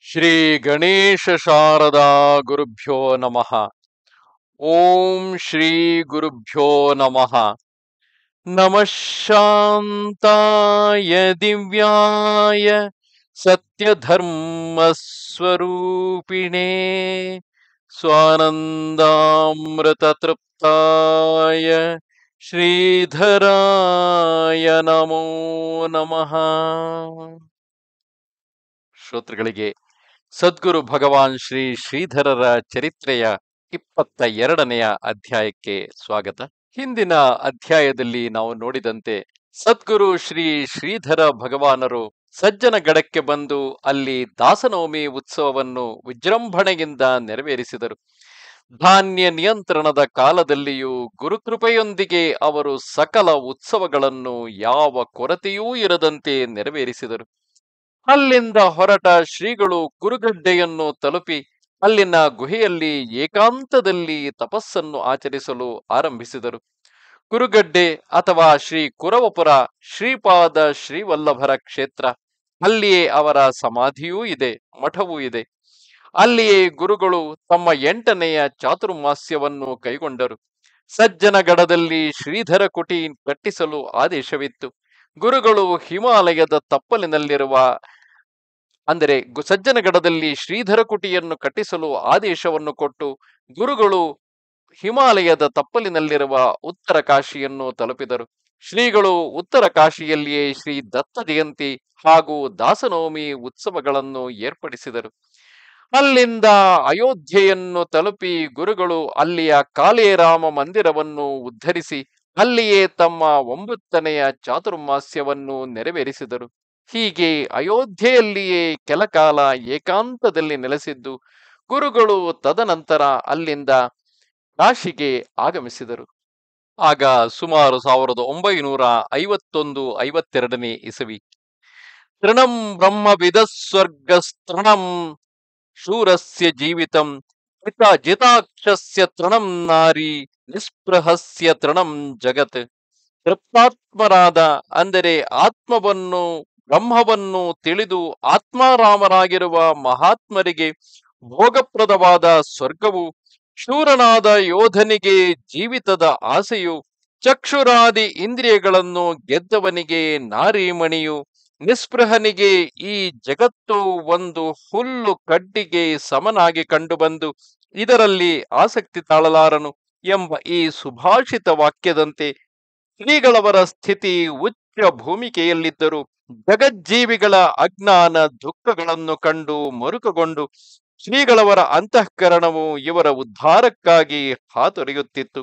ಶ್ರೀ ಗಣೇಶ ಶಾರದಾ ಗುರುಭ್ಯೋ ನಮಃ ಓಂ ಶ್ರೀ ಗುರುಭ್ಯೋ ನಮಃ ನಮಃ ಶಾಂತಾಯ ದಿವ್ಯಾಯ ಸತ್ಯಧರ್ಮ ಸ್ವರೂಪಿಣೇ ಸ್ವಾನಂದಾಮೃತ ತೃಪ್ತಾಯ ಶ್ರೀಧರಾಯ ನಮೋ ನಮಃ ಶ್ರೋತೃಗಳಿಗೆ ಸದ್ಗುರು ಭಗವಾನ್ ಶ್ರೀ ಶ್ರೀಧರರ ಚರಿತ್ರೆಯ ಇಪ್ಪತ್ತ ಎರಡನೆಯ ಅಧ್ಯಾಯಕ್ಕೆ ಸ್ವಾಗತ ಹಿಂದಿನ ಅಧ್ಯಾಯದಲ್ಲಿ ನಾವು ನೋಡಿದಂತೆ ಸದ್ಗುರು ಶ್ರೀ ಶ್ರೀಧರ ಭಗವಾನರು ಸಜ್ಜನ ಗಡಕ್ಕೆ ಬಂದು ಅಲ್ಲಿ ದಾಸನವಮಿ ಉತ್ಸವವನ್ನು ವಿಜೃಂಭಣೆಯಿಂದ ನೆರವೇರಿಸಿದರು ಧಾನ್ಯ ನಿಯಂತ್ರಣದ ಕಾಲದಲ್ಲಿಯೂ ಗುರುಕೃಪೆಯೊಂದಿಗೆ ಅವರು ಸಕಲ ಉತ್ಸವಗಳನ್ನು ಯಾವ ಕೊರತೆಯೂ ಇರದಂತೆ ನೆರವೇರಿಸಿದರು ಅಲ್ಲಿಂದ ಹೊರಟ ಶ್ರೀಗಳು ಕುರುಗಡ್ಡೆಯನ್ನು ತಲುಪಿ ಅಲ್ಲಿನ ಗುಹೆಯಲ್ಲಿ ಏಕಾಂತದಲ್ಲಿ ತಪಸ್ಸನ್ನು ಆಚರಿಸಲು ಆರಂಭಿಸಿದರು ಕುರುಗಡ್ಡೆ ಅಥವಾ ಶ್ರೀ ಕುರವಪುರ ಶ್ರೀಪಾದ ಶ್ರೀವಲ್ಲಭರ ಕ್ಷೇತ್ರ ಅಲ್ಲಿಯೇ ಅವರ ಸಮಾಧಿಯೂ ಇದೆ ಮಠವೂ ಇದೆ ಅಲ್ಲಿಯೇ ಗುರುಗಳು ತಮ್ಮ ಎಂಟನೆಯ ಚಾತುರ್ಮಾಸ್ಯವನ್ನು ಕೈಗೊಂಡರು ಸಜ್ಜನಗಡದಲ್ಲಿ ಶ್ರೀಧರ ಕುಟಿ ಕಟ್ಟಿಸಲು ಆದೇಶವಿತ್ತು ಗುರುಗಳು ಹಿಮಾಲಯದ ತಪ್ಪಲಿನಲ್ಲಿರುವ ಅಂದರೆ ಗು- ಸಜ್ಜನಗಡದಲ್ಲಿ ಶ್ರೀಧರ ಕುಟಿಯನ್ನು ಕಟ್ಟಿಸಲು ಆದೇಶವನ್ನು ಕೊಟ್ಟು ಗುರುಗಳು ಹಿಮಾಲಯದ ತಪ್ಪಲಿನಲ್ಲಿರುವ ಉತ್ತರ ಕಾಶಿಯನ್ನು ತಲುಪಿದರು ಶ್ರೀಗಳು ಉತ್ತರ ಕಾಶಿಯಲ್ಲಿಯೇ ಶ್ರೀ ದತ್ತ ಜಯಂತಿ ಹಾಗೂ ದಾಸನವಮಿ ಉತ್ಸವಗಳನ್ನು ಏರ್ಪಡಿಸಿದರು ಅಲ್ಲಿಂದ ಅಯೋಧ್ಯೆಯನ್ನು ತಲುಪಿ ಗುರುಗಳು ಅಲ್ಲಿಯ ಕಾಲೇರಾಮ ಮಂದಿರವನ್ನು ಉದ್ಧರಿಸಿ ಅಲ್ಲಿಯೇ ತಮ್ಮ ಒಂಬತ್ತನೆಯ ಚಾತುರ್ಮಾಸ್ಯವನ್ನು ನೆರವೇರಿಸಿದರು ಹೀಗೆ ಅಯೋಧ್ಯೆಯಲ್ಲಿಯೇ ಕೆಲಕಾಲ ಏಕಾಂತದಲ್ಲಿ ನೆಲೆಸಿದ್ದು ಗುರುಗಳು ತದನಂತರ ಅಲ್ಲಿಂದ ಕಾಶಿಗೆ ಆಗಮಿಸಿದರು ಆಗ ಸುಮಾರು ಸಾವಿರದ ಒಂಬೈನೂರ ಐವತ್ತೊಂದು ಐವತ್ತೆರಡನೇ ಇಸವಿ ತೃಣಂ ಬ್ರಹ್ಮವಿದ ಸ್ವರ್ಗಸ್ತೃಣಂ ಶೂರಸ್ಯ ಜೀವಿತಂ ಜಿತ ಜಿತಾಕ್ಷಸ್ಯ ತೃಣಂ ನಾರಿ ನಿಸ್ಪೃಹಸ್ಯ ತೃಣಂ ಜಗತ್ ತೃಪ್ತಾತ್ಮರಾದ ಅಂದರೆ ಆತ್ಮವನ್ನು ಬ್ರಹ್ಮವನ್ನು ತಿಳಿದು ಆತ್ಮಾರಾಮರಾಗಿರುವ ಮಹಾತ್ಮರಿಗೆ ಭೋಗಪ್ರದವಾದ ಸ್ವರ್ಗವು ಶೂರನಾದ ಯೋಧನಿಗೆ ಜೀವಿತದ ಆಸೆಯು ಚಕ್ಷುರಾದಿ ಇಂದ್ರಿಯಗಳನ್ನು ಗೆದ್ದವನಿಗೆ ನಾರೀಮಣಿಯು ನಿಸ್ಪೃಹನಿಗೆ ಈ ಜಗತ್ತು ಒಂದು ಹುಲ್ಲು ಕಡ್ಡಿಗೆ ಸಮನಾಗಿ ಕಂಡುಬಂದು ಇದರಲ್ಲಿ ಆಸಕ್ತಿ ತಾಳಲಾರನು ಎಂಬ ಈ ಸುಭಾಷಿತ ವಾಕ್ಯದಂತೆ ಶ್ರೀಗಳವರ ಸ್ಥಿತಿ ಉಚ್ಚ ಭೂಮಿಕೆಯಲ್ಲಿದ್ದರು ಜಗಜ್ಜೀವಿಗಳ ಅಜ್ಞಾನ ದುಃಖಗಳನ್ನು ಕಂಡು ಮರುಕಗೊಂಡು ಶ್ರೀಗಳವರ ಅಂತಃಕರಣವು ಇವರ ಉದ್ಧಾರಕ್ಕಾಗಿ ಹಾತೊರೆಯುತ್ತಿತ್ತು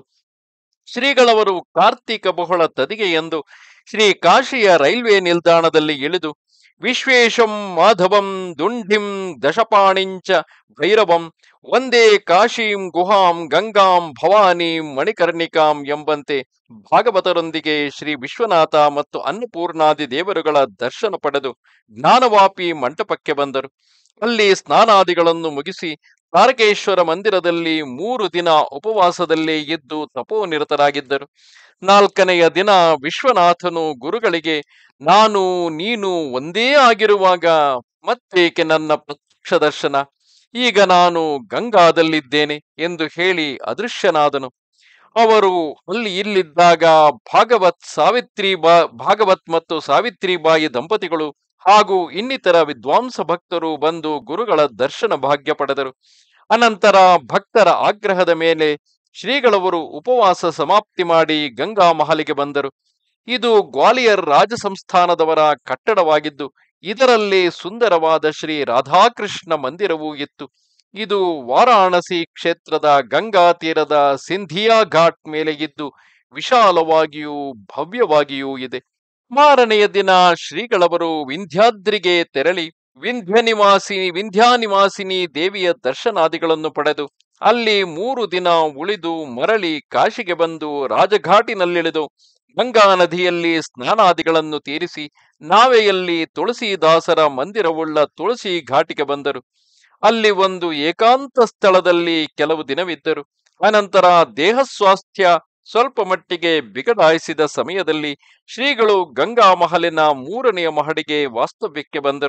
ಶ್ರೀಗಳವರು ಕಾರ್ತಿಕ ಬಹುಳ ತದಿಗೆಯೆಂದು ಶ್ರೀ ಕಾಶಿಯ ರೈಲ್ವೆ ನಿಲ್ದಾಣದಲ್ಲಿ ಇಳಿದು ವಿಶ್ವೇಶಂ ಮಾಧವಂ ದುಂಡಿಂ ದಶಪಾಣಿಂಚ ಭೈರವಂ ಒಂದೇ ಕಾಶೀಂ ಗುಹಾಂ ಗಂಗಾಂ ಭವಾನೀಂ ಮಣಿಕರ್ಣಿಕಾಂ ಎಂಬಂತೆ ಭಾಗವತರೊಂದಿಗೆ ಶ್ರೀ ವಿಶ್ವನಾಥ ಮತ್ತು ಅನ್ನಪೂರ್ಣಾದಿ ದೇವರುಗಳ ದರ್ಶನ ಪಡೆದು ಜ್ಞಾನವಾಪಿ ಮಂಟಪಕ್ಕೆ ಬಂದರು ಅಲ್ಲಿ ಸ್ನಾನಾದಿಗಳನ್ನು ಮುಗಿಸಿ ತಾರಕೇಶ್ವರ ಮಂದಿರದಲ್ಲಿ ಮೂರು ದಿನ ಉಪವಾಸದಲ್ಲೇ ಇದ್ದು ತಪೋನಿರತರಾಗಿದ್ದರು ನಾಲ್ಕನೆಯ ದಿನ ವಿಶ್ವನಾಥನು ಗುರುಗಳಿಗೆ ನಾನು ನೀನು ಒಂದೇ ಆಗಿರುವಾಗ ಮತ್ತೇಕೆ ನನ್ನ ಪ್ರತ್ಯಕ್ಷ ದರ್ಶನ ಈಗ ನಾನು ಗಂಗಾದಲ್ಲಿದ್ದೇನೆ ಎಂದು ಹೇಳಿ ಅದೃಶ್ಯನಾದನು ಅವರು ಅಲ್ಲಿ ಇಲ್ಲಿದ್ದಾಗ ಭಾಗವತ್ ಸಾವಿತ್ರಿ ಬಾ ಭಾಗವತ್ ಮತ್ತು ಸಾವಿತ್ರಿಬಾಯಿ ದಂಪತಿಗಳು ಹಾಗೂ ಇನ್ನಿತರ ವಿದ್ವಾಂಸ ಭಕ್ತರು ಬಂದು ಗುರುಗಳ ದರ್ಶನ ಭಾಗ್ಯ ಪಡೆದರು ಅನಂತರ ಭಕ್ತರ ಆಗ್ರಹದ ಮೇಲೆ ಶ್ರೀಗಳವರು ಉಪವಾಸ ಸಮಾಪ್ತಿ ಮಾಡಿ ಗಂಗಾ ಮಹಲಿಗೆ ಬಂದರು ಇದು ಗ್ವಾಲಿಯರ್ ರಾಜ ಸಂಸ್ಥಾನದವರ ಕಟ್ಟಡವಾಗಿದ್ದು ಇದರಲ್ಲಿ ಸುಂದರವಾದ ಶ್ರೀ ರಾಧಾಕೃಷ್ಣ ಮಂದಿರವೂ ಇತ್ತು ಇದು ವಾರಾಣಸಿ ಕ್ಷೇತ್ರದ ಗಂಗಾ ತೀರದ ಸಿಂಧಿಯಾ ಘಾಟ್ ಮೇಲೆ ಇದ್ದು ವಿಶಾಲವಾಗಿಯೂ ಭವ್ಯವಾಗಿಯೂ ಇದೆ ಮಾರನೆಯ ದಿನ ಶ್ರೀಗಳವರು ವಿಂಧ್ಯಾದ್ರಿಗೆ ತೆರಳಿ ವಿಂಧ್ಯ ನಿವಾಸಿನಿ ವಿಂಧ್ಯಾನಿವಾಸಿನಿ ದೇವಿಯ ದರ್ಶನಾದಿಗಳನ್ನು ಪಡೆದು ಅಲ್ಲಿ ಮೂರು ದಿನ ಉಳಿದು ಮರಳಿ ಕಾಶಿಗೆ ಬಂದು ರಾಜಘಾಟಿನಲ್ಲಿಳಿದು ಗಂಗಾ ನದಿಯಲ್ಲಿ ಸ್ನಾನಾದಿಗಳನ್ನು ತೀರಿಸಿ ನಾವೆಯಲ್ಲಿ ತುಳಸಿದಾಸರ ಮಂದಿರವುಳ್ಳ ತುಳಸಿ ಘಾಟಿಗೆ ಬಂದರು ಅಲ್ಲಿ ಒಂದು ಏಕಾಂತ ಸ್ಥಳದಲ್ಲಿ ಕೆಲವು ದಿನವಿದ್ದರು ಅನಂತರ ದೇಹ ಸ್ವಾಸ್ಥ್ಯ ಸ್ವಲ್ಪ ಮಟ್ಟಿಗೆ ಬಿಗಡಾಯಿಸಿದ ಸಮಯದಲ್ಲಿ ಶ್ರೀಗಳು ಗಂಗಾ ಮಹಲಿನ ಮೂರನೆಯ ಮಹಡಿಗೆ ವಾಸ್ತವ್ಯಕ್ಕೆ ಬಂದರು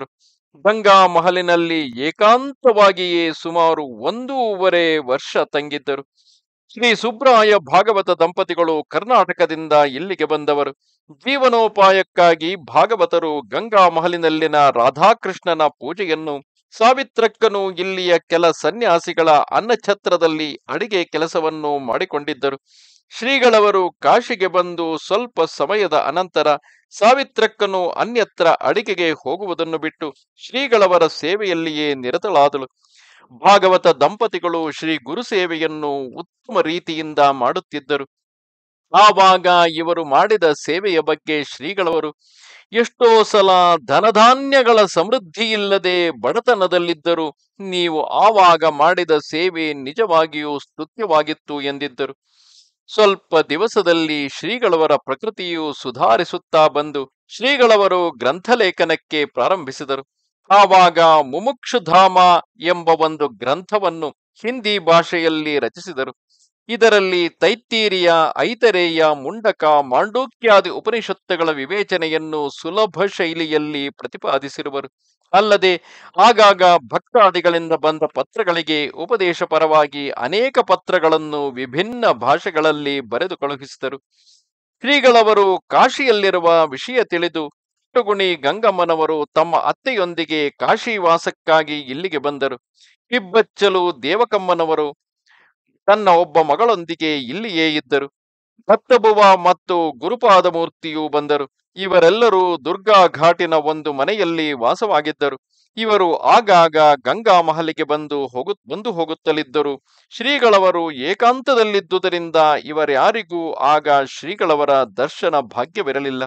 ಗಂಗಾ ಮಹಲಿನಲ್ಲಿ ಏಕಾಂತವಾಗಿಯೇ ಸುಮಾರು ಒಂದೂವರೆ ವರ್ಷ ತಂಗಿದ್ದರು ಶ್ರೀ ಸುಬ್ರಾಯ ಭಾಗವತ ದಂಪತಿಗಳು ಕರ್ನಾಟಕದಿಂದ ಇಲ್ಲಿಗೆ ಬಂದವರು ಜೀವನೋಪಾಯಕ್ಕಾಗಿ ಭಾಗವತರು ಗಂಗಾ ಮಹಲಿನಲ್ಲಿನ ರಾಧಾಕೃಷ್ಣನ ಪೂಜೆಯನ್ನು ಸಾವಿತ್ರಕ್ಕನು ಇಲ್ಲಿಯ ಕೆಲ ಸನ್ಯಾಸಿಗಳ ಅನ್ನಛತ್ರದಲ್ಲಿ ಅಡಿಗೆ ಕೆಲಸವನ್ನು ಮಾಡಿಕೊಂಡಿದ್ದರು ಶ್ರೀಗಳವರು ಕಾಶಿಗೆ ಬಂದು ಸ್ವಲ್ಪ ಸಮಯದ ಅನಂತರ ಸಾವಿತ್ರಕ್ಕನು ಅನ್ಯತ್ರ ಅಡಿಗೆಗೆ ಹೋಗುವುದನ್ನು ಬಿಟ್ಟು ಶ್ರೀಗಳವರ ಸೇವೆಯಲ್ಲಿಯೇ ನಿರತಳಾದಳು ಭಾಗವತ ದಂಪತಿಗಳು ಶ್ರೀ ಗುರು ಸೇವೆಯನ್ನು ಉತ್ತಮ ರೀತಿಯಿಂದ ಮಾಡುತ್ತಿದ್ದರು ಆವಾಗ ಇವರು ಮಾಡಿದ ಸೇವೆಯ ಬಗ್ಗೆ ಶ್ರೀಗಳವರು ಎಷ್ಟೋ ಸಲ ಧನಧಾನ್ಯಗಳ ಸಮೃದ್ಧಿ ಇಲ್ಲದೆ ಬಡತನದಲ್ಲಿದ್ದರು ನೀವು ಆವಾಗ ಮಾಡಿದ ಸೇವೆ ನಿಜವಾಗಿಯೂ ಸ್ತುತ್ಯವಾಗಿತ್ತು ಎಂದಿದ್ದರು ಸ್ವಲ್ಪ ದಿವಸದಲ್ಲಿ ಶ್ರೀಗಳವರ ಪ್ರಕೃತಿಯು ಸುಧಾರಿಸುತ್ತಾ ಬಂದು ಶ್ರೀಗಳವರು ಗ್ರಂಥಲೇಖನಕ್ಕೆ ಪ್ರಾರಂಭಿಸಿದರು ಆವಾಗ ಮುಮುಕ್ಷುಧಾಮ ಎಂಬ ಒಂದು ಗ್ರಂಥವನ್ನು ಹಿಂದಿ ಭಾಷೆಯಲ್ಲಿ ರಚಿಸಿದರು ಇದರಲ್ಲಿ ತೈತ್ತೀರಿಯ ಐತರೇಯ ಮುಂಡಕ ಮಾಂಡೂಕ್ಯಾದಿ ಉಪನಿಷತ್ತುಗಳ ವಿವೇಚನೆಯನ್ನು ಸುಲಭ ಶೈಲಿಯಲ್ಲಿ ಪ್ರತಿಪಾದಿಸಿರುವರು ಅಲ್ಲದೆ ಆಗಾಗ ಭಕ್ತಾದಿಗಳಿಂದ ಬಂದ ಪತ್ರಗಳಿಗೆ ಉಪದೇಶ ಪರವಾಗಿ ಅನೇಕ ಪತ್ರಗಳನ್ನು ವಿಭಿನ್ನ ಭಾಷೆಗಳಲ್ಲಿ ಬರೆದು ಕಳುಹಿಸಿದರು ಶ್ರೀಗಳವರು ಕಾಶಿಯಲ್ಲಿರುವ ವಿಷಯ ತಿಳಿದು ಪುಟ್ಟಗುಣಿ ಗಂಗಮ್ಮನವರು ತಮ್ಮ ಅತ್ತೆಯೊಂದಿಗೆ ಕಾಶಿ ವಾಸಕ್ಕಾಗಿ ಇಲ್ಲಿಗೆ ಬಂದರು ಕಿಬ್ಬಚ್ಚಲು ದೇವಕಮ್ಮನವರು ತನ್ನ ಒಬ್ಬ ಮಗಳೊಂದಿಗೆ ಇಲ್ಲಿಯೇ ಇದ್ದರು ದತ್ತಬುವ ಮತ್ತು ಗುರುಪಾದ ಮೂರ್ತಿಯೂ ಬಂದರು ಇವರೆಲ್ಲರೂ ದುರ್ಗಾ ಘಾಟಿನ ಒಂದು ಮನೆಯಲ್ಲಿ ವಾಸವಾಗಿದ್ದರು ಇವರು ಆಗಾಗ ಗಂಗಾ ಮಹಲಿಗೆ ಬಂದು ಹೋಗು ಬಂದು ಹೋಗುತ್ತಲಿದ್ದರು ಶ್ರೀಗಳವರು ಏಕಾಂತದಲ್ಲಿದ್ದುದರಿಂದ ಇವರ್ಯಾರಿಗೂ ಆಗ ಶ್ರೀಗಳವರ ದರ್ಶನ ಭಾಗ್ಯವಿರಲಿಲ್ಲ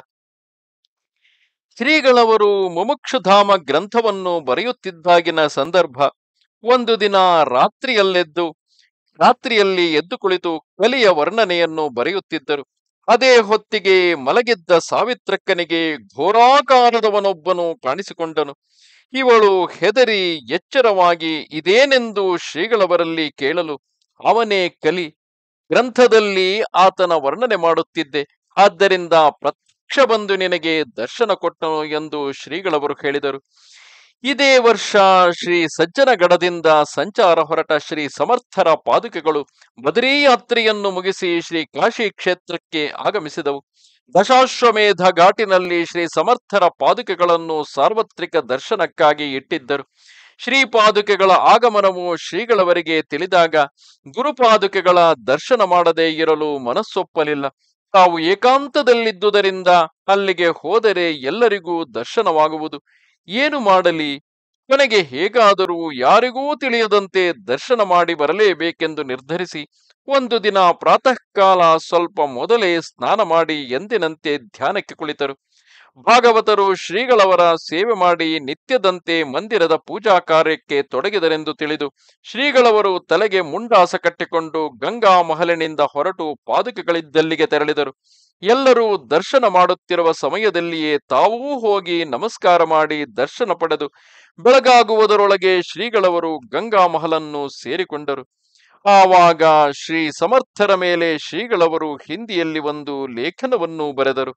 ಶ್ರೀಗಳವರು ಮುಮುಕ್ಷುಧಾಮ ಗ್ರಂಥವನ್ನು ಬರೆಯುತ್ತಿದ್ದಾಗಿನ ಸಂದರ್ಭ ಒಂದು ದಿನ ರಾತ್ರಿಯಲ್ಲೆದ್ದು ರಾತ್ರಿಯಲ್ಲಿ ಎದ್ದು ಕುಳಿತು ಕಲಿಯ ವರ್ಣನೆಯನ್ನು ಬರೆಯುತ್ತಿದ್ದರು ಅದೇ ಹೊತ್ತಿಗೆ ಮಲಗಿದ್ದ ಸಾವಿತ್ರಕ್ಕನಿಗೆ ಘೋರಾಕಾರದವನೊಬ್ಬನು ಕಾಣಿಸಿಕೊಂಡನು ಇವಳು ಹೆದರಿ ಎಚ್ಚರವಾಗಿ ಇದೇನೆಂದು ಶ್ರೀಗಳವರಲ್ಲಿ ಕೇಳಲು ಅವನೇ ಕಲಿ ಗ್ರಂಥದಲ್ಲಿ ಆತನ ವರ್ಣನೆ ಮಾಡುತ್ತಿದ್ದೆ ಆದ್ದರಿಂದ ಪ್ರತ್ಯಕ್ಷ ಬಂದು ನಿನಗೆ ದರ್ಶನ ಕೊಟ್ಟನು ಎಂದು ಶ್ರೀಗಳವರು ಹೇಳಿದರು ಇದೇ ವರ್ಷ ಶ್ರೀ ಸಜ್ಜನಗಡದಿಂದ ಸಂಚಾರ ಹೊರಟ ಶ್ರೀ ಸಮರ್ಥರ ಪಾದುಕೆಗಳು ಬದರೀ ಯಾತ್ರೆಯನ್ನು ಮುಗಿಸಿ ಶ್ರೀ ಕಾಶಿ ಕ್ಷೇತ್ರಕ್ಕೆ ಆಗಮಿಸಿದವು ದಶಾಶ್ವಮೇಧ ಘಾಟಿನಲ್ಲಿ ಶ್ರೀ ಸಮರ್ಥರ ಪಾದುಕೆಗಳನ್ನು ಸಾರ್ವತ್ರಿಕ ದರ್ಶನಕ್ಕಾಗಿ ಇಟ್ಟಿದ್ದರು ಶ್ರೀ ಪಾದುಕೆಗಳ ಆಗಮನವು ಶ್ರೀಗಳವರಿಗೆ ತಿಳಿದಾಗ ಗುರುಪಾದುಕೆಗಳ ದರ್ಶನ ಮಾಡದೇ ಇರಲು ಮನಸ್ಸೊಪ್ಪಲಿಲ್ಲ ತಾವು ಏಕಾಂತದಲ್ಲಿದ್ದುದರಿಂದ ಅಲ್ಲಿಗೆ ಹೋದರೆ ಎಲ್ಲರಿಗೂ ದರ್ಶನವಾಗುವುದು ಏನು ಮಾಡಲಿ ಕೊನೆಗೆ ಹೇಗಾದರೂ ಯಾರಿಗೂ ತಿಳಿಯದಂತೆ ದರ್ಶನ ಮಾಡಿ ಬರಲೇಬೇಕೆಂದು ನಿರ್ಧರಿಸಿ ಒಂದು ದಿನ ಪ್ರಾತಃ ಕಾಲ ಸ್ವಲ್ಪ ಮೊದಲೇ ಸ್ನಾನ ಮಾಡಿ ಎಂದಿನಂತೆ ಧ್ಯಾನಕ್ಕೆ ಕುಳಿತರು ಭಾಗವತರು ಶ್ರೀಗಳವರ ಸೇವೆ ಮಾಡಿ ನಿತ್ಯದಂತೆ ಮಂದಿರದ ಪೂಜಾ ಕಾರ್ಯಕ್ಕೆ ತೊಡಗಿದರೆಂದು ತಿಳಿದು ಶ್ರೀಗಳವರು ತಲೆಗೆ ಮುಂಡಾಸ ಕಟ್ಟಿಕೊಂಡು ಗಂಗಾ ಮಹಲಿನಿಂದ ಹೊರಟು ಪಾದುಕೆಗಳಿದ್ದಲ್ಲಿಗೆ ತೆರಳಿದರು ಎಲ್ಲರೂ ದರ್ಶನ ಮಾಡುತ್ತಿರುವ ಸಮಯದಲ್ಲಿಯೇ ತಾವೂ ಹೋಗಿ ನಮಸ್ಕಾರ ಮಾಡಿ ದರ್ಶನ ಪಡೆದು ಬೆಳಗಾಗುವುದರೊಳಗೆ ಶ್ರೀಗಳವರು ಗಂಗಾ ಮಹಲನ್ನು ಸೇರಿಕೊಂಡರು ಆವಾಗ ಶ್ರೀ ಸಮರ್ಥರ ಮೇಲೆ ಶ್ರೀಗಳವರು ಹಿಂದಿಯಲ್ಲಿ ಒಂದು ಲೇಖನವನ್ನು ಬರೆದರು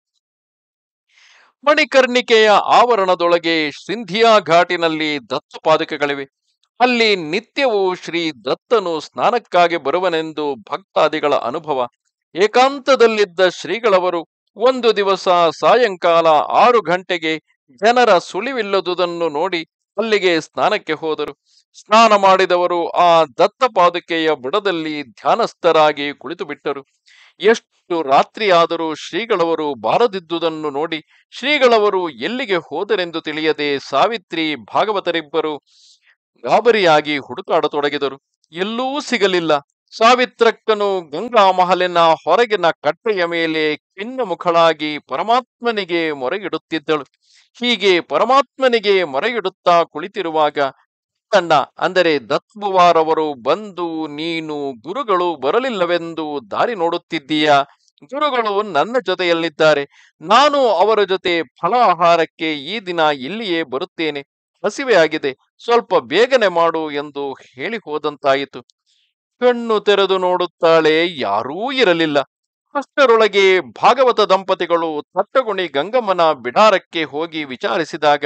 ಮಣಿಕರ್ಣಿಕೆಯ ಆವರಣದೊಳಗೆ ಸಿಂಧಿಯಾ ಘಾಟಿನಲ್ಲಿ ದತ್ತ ಪಾದಕಗಳಿವೆ ಅಲ್ಲಿ ನಿತ್ಯವೂ ಶ್ರೀ ದತ್ತನು ಸ್ನಾನಕ್ಕಾಗಿ ಬರುವನೆಂದು ಭಕ್ತಾದಿಗಳ ಅನುಭವ ಏಕಾಂತದಲ್ಲಿದ್ದ ಶ್ರೀಗಳವರು ಒಂದು ದಿವಸ ಸಾಯಂಕಾಲ ಆರು ಗಂಟೆಗೆ ಜನರ ಸುಳಿವಿಲ್ಲದುದನ್ನು ನೋಡಿ ಅಲ್ಲಿಗೆ ಸ್ನಾನಕ್ಕೆ ಹೋದರು ಸ್ನಾನ ಮಾಡಿದವರು ಆ ದತ್ತ ಪಾದುಕೆಯ ಬುಡದಲ್ಲಿ ಧ್ಯಾನಸ್ಥರಾಗಿ ಕುಳಿತು ಬಿಟ್ಟರು ಎಷ್ಟು ರಾತ್ರಿಯಾದರೂ ಶ್ರೀಗಳವರು ಬಾರದಿದ್ದುದನ್ನು ನೋಡಿ ಶ್ರೀಗಳವರು ಎಲ್ಲಿಗೆ ಹೋದರೆಂದು ತಿಳಿಯದೆ ಸಾವಿತ್ರಿ ಭಾಗವತರಿಬ್ಬರು ಗಾಬರಿಯಾಗಿ ಹುಡುಕಾಡತೊಡಗಿದರು ಎಲ್ಲೂ ಸಿಗಲಿಲ್ಲ ಸಾವಿತ್ರಕ್ಕನು ಗಂಗಾ ಮಹಲಿನ ಹೊರಗಿನ ಕಟ್ಟೆಯ ಮೇಲೆ ಖಿನ್ನ ಮುಖಳಾಗಿ ಪರಮಾತ್ಮನಿಗೆ ಮೊರೆಯಿಡುತ್ತಿದ್ದಳು ಹೀಗೆ ಪರಮಾತ್ಮನಿಗೆ ಮೊರೆಯಿಡುತ್ತಾ ಕುಳಿತಿರುವಾಗ ತನ್ನ ಅಂದರೆ ದತ್ಬುವಾರವರು ಬಂದು ನೀನು ಗುರುಗಳು ಬರಲಿಲ್ಲವೆಂದು ದಾರಿ ನೋಡುತ್ತಿದ್ದೀಯಾ ಗುರುಗಳು ನನ್ನ ಜೊತೆಯಲ್ಲಿದ್ದಾರೆ ನಾನು ಅವರ ಜೊತೆ ಫಲಾಹಾರಕ್ಕೆ ಈ ದಿನ ಇಲ್ಲಿಯೇ ಬರುತ್ತೇನೆ ಹಸಿವೆ ಆಗಿದೆ ಸ್ವಲ್ಪ ಬೇಗನೆ ಮಾಡು ಎಂದು ಹೇಳಿ ಹೋದಂತಾಯಿತು ಕಣ್ಣು ತೆರೆದು ನೋಡುತ್ತಾಳೆ ಯಾರೂ ಇರಲಿಲ್ಲ ಅಷ್ಟರೊಳಗೆ ಭಾಗವತ ದಂಪತಿಗಳು ತಟ್ಟಗುಣಿ ಗಂಗಮ್ಮನ ಬಿಡಾರಕ್ಕೆ ಹೋಗಿ ವಿಚಾರಿಸಿದಾಗ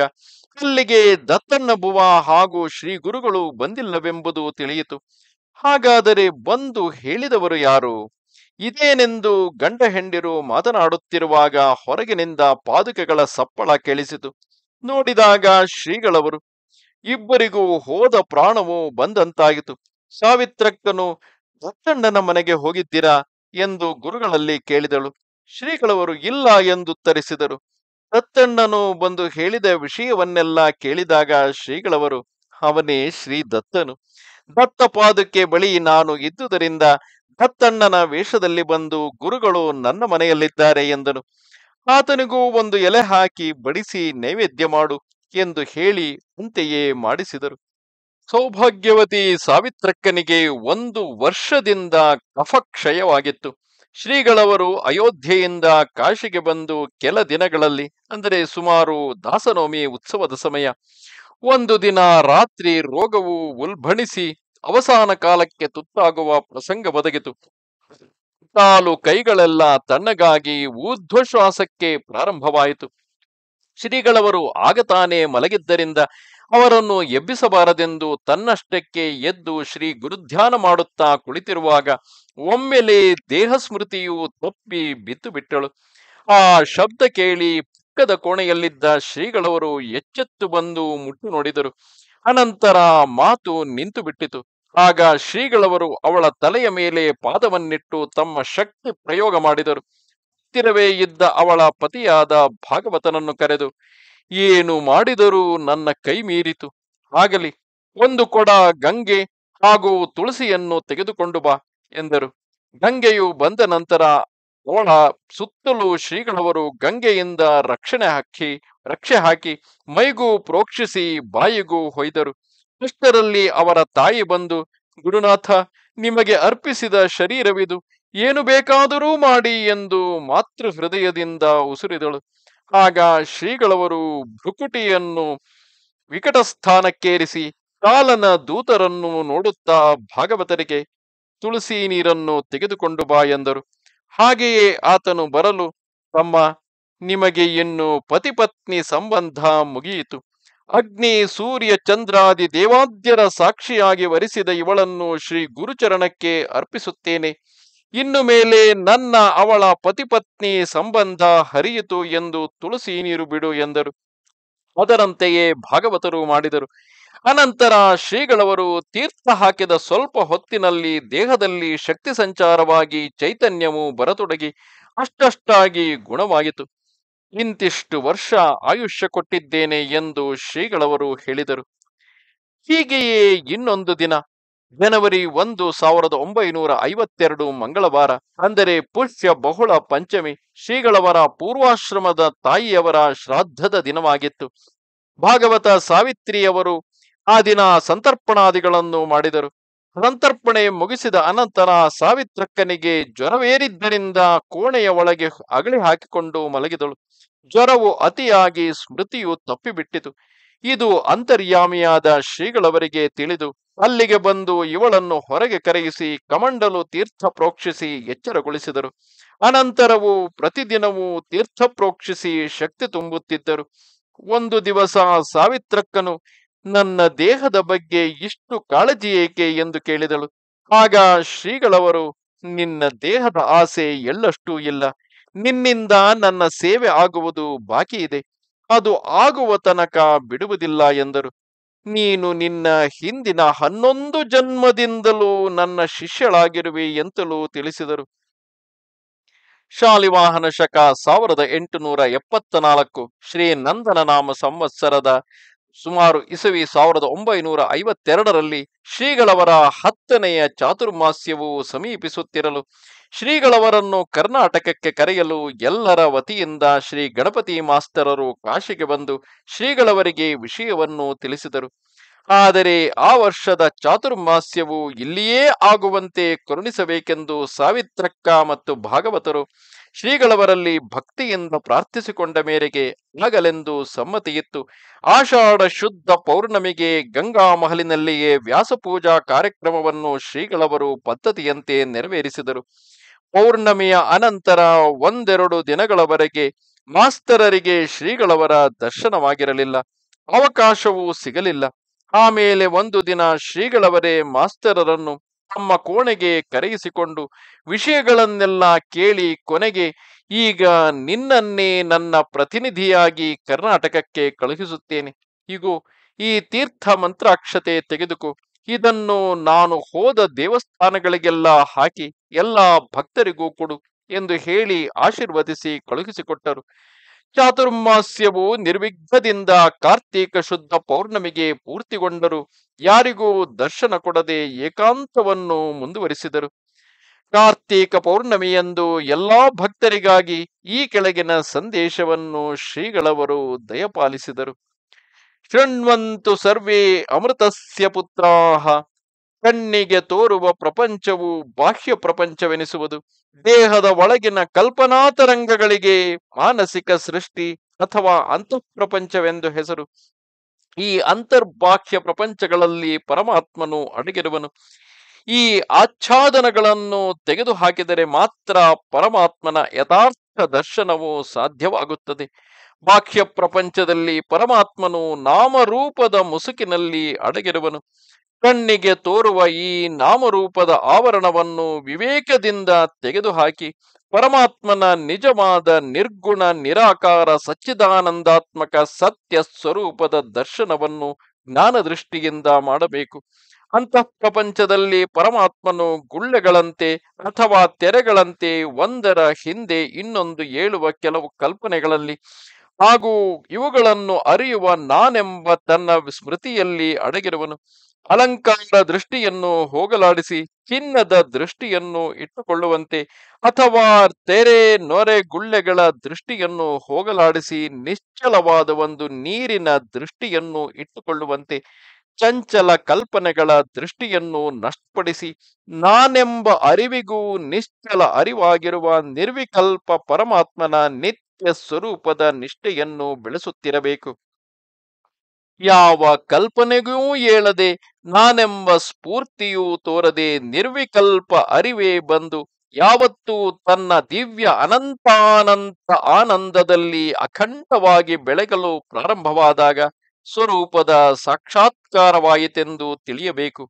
ಅಲ್ಲಿಗೆ ದತ್ತಣ್ಣ ಬುವ ಹಾಗೂ ಶ್ರೀ ಗುರುಗಳು ಬಂದಿಲ್ಲವೆಂಬುದು ತಿಳಿಯಿತು ಹಾಗಾದರೆ ಬಂದು ಹೇಳಿದವರು ಯಾರು ಇದೇನೆಂದು ಗಂಡ ಹೆಂಡಿರು ಮಾತನಾಡುತ್ತಿರುವಾಗ ಹೊರಗಿನಿಂದ ಪಾದುಕೆಗಳ ಸಪ್ಪಳ ಕೇಳಿಸಿತು ನೋಡಿದಾಗ ಶ್ರೀಗಳವರು ಇಬ್ಬರಿಗೂ ಹೋದ ಪ್ರಾಣವು ಬಂದಂತಾಯಿತು ಸಾವಿತ್ರಕ್ಕನು ದತ್ತಣ್ಣನ ಮನೆಗೆ ಹೋಗಿದ್ದೀರಾ ಎಂದು ಗುರುಗಳಲ್ಲಿ ಕೇಳಿದಳು ಶ್ರೀಗಳವರು ಇಲ್ಲ ಎಂದುತ್ತರಿಸಿದರು ದತ್ತಣ್ಣನು ಬಂದು ಹೇಳಿದ ವಿಷಯವನ್ನೆಲ್ಲ ಕೇಳಿದಾಗ ಶ್ರೀಗಳವರು ಅವನೇ ಶ್ರೀ ದತ್ತನು ದತ್ತ ಪಾದಕ್ಕೆ ಬಳಿ ನಾನು ಇದ್ದುದರಿಂದ ದತ್ತಣ್ಣನ ವೇಷದಲ್ಲಿ ಬಂದು ಗುರುಗಳು ನನ್ನ ಮನೆಯಲ್ಲಿದ್ದಾರೆ ಎಂದನು ಆತನಿಗೂ ಒಂದು ಎಲೆ ಹಾಕಿ ಬಡಿಸಿ ನೈವೇದ್ಯ ಮಾಡು ಎಂದು ಹೇಳಿ ಅಂತೆಯೇ ಮಾಡಿಸಿದರು ಸೌಭಾಗ್ಯವತಿ ಸಾವಿತ್ರಕ್ಕನಿಗೆ ಒಂದು ವರ್ಷದಿಂದ ಕಫಕ್ಷಯವಾಗಿತ್ತು ಶ್ರೀಗಳವರು ಅಯೋಧ್ಯೆಯಿಂದ ಕಾಶಿಗೆ ಬಂದು ಕೆಲ ದಿನಗಳಲ್ಲಿ ಅಂದರೆ ಸುಮಾರು ದಾಸನವಮಿ ಉತ್ಸವದ ಸಮಯ ಒಂದು ದಿನ ರಾತ್ರಿ ರೋಗವು ಉಲ್ಬಣಿಸಿ ಅವಸಾನ ಕಾಲಕ್ಕೆ ತುತ್ತಾಗುವ ಪ್ರಸಂಗ ಒದಗಿತು ಕಾಲು ಕೈಗಳೆಲ್ಲ ತಣ್ಣಗಾಗಿ ಊರ್ಧ್ವಶ್ವಾಸಕ್ಕೆ ಪ್ರಾರಂಭವಾಯಿತು ಶ್ರೀಗಳವರು ಆಗ ತಾನೇ ಮಲಗಿದ್ದರಿಂದ ಅವರನ್ನು ಎಬ್ಬಿಸಬಾರದೆಂದು ತನ್ನಷ್ಟಕ್ಕೆ ಎದ್ದು ಶ್ರೀ ಗುರುಧ್ಯಾನ ಮಾಡುತ್ತಾ ಕುಳಿತಿರುವಾಗ ಒಮ್ಮೆಲೆ ದೇಹ ಸ್ಮೃತಿಯು ತಪ್ಪಿ ಬಿದ್ದು ಬಿಟ್ಟಳು ಆ ಶಬ್ದ ಕೇಳಿ ಪಕ್ಕದ ಕೋಣೆಯಲ್ಲಿದ್ದ ಶ್ರೀಗಳವರು ಎಚ್ಚೆತ್ತು ಬಂದು ಮುಟ್ಟು ನೋಡಿದರು ಅನಂತರ ಮಾತು ನಿಂತು ಬಿಟ್ಟಿತು ಆಗ ಶ್ರೀಗಳವರು ಅವಳ ತಲೆಯ ಮೇಲೆ ಪಾದವನ್ನಿಟ್ಟು ತಮ್ಮ ಶಕ್ತಿ ಪ್ರಯೋಗ ಮಾಡಿದರು ಹತ್ತಿರವೇ ಇದ್ದ ಅವಳ ಪತಿಯಾದ ಭಾಗವತನನ್ನು ಕರೆದು ಏನು ಮಾಡಿದರೂ ನನ್ನ ಕೈ ಮೀರಿತು ಆಗಲಿ ಒಂದು ಕೊಡ ಗಂಗೆ ಹಾಗೂ ತುಳಸಿಯನ್ನು ತೆಗೆದುಕೊಂಡು ಬಾ ಎಂದರು ಗಂಗೆಯು ಬಂದ ನಂತರ ಅವಳ ಸುತ್ತಲೂ ಶ್ರೀಗಳವರು ಗಂಗೆಯಿಂದ ರಕ್ಷಣೆ ಹಾಕಿ ರಕ್ಷೆ ಹಾಕಿ ಮೈಗೂ ಪ್ರೋಕ್ಷಿಸಿ ಬಾಯಿಗೂ ಹೊಯ್ದರು ಅಷ್ಟರಲ್ಲಿ ಅವರ ತಾಯಿ ಬಂದು ಗುರುನಾಥ ನಿಮಗೆ ಅರ್ಪಿಸಿದ ಶರೀರವಿದು ಏನು ಬೇಕಾದರೂ ಮಾಡಿ ಎಂದು ಮಾತೃ ಹೃದಯದಿಂದ ಉಸುರಿದಳು ಆಗ ಶ್ರೀಗಳವರು ಭ್ರುಕುಟಿಯನ್ನು ವಿಕಟ ಸ್ಥಾನಕ್ಕೇರಿಸಿ ಕಾಲನ ದೂತರನ್ನು ನೋಡುತ್ತಾ ಭಾಗವತರಿಗೆ ತುಳಸಿ ನೀರನ್ನು ತೆಗೆದುಕೊಂಡು ಬಾ ಎಂದರು ಹಾಗೆಯೇ ಆತನು ಬರಲು ತಮ್ಮ ನಿಮಗೆ ಇನ್ನು ಪತಿಪತ್ನಿ ಸಂಬಂಧ ಮುಗಿಯಿತು ಅಗ್ನಿ ಸೂರ್ಯ ಚಂದ್ರಾದಿ ದೇವಾದ್ಯರ ಸಾಕ್ಷಿಯಾಗಿ ವರಿಸಿದ ಇವಳನ್ನು ಶ್ರೀ ಗುರುಚರಣಕ್ಕೆ ಅರ್ಪಿಸುತ್ತೇನೆ ಇನ್ನು ಮೇಲೆ ನನ್ನ ಅವಳ ಪತಿಪತ್ನಿ ಸಂಬಂಧ ಹರಿಯಿತು ಎಂದು ತುಳಸಿ ನೀರು ಬಿಡು ಎಂದರು ಅದರಂತೆಯೇ ಭಾಗವತರು ಮಾಡಿದರು ಅನಂತರ ಶ್ರೀಗಳವರು ತೀರ್ಥ ಹಾಕಿದ ಸ್ವಲ್ಪ ಹೊತ್ತಿನಲ್ಲಿ ದೇಹದಲ್ಲಿ ಶಕ್ತಿ ಸಂಚಾರವಾಗಿ ಚೈತನ್ಯವು ಬರತೊಡಗಿ ಅಷ್ಟಷ್ಟಾಗಿ ಗುಣವಾಯಿತು ಇಂತಿಷ್ಟು ವರ್ಷ ಆಯುಷ್ಯ ಕೊಟ್ಟಿದ್ದೇನೆ ಎಂದು ಶ್ರೀಗಳವರು ಹೇಳಿದರು ಹೀಗೆಯೇ ಇನ್ನೊಂದು ದಿನ ಜನವರಿ ಒಂದು ಸಾವಿರದ ಒಂಬೈನೂರ ಐವತ್ತೆರಡು ಮಂಗಳವಾರ ಅಂದರೆ ಪುಷ್ಯ ಬಹುಳ ಪಂಚಮಿ ಶ್ರೀಗಳವರ ಪೂರ್ವಾಶ್ರಮದ ತಾಯಿಯವರ ಶ್ರಾದ್ದದ ದಿನವಾಗಿತ್ತು ಭಾಗವತ ಸಾವಿತ್ರಿಯವರು ಆ ದಿನ ಸಂತರ್ಪಣಾದಿಗಳನ್ನು ಮಾಡಿದರು ಸಂತರ್ಪಣೆ ಮುಗಿಸಿದ ಅನಂತರ ಸಾವಿತ್ರಕ್ಕನಿಗೆ ಜ್ವರವೇರಿದ್ದರಿಂದ ಕೋಣೆಯ ಒಳಗೆ ಅಗಳಿ ಹಾಕಿಕೊಂಡು ಮಲಗಿದಳು ಜ್ವರವು ಅತಿಯಾಗಿ ಸ್ಮೃತಿಯು ತಪ್ಪಿಬಿಟ್ಟಿತು ಇದು ಅಂತರ್ಯಾಮಿಯಾದ ಶ್ರೀಗಳವರಿಗೆ ತಿಳಿದು ಅಲ್ಲಿಗೆ ಬಂದು ಇವಳನ್ನು ಹೊರಗೆ ಕರೆಯಿಸಿ ಕಮಂಡಲು ತೀರ್ಥ ಪ್ರೋಕ್ಷಿಸಿ ಎಚ್ಚರಗೊಳಿಸಿದರು ಅನಂತರವೂ ಪ್ರತಿದಿನವೂ ತೀರ್ಥ ಪ್ರೋಕ್ಷಿಸಿ ಶಕ್ತಿ ತುಂಬುತ್ತಿದ್ದರು ಒಂದು ದಿವಸ ಸಾವಿತ್ರಕ್ಕನು ನನ್ನ ದೇಹದ ಬಗ್ಗೆ ಇಷ್ಟು ಕಾಳಜಿ ಏಕೆ ಎಂದು ಕೇಳಿದಳು ಆಗ ಶ್ರೀಗಳವರು ನಿನ್ನ ದೇಹದ ಆಸೆ ಎಳ್ಳಷ್ಟೂ ಇಲ್ಲ ನಿನ್ನಿಂದ ನನ್ನ ಸೇವೆ ಆಗುವುದು ಬಾಕಿ ಇದೆ ಅದು ಆಗುವ ತನಕ ಬಿಡುವುದಿಲ್ಲ ಎಂದರು ನೀನು ನಿನ್ನ ಹಿಂದಿನ ಹನ್ನೊಂದು ಜನ್ಮದಿಂದಲೂ ನನ್ನ ಶಿಷ್ಯಳಾಗಿರುವೆ ಎಂತಲೂ ತಿಳಿಸಿದರು ಶಾಲಿವಾಹನ ಶಕ ಸಾವಿರದ ಎಂಟುನೂರ ಎಪ್ಪತ್ತ ನಾಲ್ಕು ಶ್ರೀ ನಂದನ ನಾಮ ಸಂವತ್ಸರದ ಸುಮಾರು ಇಸವಿ ಸಾವಿರದ ಒಂಬೈನೂರ ಐವತ್ತೆರಡರಲ್ಲಿ ಶ್ರೀಗಳವರ ಹತ್ತನೆಯ ಚಾತುರ್ಮಾಸ್ಯವು ಸಮೀಪಿಸುತ್ತಿರಲು ಶ್ರೀಗಳವರನ್ನು ಕರ್ನಾಟಕಕ್ಕೆ ಕರೆಯಲು ಎಲ್ಲರ ವತಿಯಿಂದ ಶ್ರೀ ಗಣಪತಿ ಮಾಸ್ತರರು ಕಾಶಿಗೆ ಬಂದು ಶ್ರೀಗಳವರಿಗೆ ವಿಷಯವನ್ನು ತಿಳಿಸಿದರು ಆದರೆ ಆ ವರ್ಷದ ಚಾತುರ್ಮಾಸ್ಯವು ಇಲ್ಲಿಯೇ ಆಗುವಂತೆ ಕರುಣಿಸಬೇಕೆಂದು ಸಾವಿತ್ರಕ್ಕ ಮತ್ತು ಭಾಗವತರು ಶ್ರೀಗಳವರಲ್ಲಿ ಭಕ್ತಿಯಿಂದ ಪ್ರಾರ್ಥಿಸಿಕೊಂಡ ಮೇರೆಗೆ ಆಗಲೆಂದು ಸಮ್ಮತಿಯಿತ್ತು ಆಷಾಢ ಶುದ್ಧ ಪೌರ್ಣಮಿಗೆ ಗಂಗಾ ಮಹಲಿನಲ್ಲಿಯೇ ವ್ಯಾಸಪೂಜಾ ಕಾರ್ಯಕ್ರಮವನ್ನು ಶ್ರೀಗಳವರು ಪದ್ಧತಿಯಂತೆ ನೆರವೇರಿಸಿದರು ಪೌರ್ಣಮಿಯ ಅನಂತರ ಒಂದೆರಡು ದಿನಗಳವರೆಗೆ ಮಾಸ್ತರರಿಗೆ ಶ್ರೀಗಳವರ ದರ್ಶನವಾಗಿರಲಿಲ್ಲ ಅವಕಾಶವೂ ಸಿಗಲಿಲ್ಲ ಆಮೇಲೆ ಒಂದು ದಿನ ಶ್ರೀಗಳವರೇ ಮಾಸ್ತರರನ್ನು ತಮ್ಮ ಕೋಣೆಗೆ ಕರೆಯಿಸಿಕೊಂಡು ವಿಷಯಗಳನ್ನೆಲ್ಲ ಕೇಳಿ ಕೊನೆಗೆ ಈಗ ನಿನ್ನನ್ನೇ ನನ್ನ ಪ್ರತಿನಿಧಿಯಾಗಿ ಕರ್ನಾಟಕಕ್ಕೆ ಕಳುಹಿಸುತ್ತೇನೆ ಹೀಗೂ ಈ ತೀರ್ಥ ಮಂತ್ರಾಕ್ಷತೆ ತೆಗೆದುಕೋ ಇದನ್ನು ನಾನು ಹೋದ ದೇವಸ್ಥಾನಗಳಿಗೆಲ್ಲ ಹಾಕಿ ಎಲ್ಲ ಭಕ್ತರಿಗೂ ಕೊಡು ಎಂದು ಹೇಳಿ ಆಶೀರ್ವದಿಸಿ ಕಳುಹಿಸಿಕೊಟ್ಟರು ಚಾತುರ್ಮಾಸ್ಯವು ನಿರ್ವಿಘ್ನದಿಂದ ಕಾರ್ತೀಕ ಶುದ್ಧ ಪೌರ್ಣಮಿಗೆ ಪೂರ್ತಿಗೊಂಡರು ಯಾರಿಗೂ ದರ್ಶನ ಕೊಡದೆ ಏಕಾಂತವನ್ನು ಮುಂದುವರಿಸಿದರು ಕಾರ್ತೀಕ ಪೌರ್ಣಮಿಯಂದು ಎಲ್ಲಾ ಭಕ್ತರಿಗಾಗಿ ಈ ಕೆಳಗಿನ ಸಂದೇಶವನ್ನು ಶ್ರೀಗಳವರು ದಯಪಾಲಿಸಿದರು ಶೃಣ್ವಂತು ಸರ್ವೇ ಅಮೃತಸ್ಯ ಪುತ್ರಾಹ ಕಣ್ಣಿಗೆ ತೋರುವ ಪ್ರಪಂಚವು ಬಾಹ್ಯ ಪ್ರಪಂಚವೆನಿಸುವುದು ದೇಹದ ಒಳಗಿನ ಕಲ್ಪನಾ ತರಂಗಗಳಿಗೆ ಮಾನಸಿಕ ಸೃಷ್ಟಿ ಅಥವಾ ಅಂತಃಪ್ರಪಂಚವೆಂದು ಹೆಸರು ಈ ಅಂತರ್ಬಾಹ್ಯ ಪ್ರಪಂಚಗಳಲ್ಲಿ ಪರಮಾತ್ಮನು ಅಡಗಿರುವನು ಈ ಆಚ್ಛಾದನಗಳನ್ನು ತೆಗೆದುಹಾಕಿದರೆ ಮಾತ್ರ ಪರಮಾತ್ಮನ ಯಥಾರ್ಥ ದರ್ಶನವು ಸಾಧ್ಯವಾಗುತ್ತದೆ ಬಾಹ್ಯ ಪ್ರಪಂಚದಲ್ಲಿ ಪರಮಾತ್ಮನು ನಾಮರೂಪದ ಮುಸುಕಿನಲ್ಲಿ ಅಡಗಿರುವನು ಕಣ್ಣಿಗೆ ತೋರುವ ಈ ನಾಮರೂಪದ ಆವರಣವನ್ನು ವಿವೇಕದಿಂದ ತೆಗೆದುಹಾಕಿ ಪರಮಾತ್ಮನ ನಿಜವಾದ ನಿರ್ಗುಣ ನಿರಾಕಾರ ಸಚ್ಚಿದಾನಂದಾತ್ಮಕ ಸತ್ಯ ಸ್ವರೂಪದ ದರ್ಶನವನ್ನು ಜ್ಞಾನದೃಷ್ಟಿಯಿಂದ ಮಾಡಬೇಕು ಅಂತಃ ಪ್ರಪಂಚದಲ್ಲಿ ಪರಮಾತ್ಮನು ಗುಳ್ಳೆಗಳಂತೆ ಅಥವಾ ತೆರೆಗಳಂತೆ ಒಂದರ ಹಿಂದೆ ಇನ್ನೊಂದು ಏಳುವ ಕೆಲವು ಕಲ್ಪನೆಗಳಲ್ಲಿ ಹಾಗೂ ಇವುಗಳನ್ನು ಅರಿಯುವ ನಾನೆಂಬ ತನ್ನ ಸ್ಮೃತಿಯಲ್ಲಿ ಅಡಗಿರುವನು ಅಲಂಕಾರ ದೃಷ್ಟಿಯನ್ನು ಹೋಗಲಾಡಿಸಿ ಚಿನ್ನದ ದೃಷ್ಟಿಯನ್ನು ಇಟ್ಟುಕೊಳ್ಳುವಂತೆ ಅಥವಾ ತೆರೆ ನೊರೆ ಗುಳ್ಳೆಗಳ ದೃಷ್ಟಿಯನ್ನು ಹೋಗಲಾಡಿಸಿ ನಿಶ್ಚಲವಾದ ಒಂದು ನೀರಿನ ದೃಷ್ಟಿಯನ್ನು ಇಟ್ಟುಕೊಳ್ಳುವಂತೆ ಚಂಚಲ ಕಲ್ಪನೆಗಳ ದೃಷ್ಟಿಯನ್ನು ನಷ್ಟಪಡಿಸಿ ನಾನೆಂಬ ಅರಿವಿಗೂ ನಿಶ್ಚಲ ಅರಿವಾಗಿರುವ ನಿರ್ವಿಕಲ್ಪ ಪರಮಾತ್ಮನ ನಿತ್ಯ ಸ್ವರೂಪದ ನಿಷ್ಠೆಯನ್ನು ಬೆಳೆಸುತ್ತಿರಬೇಕು ಯಾವ ಕಲ್ಪನೆಗೂ ಏಳದೆ ನಾನೆಂಬ ಸ್ಫೂರ್ತಿಯೂ ತೋರದೆ ನಿರ್ವಿಕಲ್ಪ ಅರಿವೇ ಬಂದು ಯಾವತ್ತೂ ತನ್ನ ದಿವ್ಯ ಅನಂತಾನಂತ ಆನಂದದಲ್ಲಿ ಅಖಂಡವಾಗಿ ಬೆಳಗಲು ಪ್ರಾರಂಭವಾದಾಗ ಸ್ವರೂಪದ ಸಾಕ್ಷಾತ್ಕಾರವಾಯಿತೆಂದು ತಿಳಿಯಬೇಕು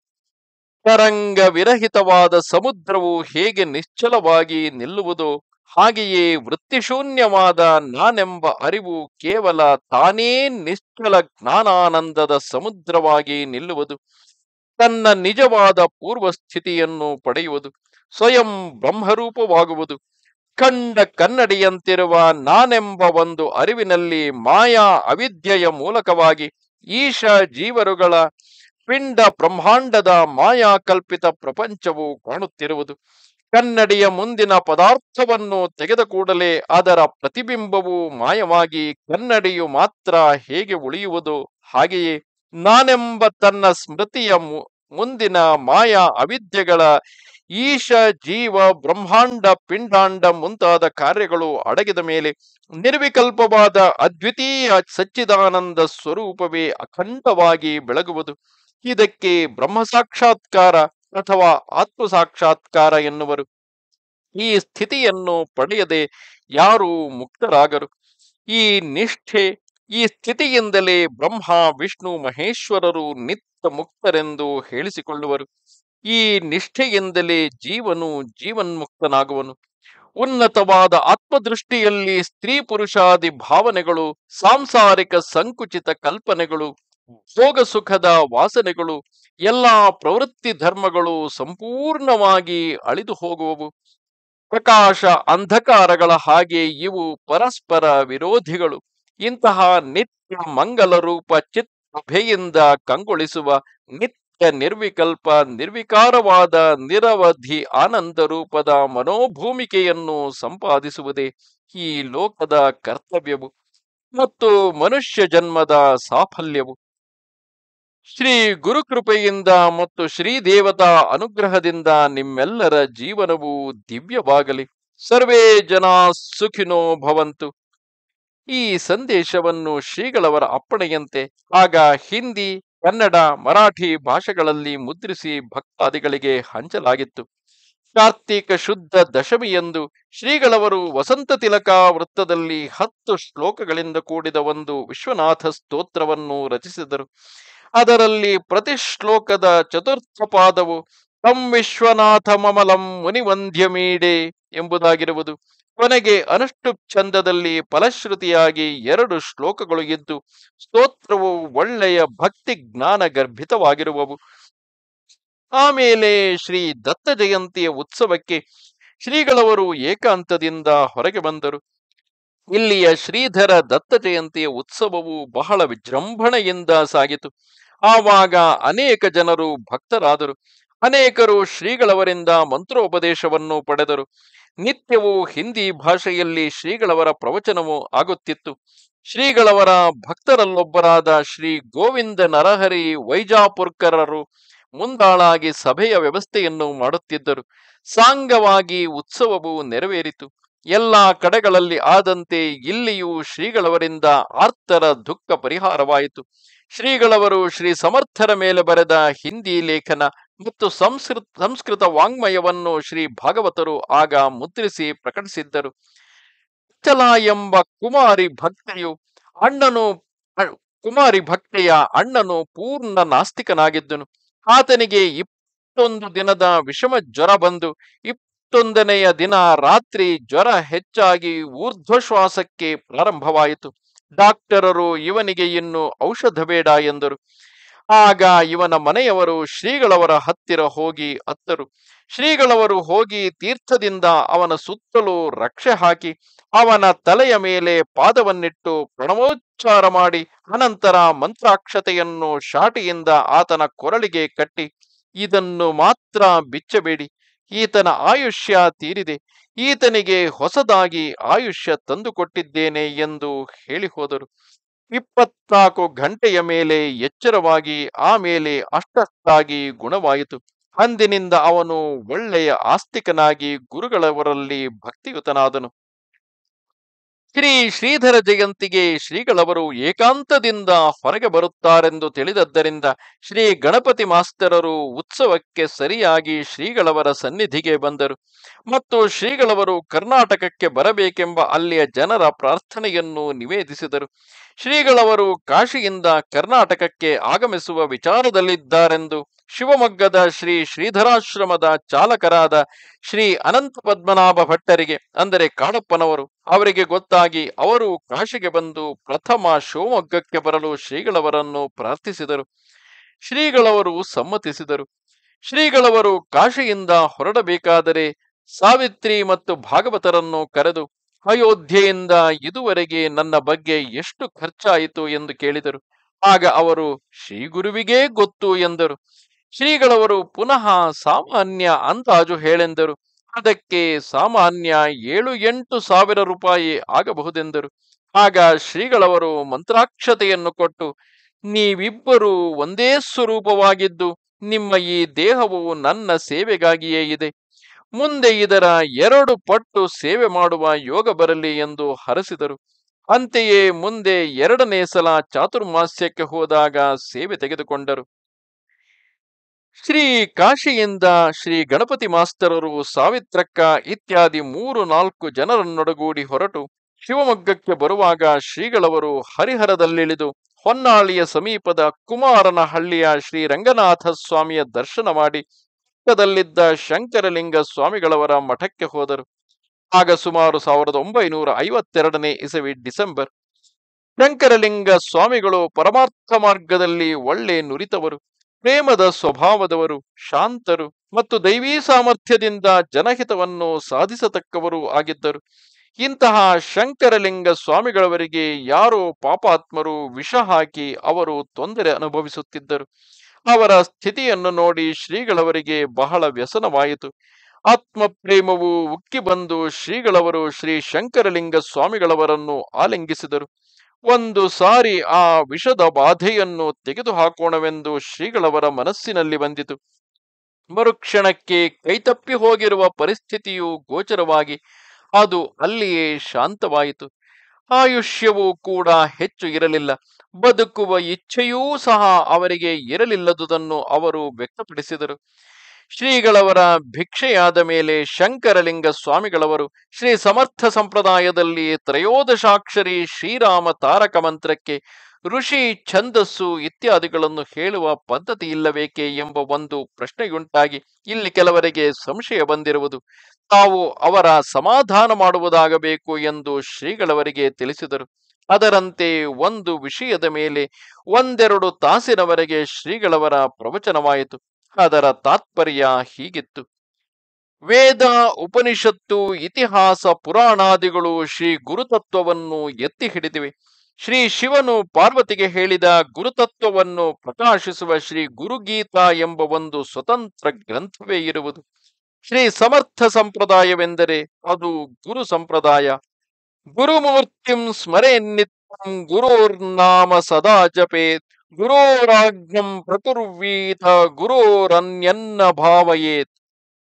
ತರಂಗ ವಿರಹಿತವಾದ ಸಮುದ್ರವು ಹೇಗೆ ನಿಶ್ಚಲವಾಗಿ ನಿಲ್ಲುವುದೋ ಹಾಗೆಯೇ ವೃತ್ತಿಶೂನ್ಯವಾದ ನಾನೆಂಬ ಅರಿವು ಕೇವಲ ತಾನೇ ನಿಶ್ಚಲ ಜ್ಞಾನಾನಂದದ ಸಮುದ್ರವಾಗಿ ನಿಲ್ಲುವುದು ತನ್ನ ನಿಜವಾದ ಪೂರ್ವ ಸ್ಥಿತಿಯನ್ನು ಪಡೆಯುವುದು ಸ್ವಯಂ ಬ್ರಹ್ಮರೂಪವಾಗುವುದು ಕಂಡ ಕನ್ನಡಿಯಂತಿರುವ ನಾನೆಂಬ ಒಂದು ಅರಿವಿನಲ್ಲಿ ಮಾಯಾ ಅವಿದ್ಯೆಯ ಮೂಲಕವಾಗಿ ಈಶ ಜೀವರುಗಳ ಪಿಂಡ ಬ್ರಹ್ಮಾಂಡದ ಮಾಯಾ ಕಲ್ಪಿತ ಪ್ರಪಂಚವು ಕಾಣುತ್ತಿರುವುದು ಕನ್ನಡಿಯ ಮುಂದಿನ ಪದಾರ್ಥವನ್ನು ತೆಗೆದ ಕೂಡಲೇ ಅದರ ಪ್ರತಿಬಿಂಬವು ಮಾಯವಾಗಿ ಕನ್ನಡಿಯು ಮಾತ್ರ ಹೇಗೆ ಉಳಿಯುವುದು ಹಾಗೆಯೇ ನಾನೆಂಬ ತನ್ನ ಸ್ಮೃತಿಯ ಮುಂದಿನ ಮಾಯಾ ಅವಿದ್ಯೆಗಳ ಈಶ ಜೀವ ಬ್ರಹ್ಮಾಂಡ ಪಿಂಡಾಂಡ ಮುಂತಾದ ಕಾರ್ಯಗಳು ಅಡಗಿದ ಮೇಲೆ ನಿರ್ವಿಕಲ್ಪವಾದ ಅದ್ವಿತೀಯ ಸಚ್ಚಿದಾನಂದ ಸ್ವರೂಪವೇ ಅಖಂಡವಾಗಿ ಬೆಳಗುವುದು ಇದಕ್ಕೆ ಬ್ರಹ್ಮ ಸಾಕ್ಷಾತ್ಕಾರ ಅಥವಾ ಆತ್ಮ ಸಾಕ್ಷಾತ್ಕಾರ ಎನ್ನುವರು ಈ ಸ್ಥಿತಿಯನ್ನು ಪಡೆಯದೆ ಯಾರೂ ಮುಕ್ತರಾಗರು ಈ ನಿಷ್ಠೆ ಈ ಸ್ಥಿತಿಯಿಂದಲೇ ಬ್ರಹ್ಮ ವಿಷ್ಣು ಮಹೇಶ್ವರರು ನಿತ್ಯ ಮುಕ್ತರೆಂದು ಹೇಳಿಸಿಕೊಳ್ಳುವರು ಈ ನಿಷ್ಠೆಯಿಂದಲೇ ಜೀವನು ಜೀವನ್ಮುಕ್ತನಾಗುವನು ಉನ್ನತವಾದ ಆತ್ಮದೃಷ್ಟಿಯಲ್ಲಿ ಸ್ತ್ರೀ ಪುರುಷಾದಿ ಭಾವನೆಗಳು ಸಾಂಸಾರಿಕ ಸಂಕುಚಿತ ಕಲ್ಪನೆಗಳು ಭೋಗ ಸುಖದ ವಾಸನೆಗಳು ಎಲ್ಲಾ ಪ್ರವೃತ್ತಿ ಧರ್ಮಗಳು ಸಂಪೂರ್ಣವಾಗಿ ಅಳಿದು ಹೋಗುವವು ಪ್ರಕಾಶ ಅಂಧಕಾರಗಳ ಹಾಗೆ ಇವು ಪರಸ್ಪರ ವಿರೋಧಿಗಳು ಇಂತಹ ನಿತ್ಯ ಮಂಗಲ ರೂಪ ಚಿತ್ತಭೆಯಿಂದ ಕಂಗೊಳಿಸುವ ನಿತ್ಯ ನಿರ್ವಿಕಲ್ಪ ನಿರ್ವಿಕಾರವಾದ ನಿರವಧಿ ಆನಂದ ರೂಪದ ಮನೋಭೂಮಿಕೆಯನ್ನು ಸಂಪಾದಿಸುವುದೇ ಈ ಲೋಕದ ಕರ್ತವ್ಯವು ಮತ್ತು ಮನುಷ್ಯ ಜನ್ಮದ ಸಾಫಲ್ಯವು ಶ್ರೀ ಗುರುಕೃಪೆಯಿಂದ ಮತ್ತು ಶ್ರೀ ದೇವತಾ ಅನುಗ್ರಹದಿಂದ ನಿಮ್ಮೆಲ್ಲರ ಜೀವನವು ದಿವ್ಯವಾಗಲಿ ಸರ್ವೇ ಜನ ಸುಖಿನೋ ಭವಂತು ಈ ಸಂದೇಶವನ್ನು ಶ್ರೀಗಳವರ ಅಪ್ಪಣೆಯಂತೆ ಆಗ ಹಿಂದಿ ಕನ್ನಡ ಮರಾಠಿ ಭಾಷೆಗಳಲ್ಲಿ ಮುದ್ರಿಸಿ ಭಕ್ತಾದಿಗಳಿಗೆ ಹಂಚಲಾಗಿತ್ತು ಕಾರ್ತೀಕ ಶುದ್ಧ ದಶಮಿಯಂದು ಶ್ರೀಗಳವರು ವಸಂತ ತಿಲಕ ವೃತ್ತದಲ್ಲಿ ಹತ್ತು ಶ್ಲೋಕಗಳಿಂದ ಕೂಡಿದ ಒಂದು ವಿಶ್ವನಾಥ ಸ್ತೋತ್ರವನ್ನು ರಚಿಸಿದರು ಅದರಲ್ಲಿ ಪ್ರತಿ ಶ್ಲೋಕದ ಚತುರ್ಥ ಪಾದವು ತಂ ವಿಶ್ವನಾಥ ಮಮಲಂ ಮುನಿವಂದ್ಯಮೀಡೆ ಎಂಬುದಾಗಿರುವುದು ಕೊನೆಗೆ ಅನುಷ್ಠುಪ್ ಛಂದದಲ್ಲಿ ಫಲಶ್ರುತಿಯಾಗಿ ಎರಡು ಶ್ಲೋಕಗಳು ಇದ್ದು ಸ್ತೋತ್ರವು ಒಳ್ಳೆಯ ಭಕ್ತಿ ಜ್ಞಾನ ಗರ್ಭಿತವಾಗಿರುವವು ಆಮೇಲೆ ಶ್ರೀ ದತ್ತ ಜಯಂತಿಯ ಉತ್ಸವಕ್ಕೆ ಶ್ರೀಗಳವರು ಏಕಾಂತದಿಂದ ಹೊರಗೆ ಬಂದರು ಇಲ್ಲಿಯ ಶ್ರೀಧರ ದತ್ತ ಜಯಂತಿಯ ಉತ್ಸವವು ಬಹಳ ವಿಜೃಂಭಣೆಯಿಂದ ಸಾಗಿತು ಆವಾಗ ಅನೇಕ ಜನರು ಭಕ್ತರಾದರು ಅನೇಕರು ಶ್ರೀಗಳವರಿಂದ ಮಂತ್ರೋಪದೇಶವನ್ನು ಪಡೆದರು ನಿತ್ಯವೂ ಹಿಂದಿ ಭಾಷೆಯಲ್ಲಿ ಶ್ರೀಗಳವರ ಪ್ರವಚನವು ಆಗುತ್ತಿತ್ತು ಶ್ರೀಗಳವರ ಭಕ್ತರಲ್ಲೊಬ್ಬರಾದ ಶ್ರೀ ಗೋವಿಂದ ನರಹರಿ ವೈಜಾಪುರ್ಕರರು ಮುಂದಾಳಾಗಿ ಸಭೆಯ ವ್ಯವಸ್ಥೆಯನ್ನು ಮಾಡುತ್ತಿದ್ದರು ಸಾಂಗವಾಗಿ ಉತ್ಸವವು ನೆರವೇರಿತು ಎಲ್ಲ ಕಡೆಗಳಲ್ಲಿ ಆದಂತೆ ಇಲ್ಲಿಯೂ ಶ್ರೀಗಳವರಿಂದ ಆರ್ತರ ದುಃಖ ಪರಿಹಾರವಾಯಿತು ಶ್ರೀಗಳವರು ಶ್ರೀ ಸಮರ್ಥರ ಮೇಲೆ ಬರೆದ ಹಿಂದಿ ಲೇಖನ ಮತ್ತು ಸಂಸ್ಕೃತ ಸಂಸ್ಕೃತ ವಾಂಗ್ಮಯವನ್ನು ಶ್ರೀ ಭಾಗವತರು ಆಗ ಮುದ್ರಿಸಿ ಪ್ರಕಟಿಸಿದ್ದರು ಚಲ ಎಂಬ ಕುಮಾರಿ ಭಕ್ತೆಯು ಅಣ್ಣನು ಅ- ಕುಮಾರಿ ಭಕ್ತೆಯ ಅಣ್ಣನು ಪೂರ್ಣ ನಾಸ್ತಿಕನಾಗಿದ್ದನು ಆತನಿಗೆ ಇಪ್ಪತ್ತೊಂದು ದಿನದ ವಿಷಮ ಜ್ವರ ಬಂದು ಇಪ್ಪತ್ತೊಂದನೆಯ ದಿನ ರಾತ್ರಿ ಜ್ವರ ಹೆಚ್ಚಾಗಿ ಊರ್ಧ್ವಶ್ವಾಸಕ್ಕೆ ಪ್ರಾರಂಭವಾಯಿತು ಡಾಕ್ಟರರು ಇವನಿಗೆ ಇನ್ನು ಔಷಧ ಬೇಡ ಎಂದರು ಆಗ ಇವನ ಮನೆಯವರು ಶ್ರೀಗಳವರ ಹತ್ತಿರ ಹೋಗಿ ಅತ್ತರು ಶ್ರೀಗಳವರು ಹೋಗಿ ತೀರ್ಥದಿಂದ ಅವನ ಸುತ್ತಲೂ ರಕ್ಷೆ ಹಾಕಿ ಅವನ ತಲೆಯ ಮೇಲೆ ಪಾದವನ್ನಿಟ್ಟು ಪ್ರಣವೋಚ್ಚಾರ ಮಾಡಿ ಅನಂತರ ಮಂತ್ರಾಕ್ಷತೆಯನ್ನು ಶಾಟಿಯಿಂದ ಆತನ ಕೊರಳಿಗೆ ಕಟ್ಟಿ ಇದನ್ನು ಮಾತ್ರ ಬಿಚ್ಚಬೇಡಿ ಈತನ ಆಯುಷ್ಯ ತೀರಿದೆ ಈತನಿಗೆ ಹೊಸದಾಗಿ ಆಯುಷ್ಯ ತಂದುಕೊಟ್ಟಿದ್ದೇನೆ ಎಂದು ಹೇಳಿ ಹೋದರು ಇಪ್ಪತ್ನಾಲ್ಕು ಗಂಟೆಯ ಮೇಲೆ ಎಚ್ಚರವಾಗಿ ಆಮೇಲೆ ಅಷ್ಟಷ್ಟಾಗಿ ಗುಣವಾಯಿತು ಅಂದಿನಿಂದ ಅವನು ಒಳ್ಳೆಯ ಆಸ್ತಿಕನಾಗಿ ಗುರುಗಳವರಲ್ಲಿ ಭಕ್ತಿಯುತನಾದನು ಶ್ರೀ ಶ್ರೀಧರ ಜಯಂತಿಗೆ ಶ್ರೀಗಳವರು ಏಕಾಂತದಿಂದ ಹೊರಗೆ ಬರುತ್ತಾರೆಂದು ತಿಳಿದದ್ದರಿಂದ ಶ್ರೀ ಗಣಪತಿ ಮಾಸ್ತರರು ಉತ್ಸವಕ್ಕೆ ಸರಿಯಾಗಿ ಶ್ರೀಗಳವರ ಸನ್ನಿಧಿಗೆ ಬಂದರು ಮತ್ತು ಶ್ರೀಗಳವರು ಕರ್ನಾಟಕಕ್ಕೆ ಬರಬೇಕೆಂಬ ಅಲ್ಲಿಯ ಜನರ ಪ್ರಾರ್ಥನೆಯನ್ನು ನಿವೇದಿಸಿದರು ಶ್ರೀಗಳವರು ಕಾಶಿಯಿಂದ ಕರ್ನಾಟಕಕ್ಕೆ ಆಗಮಿಸುವ ವಿಚಾರದಲ್ಲಿದ್ದಾರೆಂದು ಶಿವಮೊಗ್ಗದ ಶ್ರೀ ಶ್ರೀಧರಾಶ್ರಮದ ಚಾಲಕರಾದ ಶ್ರೀ ಅನಂತ ಪದ್ಮನಾಭ ಭಟ್ಟರಿಗೆ ಅಂದರೆ ಕಾಡಪ್ಪನವರು ಅವರಿಗೆ ಗೊತ್ತಾಗಿ ಅವರು ಕಾಶಿಗೆ ಬಂದು ಪ್ರಥಮ ಶಿವಮೊಗ್ಗಕ್ಕೆ ಬರಲು ಶ್ರೀಗಳವರನ್ನು ಪ್ರಾರ್ಥಿಸಿದರು ಶ್ರೀಗಳವರು ಸಮ್ಮತಿಸಿದರು ಶ್ರೀಗಳವರು ಕಾಶಿಯಿಂದ ಹೊರಡಬೇಕಾದರೆ ಸಾವಿತ್ರಿ ಮತ್ತು ಭಾಗವತರನ್ನು ಕರೆದು ಅಯೋಧ್ಯೆಯಿಂದ ಇದುವರೆಗೆ ನನ್ನ ಬಗ್ಗೆ ಎಷ್ಟು ಖರ್ಚಾಯಿತು ಎಂದು ಕೇಳಿದರು ಆಗ ಅವರು ಶ್ರೀ ಗುರುವಿಗೇ ಗೊತ್ತು ಎಂದರು ಶ್ರೀಗಳವರು ಪುನಃ ಸಾಮಾನ್ಯ ಅಂದಾಜು ಹೇಳೆಂದರು ಅದಕ್ಕೆ ಸಾಮಾನ್ಯ ಏಳು ಎಂಟು ಸಾವಿರ ರೂಪಾಯಿ ಆಗಬಹುದೆಂದರು ಆಗ ಶ್ರೀಗಳವರು ಮಂತ್ರಾಕ್ಷತೆಯನ್ನು ಕೊಟ್ಟು ನೀವಿಬ್ಬರು ಒಂದೇ ಸ್ವರೂಪವಾಗಿದ್ದು ನಿಮ್ಮ ಈ ದೇಹವು ನನ್ನ ಸೇವೆಗಾಗಿಯೇ ಇದೆ ಮುಂದೆ ಇದರ ಎರಡು ಪಟ್ಟು ಸೇವೆ ಮಾಡುವ ಯೋಗ ಬರಲಿ ಎಂದು ಹರಸಿದರು ಅಂತೆಯೇ ಮುಂದೆ ಎರಡನೇ ಸಲ ಚಾತುರ್ಮಾಸ್ಯಕ್ಕೆ ಹೋದಾಗ ಸೇವೆ ತೆಗೆದುಕೊಂಡರು ಶ್ರೀ ಕಾಶಿಯಿಂದ ಶ್ರೀ ಗಣಪತಿ ಮಾಸ್ತರರು ಸಾವಿತ್ರಕ್ಕ ಇತ್ಯಾದಿ ಮೂರು ನಾಲ್ಕು ಜನರನ್ನೊಡಗೂಡಿ ಹೊರಟು ಶಿವಮೊಗ್ಗಕ್ಕೆ ಬರುವಾಗ ಶ್ರೀಗಳವರು ಹರಿಹರದಲ್ಲಿಳಿದು ಹೊನ್ನಾಳಿಯ ಸಮೀಪದ ಕುಮಾರನ ಹಳ್ಳಿಯ ಶ್ರೀ ರಂಗನಾಥ ಸ್ವಾಮಿಯ ದರ್ಶನ ಮಾಡಿ ಪಕ್ಕದಲ್ಲಿದ್ದ ಶಂಕರಲಿಂಗ ಸ್ವಾಮಿಗಳವರ ಮಠಕ್ಕೆ ಹೋದರು ಆಗ ಸುಮಾರು ಸಾವಿರದ ಒಂಬೈನೂರ ಐವತ್ತೆರಡನೇ ಇಸವಿ ಡಿಸೆಂಬರ್ ಶಂಕರಲಿಂಗ ಸ್ವಾಮಿಗಳು ಪರಮಾರ್ಥ ಮಾರ್ಗದಲ್ಲಿ ಒಳ್ಳೆ ನುರಿತವರು ಪ್ರೇಮದ ಸ್ವಭಾವದವರು ಶಾಂತರು ಮತ್ತು ದೈವೀ ಸಾಮರ್ಥ್ಯದಿಂದ ಜನಹಿತವನ್ನು ಸಾಧಿಸತಕ್ಕವರು ಆಗಿದ್ದರು ಇಂತಹ ಶಂಕರಲಿಂಗ ಸ್ವಾಮಿಗಳವರಿಗೆ ಯಾರೋ ಪಾಪಾತ್ಮರು ವಿಷ ಹಾಕಿ ಅವರು ತೊಂದರೆ ಅನುಭವಿಸುತ್ತಿದ್ದರು ಅವರ ಸ್ಥಿತಿಯನ್ನು ನೋಡಿ ಶ್ರೀಗಳವರಿಗೆ ಬಹಳ ವ್ಯಸನವಾಯಿತು ಆತ್ಮ ಪ್ರೇಮವು ಉಕ್ಕಿ ಬಂದು ಶ್ರೀಗಳವರು ಶ್ರೀ ಶಂಕರಲಿಂಗ ಸ್ವಾಮಿಗಳವರನ್ನು ಆಲಿಂಗಿಸಿದರು ಒಂದು ಸಾರಿ ಆ ವಿಷದ ಬಾಧೆಯನ್ನು ತೆಗೆದುಹಾಕೋಣವೆಂದು ಶ್ರೀಗಳವರ ಮನಸ್ಸಿನಲ್ಲಿ ಬಂದಿತು ಮರುಕ್ಷಣಕ್ಕೆ ಕೈತಪ್ಪಿ ಹೋಗಿರುವ ಪರಿಸ್ಥಿತಿಯು ಗೋಚರವಾಗಿ ಅದು ಅಲ್ಲಿಯೇ ಶಾಂತವಾಯಿತು ಆಯುಷ್ಯವೂ ಕೂಡ ಹೆಚ್ಚು ಇರಲಿಲ್ಲ ಬದುಕುವ ಇಚ್ಛೆಯೂ ಸಹ ಅವರಿಗೆ ಇರಲಿಲ್ಲದುದನ್ನು ಅವರು ವ್ಯಕ್ತಪಡಿಸಿದರು ಶ್ರೀಗಳವರ ಭಿಕ್ಷೆಯಾದ ಮೇಲೆ ಶಂಕರಲಿಂಗ ಸ್ವಾಮಿಗಳವರು ಶ್ರೀ ಸಮರ್ಥ ಸಂಪ್ರದಾಯದಲ್ಲಿ ತ್ರಯೋದಶಾಕ್ಷರಿ ಶ್ರೀರಾಮ ತಾರಕ ಮಂತ್ರಕ್ಕೆ ಋಷಿ ಛಂದಸ್ಸು ಇತ್ಯಾದಿಗಳನ್ನು ಹೇಳುವ ಪದ್ಧತಿ ಇಲ್ಲಬೇಕೆ ಎಂಬ ಒಂದು ಪ್ರಶ್ನೆಯುಂಟಾಗಿ ಇಲ್ಲಿ ಕೆಲವರಿಗೆ ಸಂಶಯ ಬಂದಿರುವುದು ತಾವು ಅವರ ಸಮಾಧಾನ ಮಾಡುವುದಾಗಬೇಕು ಎಂದು ಶ್ರೀಗಳವರಿಗೆ ತಿಳಿಸಿದರು ಅದರಂತೆ ಒಂದು ವಿಷಯದ ಮೇಲೆ ಒಂದೆರಡು ತಾಸಿನವರೆಗೆ ಶ್ರೀಗಳವರ ಪ್ರವಚನವಾಯಿತು ಅದರ ತಾತ್ಪರ್ಯ ಹೀಗಿತ್ತು ವೇದ ಉಪನಿಷತ್ತು ಇತಿಹಾಸ ಪುರಾಣಾದಿಗಳು ಶ್ರೀ ಗುರುತತ್ವವನ್ನು ಎತ್ತಿ ಹಿಡಿದಿವೆ ಶ್ರೀ ಶಿವನು ಪಾರ್ವತಿಗೆ ಹೇಳಿದ ಗುರುತತ್ವವನ್ನು ಪ್ರಕಾಶಿಸುವ ಶ್ರೀ ಗುರುಗೀತಾ ಎಂಬ ಒಂದು ಸ್ವತಂತ್ರ ಗ್ರಂಥವೇ ಇರುವುದು ಶ್ರೀ ಸಮರ್ಥ ಸಂಪ್ರದಾಯವೆಂದರೆ ಅದು ಗುರು ಸಂಪ್ರದಾಯ ಗುರುಮೂರ್ತಿಂ ಸ್ಮರೆ ನಿತ್ಯಂ ಗುರೋರ್ನಾಮ ಸದಾ ಜಪೇತ್ ಗುರೋರಾಜ್ಞಂ ಪ್ರಕುರ್ವೀತ ಗುರೋರನ್ಯನ್ನ ಭಾವಯೇತ್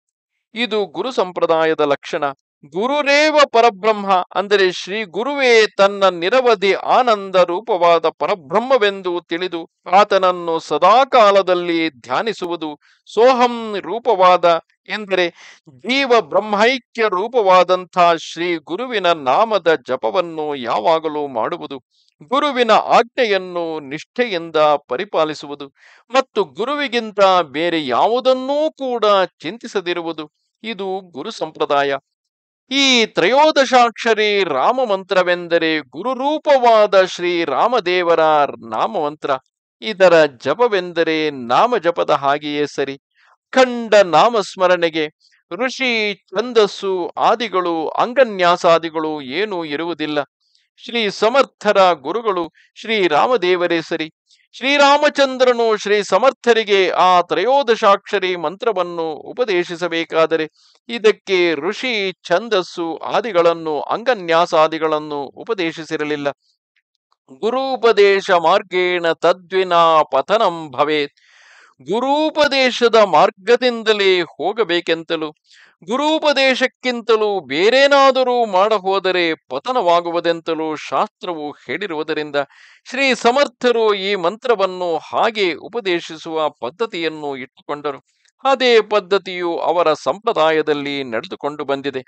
ಇದು ಗುರು ಸಂಪ್ರದಾಯದ ಲಕ್ಷಣ ಗುರುರೇವ ಪರಬ್ರಹ್ಮ ಅಂದರೆ ಶ್ರೀ ಗುರುವೇ ತನ್ನ ನಿರವಧಿ ಆನಂದ ರೂಪವಾದ ಪರಬ್ರಹ್ಮವೆಂದು ತಿಳಿದು ಆತನನ್ನು ಸದಾಕಾಲದಲ್ಲಿ ಧ್ಯಾನಿಸುವುದು ಸೋಹಂ ರೂಪವಾದ ಎಂದರೆ ಜೀವ ಬ್ರಹ್ಮೈಕ್ಯ ರೂಪವಾದಂಥ ಶ್ರೀ ಗುರುವಿನ ನಾಮದ ಜಪವನ್ನು ಯಾವಾಗಲೂ ಮಾಡುವುದು ಗುರುವಿನ ಆಜ್ಞೆಯನ್ನು ನಿಷ್ಠೆಯಿಂದ ಪರಿಪಾಲಿಸುವುದು ಮತ್ತು ಗುರುವಿಗಿಂತ ಬೇರೆ ಯಾವುದನ್ನೂ ಕೂಡ ಚಿಂತಿಸದಿರುವುದು ಇದು ಗುರು ಸಂಪ್ರದಾಯ ಈ ತ್ರಯೋದಶಾಕ್ಷರಿ ರಾಮ ಮಂತ್ರವೆಂದರೆ ಗುರುರೂಪವಾದ ಶ್ರೀ ರಾಮದೇವರ ನಾಮಮಂತ್ರ ಇದರ ಜಪವೆಂದರೆ ನಾಮ ಜಪದ ಹಾಗೆಯೇ ಸರಿ ಖಂಡ ನಾಮಸ್ಮರಣೆಗೆ ಋಷಿ ಛಂದಸ್ಸು ಆದಿಗಳು ಅಂಗನ್ಯಾಸಾದಿಗಳು ಏನೂ ಇರುವುದಿಲ್ಲ ಶ್ರೀ ಸಮರ್ಥರ ಗುರುಗಳು ಶ್ರೀ ರಾಮದೇವರೇ ಸರಿ ಶ್ರೀರಾಮಚಂದ್ರನು ಶ್ರೀ ಸಮರ್ಥರಿಗೆ ಆ ತ್ರಯೋದಶಾಕ್ಷರಿ ಮಂತ್ರವನ್ನು ಉಪದೇಶಿಸಬೇಕಾದರೆ ಇದಕ್ಕೆ ಋಷಿ ಛಂದಸ್ಸು ಆದಿಗಳನ್ನು ಅಂಗನ್ಯಾಸಾದಿಗಳನ್ನು ಉಪದೇಶಿಸಿರಲಿಲ್ಲ ಗುರೂಪದೇಶ ಮಾರ್ಗೇಣ ತದ್ವಿನಾ ಪತನಂ ಭವೇತ್ ಗುರೂಪದೇಶದ ಮಾರ್ಗದಿಂದಲೇ ಹೋಗಬೇಕೆಂತಲೂ ಗುರೂಪದೇಶಕ್ಕಿಂತಲೂ ಬೇರೇನಾದರೂ ಮಾಡ ಹೋದರೆ ಪತನವಾಗುವುದೆಂತಲೂ ಶಾಸ್ತ್ರವು ಹೇಳಿರುವುದರಿಂದ ಶ್ರೀ ಸಮರ್ಥರು ಈ ಮಂತ್ರವನ್ನು ಹಾಗೆ ಉಪದೇಶಿಸುವ ಪದ್ಧತಿಯನ್ನು ಇಟ್ಟುಕೊಂಡರು ಅದೇ ಪದ್ಧತಿಯು ಅವರ ಸಂಪ್ರದಾಯದಲ್ಲಿ ನಡೆದುಕೊಂಡು ಬಂದಿದೆ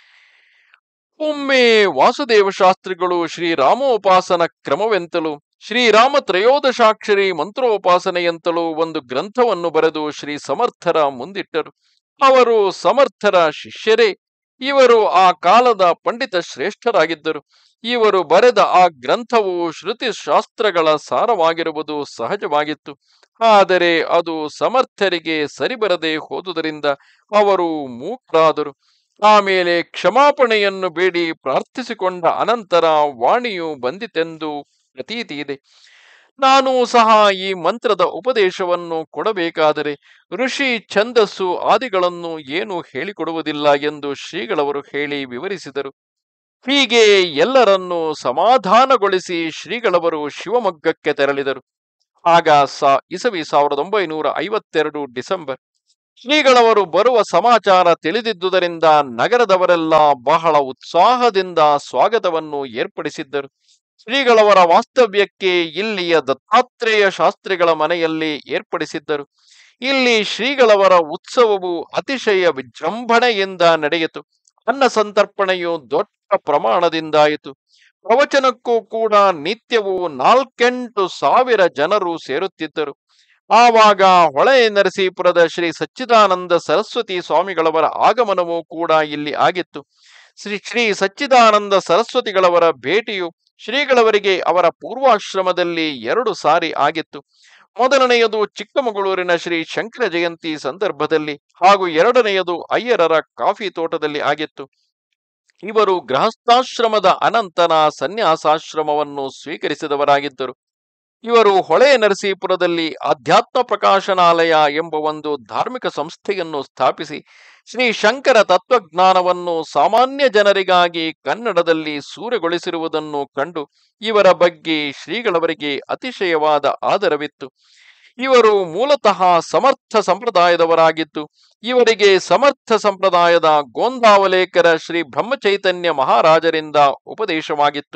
ಒಮ್ಮೆ ವಾಸುದೇವ ಶಾಸ್ತ್ರಿಗಳು ಶ್ರೀರಾಮೋಪಾಸನ ಕ್ರಮವೆಂತಲೂ ಶ್ರೀರಾಮ ತ್ರಯೋದಶಾಕ್ಷರಿ ಮಂತ್ರೋಪಾಸನೆಯಂತಲೂ ಒಂದು ಗ್ರಂಥವನ್ನು ಬರೆದು ಶ್ರೀ ಸಮರ್ಥರ ಮುಂದಿಟ್ಟರು ಅವರು ಸಮರ್ಥರ ಶಿಷ್ಯರೇ ಇವರು ಆ ಕಾಲದ ಪಂಡಿತ ಶ್ರೇಷ್ಠರಾಗಿದ್ದರು ಇವರು ಬರೆದ ಆ ಗ್ರಂಥವು ಶ್ರುತಿ ಶಾಸ್ತ್ರಗಳ ಸಾರವಾಗಿರುವುದು ಸಹಜವಾಗಿತ್ತು ಆದರೆ ಅದು ಸಮರ್ಥರಿಗೆ ಸರಿಬರದೆ ಹೋದುದರಿಂದ ಅವರು ಮೂಕರಾದರು ಆಮೇಲೆ ಕ್ಷಮಾಪಣೆಯನ್ನು ಬೇಡಿ ಪ್ರಾರ್ಥಿಸಿಕೊಂಡ ಅನಂತರ ವಾಣಿಯು ಬಂದಿತೆಂದು ಪ್ರತೀತಿ ಇದೆ ನಾನು ಸಹ ಈ ಮಂತ್ರದ ಉಪದೇಶವನ್ನು ಕೊಡಬೇಕಾದರೆ ಋಷಿ ಛಂದಸ್ಸು ಆದಿಗಳನ್ನು ಏನು ಹೇಳಿಕೊಡುವುದಿಲ್ಲ ಎಂದು ಶ್ರೀಗಳವರು ಹೇಳಿ ವಿವರಿಸಿದರು ಹೀಗೆ ಎಲ್ಲರನ್ನೂ ಸಮಾಧಾನಗೊಳಿಸಿ ಶ್ರೀಗಳವರು ಶಿವಮೊಗ್ಗಕ್ಕೆ ತೆರಳಿದರು ಆಗ ಸ ಇಸವಿ ಸಾವಿರದ ಒಂಬೈನೂರ ಐವತ್ತೆರಡು ಡಿಸೆಂಬರ್ ಶ್ರೀಗಳವರು ಬರುವ ಸಮಾಚಾರ ತಿಳಿದಿದ್ದುದರಿಂದ ನಗರದವರೆಲ್ಲ ಬಹಳ ಉತ್ಸಾಹದಿಂದ ಸ್ವಾಗತವನ್ನು ಏರ್ಪಡಿಸಿದ್ದರು ಶ್ರೀಗಳವರ ವಾಸ್ತವ್ಯಕ್ಕೆ ಇಲ್ಲಿಯ ದತ್ತಾತ್ರೇಯ ಶಾಸ್ತ್ರಿಗಳ ಮನೆಯಲ್ಲಿ ಏರ್ಪಡಿಸಿದ್ದರು ಇಲ್ಲಿ ಶ್ರೀಗಳವರ ಉತ್ಸವವು ಅತಿಶಯ ವಿಜೃಂಭಣೆಯಿಂದ ನಡೆಯಿತು ಅನ್ನ ಸಂತರ್ಪಣೆಯು ದೊಡ್ಡ ಪ್ರಮಾಣದಿಂದಾಯಿತು ಪ್ರವಚನಕ್ಕೂ ಕೂಡ ನಿತ್ಯವೂ ನಾಲ್ಕೆಂಟು ಸಾವಿರ ಜನರು ಸೇರುತ್ತಿದ್ದರು ಆವಾಗ ಹೊಳೆ ನರಸೀಪುರದ ಶ್ರೀ ಸಚ್ಚಿದಾನಂದ ಸರಸ್ವತಿ ಸ್ವಾಮಿಗಳವರ ಆಗಮನವೂ ಕೂಡ ಇಲ್ಲಿ ಆಗಿತ್ತು ಶ್ರೀ ಶ್ರೀ ಸಚ್ಚಿದಾನಂದ ಸರಸ್ವತಿಗಳವರ ಭೇಟಿಯು ಶ್ರೀಗಳವರಿಗೆ ಅವರ ಪೂರ್ವಾಶ್ರಮದಲ್ಲಿ ಎರಡು ಸಾರಿ ಆಗಿತ್ತು ಮೊದಲನೆಯದು ಚಿಕ್ಕಮಗಳೂರಿನ ಶ್ರೀ ಶಂಕರ ಜಯಂತಿ ಸಂದರ್ಭದಲ್ಲಿ ಹಾಗೂ ಎರಡನೆಯದು ಅಯ್ಯರರ ಕಾಫಿ ತೋಟದಲ್ಲಿ ಆಗಿತ್ತು ಇವರು ಗೃಹಸ್ಥಾಶ್ರಮದ ಅನಂತರ ಸನ್ಯಾಸಾಶ್ರಮವನ್ನು ಸ್ವೀಕರಿಸಿದವರಾಗಿದ್ದರು ಇವರು ಹೊಳೆ ನರಸೀಪುರದಲ್ಲಿ ಅಧ್ಯಾತ್ಮ ಪ್ರಕಾಶನಾಲಯ ಎಂಬ ಒಂದು ಧಾರ್ಮಿಕ ಸಂಸ್ಥೆಯನ್ನು ಸ್ಥಾಪಿಸಿ ಶ್ರೀ ಶಂಕರ ತತ್ವಜ್ಞಾನವನ್ನು ಸಾಮಾನ್ಯ ಜನರಿಗಾಗಿ ಕನ್ನಡದಲ್ಲಿ ಸೂರೆಗೊಳಿಸಿರುವುದನ್ನು ಕಂಡು ಇವರ ಬಗ್ಗೆ ಶ್ರೀಗಳವರಿಗೆ ಅತಿಶಯವಾದ ಆದರವಿತ್ತು ಇವರು ಮೂಲತಃ ಸಮರ್ಥ ಸಂಪ್ರದಾಯದವರಾಗಿದ್ದು ಇವರಿಗೆ ಸಮರ್ಥ ಸಂಪ್ರದಾಯದ ಗೋಂದಾವಲೇಕರ ಶ್ರೀ ಬ್ರಹ್ಮಚೈತನ್ಯ ಮಹಾರಾಜರಿಂದ ಉಪದೇಶವಾಗಿತ್ತು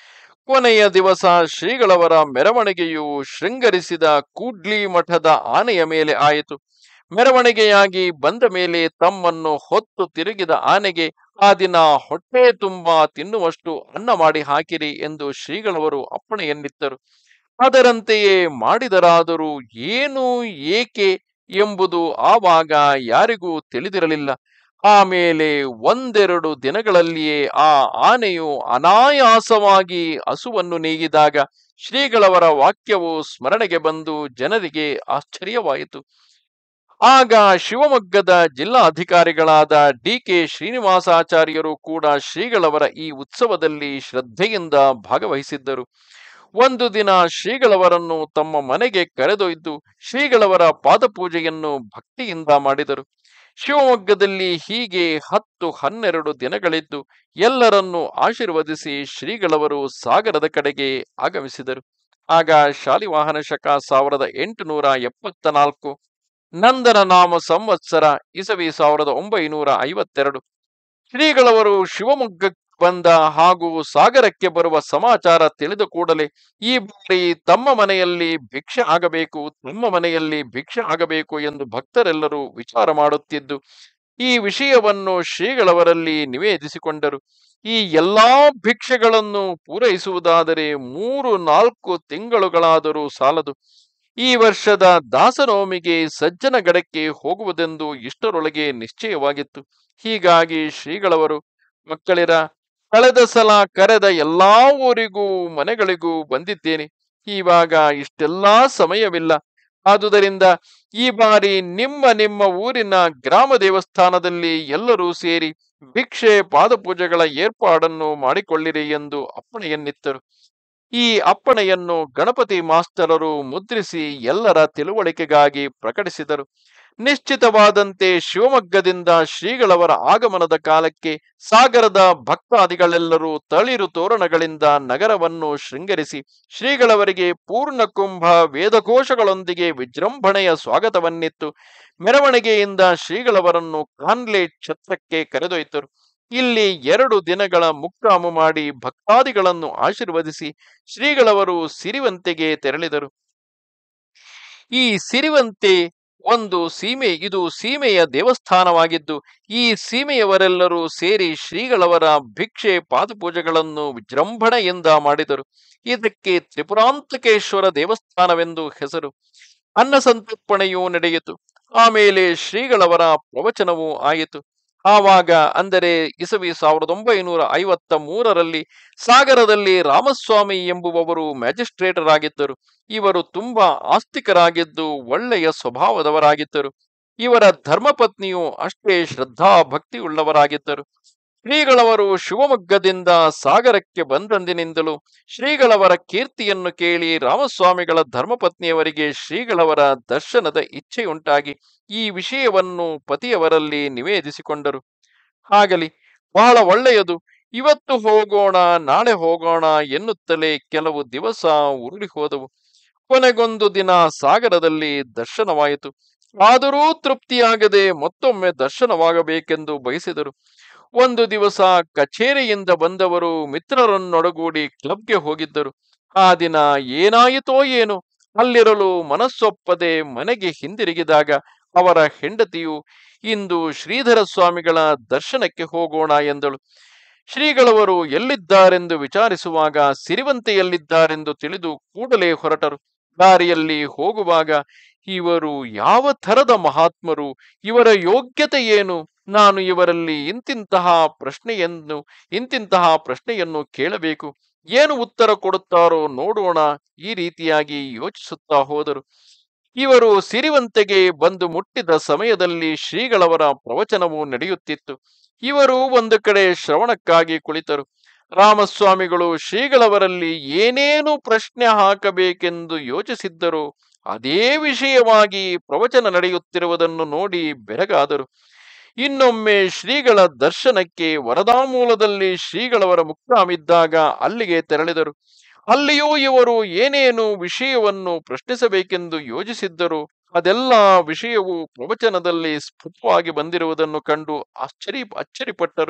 ಕೊನೆಯ ದಿವಸ ಶ್ರೀಗಳವರ ಮೆರವಣಿಗೆಯು ಶೃಂಗರಿಸಿದ ಕೂಡ್ಲಿ ಮಠದ ಆನೆಯ ಮೇಲೆ ಆಯಿತು ಮೆರವಣಿಗೆಯಾಗಿ ಬಂದ ಮೇಲೆ ತಮ್ಮನ್ನು ಹೊತ್ತು ತಿರುಗಿದ ಆನೆಗೆ ಆ ದಿನ ಹೊಟ್ಟೆ ತುಂಬ ತಿನ್ನುವಷ್ಟು ಅನ್ನ ಮಾಡಿ ಹಾಕಿರಿ ಎಂದು ಶ್ರೀಗಳವರು ಅಪ್ಪಣೆಯನ್ನಿತ್ತರು ಅದರಂತೆಯೇ ಮಾಡಿದರಾದರೂ ಏನು ಏಕೆ ಎಂಬುದು ಆವಾಗ ಯಾರಿಗೂ ತಿಳಿದಿರಲಿಲ್ಲ ಆಮೇಲೆ ಒಂದೆರಡು ದಿನಗಳಲ್ಲಿಯೇ ಆ ಆನೆಯು ಅನಾಯಾಸವಾಗಿ ಹಸುವನ್ನು ನೀಗಿದಾಗ ಶ್ರೀಗಳವರ ವಾಕ್ಯವು ಸ್ಮರಣೆಗೆ ಬಂದು ಜನರಿಗೆ ಆಶ್ಚರ್ಯವಾಯಿತು ಆಗ ಶಿವಮೊಗ್ಗದ ಜಿಲ್ಲಾಧಿಕಾರಿಗಳಾದ ಡಿ ಕೆ ಶ್ರೀನಿವಾಸಾಚಾರ್ಯರು ಕೂಡ ಶ್ರೀಗಳವರ ಈ ಉತ್ಸವದಲ್ಲಿ ಶ್ರದ್ಧೆಯಿಂದ ಭಾಗವಹಿಸಿದ್ದರು ಒಂದು ದಿನ ಶ್ರೀಗಳವರನ್ನು ತಮ್ಮ ಮನೆಗೆ ಕರೆದೊಯ್ದು ಶ್ರೀಗಳವರ ಪಾದಪೂಜೆಯನ್ನು ಭಕ್ತಿಯಿಂದ ಮಾಡಿದರು ಶಿವಮೊಗ್ಗದಲ್ಲಿ ಹೀಗೆ ಹತ್ತು ಹನ್ನೆರಡು ದಿನಗಳಿದ್ದು ಎಲ್ಲರನ್ನೂ ಆಶೀರ್ವದಿಸಿ ಶ್ರೀಗಳವರು ಸಾಗರದ ಕಡೆಗೆ ಆಗಮಿಸಿದರು ಆಗ ಶಾಲಿವಾಹನ ಶಕ ಸಾವಿರದ ಎಂಟುನೂರ ಎಪ್ಪತ್ತ ನಾಲ್ಕು ನಂದನ ನಾಮ ಸಂವತ್ಸರ ಇಸವಿ ಸಾವಿರದ ಒಂಬೈನೂರ ಐವತ್ತೆರಡು ಶ್ರೀಗಳವರು ಶಿವಮೊಗ್ಗಕ್ಕೆ ಬಂದ ಹಾಗೂ ಸಾಗರಕ್ಕೆ ಬರುವ ಸಮಾಚಾರ ತಿಳಿದ ಕೂಡಲೇ ಈ ಬಾರಿ ತಮ್ಮ ಮನೆಯಲ್ಲಿ ಭಿಕ್ಷೆ ಆಗಬೇಕು ತಮ್ಮ ಮನೆಯಲ್ಲಿ ಭಿಕ್ಷೆ ಆಗಬೇಕು ಎಂದು ಭಕ್ತರೆಲ್ಲರೂ ವಿಚಾರ ಮಾಡುತ್ತಿದ್ದು ಈ ವಿಷಯವನ್ನು ಶ್ರೀಗಳವರಲ್ಲಿ ನಿವೇದಿಸಿಕೊಂಡರು ಈ ಎಲ್ಲಾ ಭಿಕ್ಷೆಗಳನ್ನು ಪೂರೈಸುವುದಾದರೆ ಮೂರು ನಾಲ್ಕು ತಿಂಗಳುಗಳಾದರೂ ಸಾಲದು ಈ ವರ್ಷದ ದಾಸನವಮಿಗೆ ಸಜ್ಜನಗಡಕ್ಕೆ ಹೋಗುವುದೆಂದು ಇಷ್ಟರೊಳಗೆ ನಿಶ್ಚಯವಾಗಿತ್ತು ಹೀಗಾಗಿ ಶ್ರೀಗಳವರು ಮಕ್ಕಳಿರ ಕಳೆದ ಸಲ ಕರೆದ ಎಲ್ಲಾ ಊರಿಗೂ ಮನೆಗಳಿಗೂ ಬಂದಿದ್ದೇನೆ ಇವಾಗ ಇಷ್ಟೆಲ್ಲಾ ಸಮಯವಿಲ್ಲ ಆದುದರಿಂದ ಈ ಬಾರಿ ನಿಮ್ಮ ನಿಮ್ಮ ಊರಿನ ಗ್ರಾಮ ದೇವಸ್ಥಾನದಲ್ಲಿ ಎಲ್ಲರೂ ಸೇರಿ ಭಿಕ್ಷೆ ಪಾದಪೂಜೆಗಳ ಏರ್ಪಾಡನ್ನು ಮಾಡಿಕೊಳ್ಳಿರಿ ಎಂದು ಅಪ್ಪಣೆಯನ್ನಿತ್ತರು ಈ ಅಪ್ಪಣೆಯನ್ನು ಗಣಪತಿ ಮಾಸ್ತರರು ಮುದ್ರಿಸಿ ಎಲ್ಲರ ತಿಳುವಳಿಕೆಗಾಗಿ ಪ್ರಕಟಿಸಿದರು ನಿಶ್ಚಿತವಾದಂತೆ ಶಿವಮೊಗ್ಗದಿಂದ ಶ್ರೀಗಳವರ ಆಗಮನದ ಕಾಲಕ್ಕೆ ಸಾಗರದ ಭಕ್ತಾದಿಗಳೆಲ್ಲರೂ ತಳಿರು ತೋರಣಗಳಿಂದ ನಗರವನ್ನು ಶೃಂಗರಿಸಿ ಶ್ರೀಗಳವರಿಗೆ ಪೂರ್ಣ ಕುಂಭ ವೇದಘೋಷಗಳೊಂದಿಗೆ ವಿಜೃಂಭಣೆಯ ಸ್ವಾಗತವನ್ನಿತ್ತು ಮೆರವಣಿಗೆಯಿಂದ ಶ್ರೀಗಳವರನ್ನು ಕಾನ್ಲೆ ಛತ್ರಕ್ಕೆ ಕರೆದೊಯ್ತರು ಇಲ್ಲಿ ಎರಡು ದಿನಗಳ ಮುಕ್ಕಾಮು ಮಾಡಿ ಭಕ್ತಾದಿಗಳನ್ನು ಆಶೀರ್ವದಿಸಿ ಶ್ರೀಗಳವರು ಸಿರಿವಂತೆಗೆ ತೆರಳಿದರು ಈ ಸಿರಿವಂತೆ ಒಂದು ಸೀಮೆ ಇದು ಸೀಮೆಯ ದೇವಸ್ಥಾನವಾಗಿದ್ದು ಈ ಸೀಮೆಯವರೆಲ್ಲರೂ ಸೇರಿ ಶ್ರೀಗಳವರ ಭಿಕ್ಷೆ ಪಾದಪೂಜೆಗಳನ್ನು ವಿಜೃಂಭಣೆಯಿಂದ ಮಾಡಿದರು ಇದಕ್ಕೆ ತ್ರಿಪುರಾಂತಕೇಶ್ವರ ದೇವಸ್ಥಾನವೆಂದು ಹೆಸರು ಅನ್ನ ಸಂತರ್ಪಣೆಯೂ ನಡೆಯಿತು ಆಮೇಲೆ ಶ್ರೀಗಳವರ ಪ್ರವಚನವೂ ಆಯಿತು ಆವಾಗ ಅಂದರೆ ಇಸವಿ ಸಾವಿರದ ಒಂಬೈನೂರ ಐವತ್ತ ಮೂರರಲ್ಲಿ ಸಾಗರದಲ್ಲಿ ರಾಮಸ್ವಾಮಿ ಎಂಬುವವರು ಮ್ಯಾಜಿಸ್ಟ್ರೇಟರಾಗಿದ್ದರು ಇವರು ತುಂಬಾ ಆಸ್ತಿಕರಾಗಿದ್ದು ಒಳ್ಳೆಯ ಸ್ವಭಾವದವರಾಗಿದ್ದರು ಇವರ ಧರ್ಮಪತ್ನಿಯು ಅಷ್ಟೇ ಶ್ರದ್ಧಾ ಭಕ್ತಿಯುಳ್ಳವರಾಗಿದ್ದರು ಶ್ರೀಗಳವರು ಶಿವಮೊಗ್ಗದಿಂದ ಸಾಗರಕ್ಕೆ ಬಂದಂದಿನಿಂದಲೂ ಶ್ರೀಗಳವರ ಕೀರ್ತಿಯನ್ನು ಕೇಳಿ ರಾಮಸ್ವಾಮಿಗಳ ಧರ್ಮಪತ್ನಿಯವರಿಗೆ ಶ್ರೀಗಳವರ ದರ್ಶನದ ಇಚ್ಛೆಯುಂಟಾಗಿ ಈ ವಿಷಯವನ್ನು ಪತಿಯವರಲ್ಲಿ ನಿವೇದಿಸಿಕೊಂಡರು ಆಗಲಿ ಬಹಳ ಒಳ್ಳೆಯದು ಇವತ್ತು ಹೋಗೋಣ ನಾಳೆ ಹೋಗೋಣ ಎನ್ನುತ್ತಲೇ ಕೆಲವು ದಿವಸ ಉರುಳಿ ಹೋದವು ಕೊನೆಗೊಂದು ದಿನ ಸಾಗರದಲ್ಲಿ ದರ್ಶನವಾಯಿತು ಆದರೂ ತೃಪ್ತಿಯಾಗದೆ ಮತ್ತೊಮ್ಮೆ ದರ್ಶನವಾಗಬೇಕೆಂದು ಬಯಸಿದರು ಒಂದು ದಿವಸ ಕಚೇರಿಯಿಂದ ಬಂದವರು ಮಿತ್ರರನ್ನೊಡಗೂಡಿ ಕ್ಲಬ್ಗೆ ಹೋಗಿದ್ದರು ಆ ದಿನ ಏನಾಯಿತೋ ಏನು ಅಲ್ಲಿರಲು ಮನಸ್ಸೊಪ್ಪದೆ ಮನೆಗೆ ಹಿಂದಿರುಗಿದಾಗ ಅವರ ಹೆಂಡತಿಯು ಇಂದು ಶ್ರೀಧರ ಸ್ವಾಮಿಗಳ ದರ್ಶನಕ್ಕೆ ಹೋಗೋಣ ಎಂದಳು ಶ್ರೀಗಳವರು ಎಲ್ಲಿದ್ದಾರೆಂದು ವಿಚಾರಿಸುವಾಗ ಸಿರಿವಂತೆಯಲ್ಲಿದ್ದಾರೆಂದು ತಿಳಿದು ಕೂಡಲೇ ಹೊರಟರು ದಾರಿಯಲ್ಲಿ ಹೋಗುವಾಗ ಇವರು ಯಾವ ಥರದ ಮಹಾತ್ಮರು ಇವರ ಯೋಗ್ಯತೆ ಏನು ನಾನು ಇವರಲ್ಲಿ ಇಂತಿಂತಹ ಪ್ರಶ್ನೆಯನ್ನು ಇಂತಿಂತಹ ಪ್ರಶ್ನೆಯನ್ನು ಕೇಳಬೇಕು ಏನು ಉತ್ತರ ಕೊಡುತ್ತಾರೋ ನೋಡೋಣ ಈ ರೀತಿಯಾಗಿ ಯೋಚಿಸುತ್ತಾ ಹೋದರು ಇವರು ಸಿರಿವಂತೆಗೆ ಬಂದು ಮುಟ್ಟಿದ ಸಮಯದಲ್ಲಿ ಶ್ರೀಗಳವರ ಪ್ರವಚನವು ನಡೆಯುತ್ತಿತ್ತು ಇವರು ಒಂದು ಕಡೆ ಶ್ರವಣಕ್ಕಾಗಿ ಕುಳಿತರು ರಾಮಸ್ವಾಮಿಗಳು ಶ್ರೀಗಳವರಲ್ಲಿ ಏನೇನು ಪ್ರಶ್ನೆ ಹಾಕಬೇಕೆಂದು ಯೋಚಿಸಿದ್ದರು ಅದೇ ವಿಷಯವಾಗಿ ಪ್ರವಚನ ನಡೆಯುತ್ತಿರುವುದನ್ನು ನೋಡಿ ಬೆರಗಾದರು ಇನ್ನೊಮ್ಮೆ ಶ್ರೀಗಳ ದರ್ಶನಕ್ಕೆ ವರದಾಮೂಲದಲ್ಲಿ ಶ್ರೀಗಳವರ ಮುಕ್ತಾಮಿದ್ದಾಗ ಅಲ್ಲಿಗೆ ತೆರಳಿದರು ಅಲ್ಲಿಯೂ ಇವರು ಏನೇನು ವಿಷಯವನ್ನು ಪ್ರಶ್ನಿಸಬೇಕೆಂದು ಯೋಜಿಸಿದ್ದರು ಅದೆಲ್ಲ ವಿಷಯವು ಪ್ರವಚನದಲ್ಲಿ ಸ್ಫುಟವಾಗಿ ಬಂದಿರುವುದನ್ನು ಕಂಡು ಆಶ್ಚರ್ಯ ಅಚ್ಚರಿಪಟ್ಟರು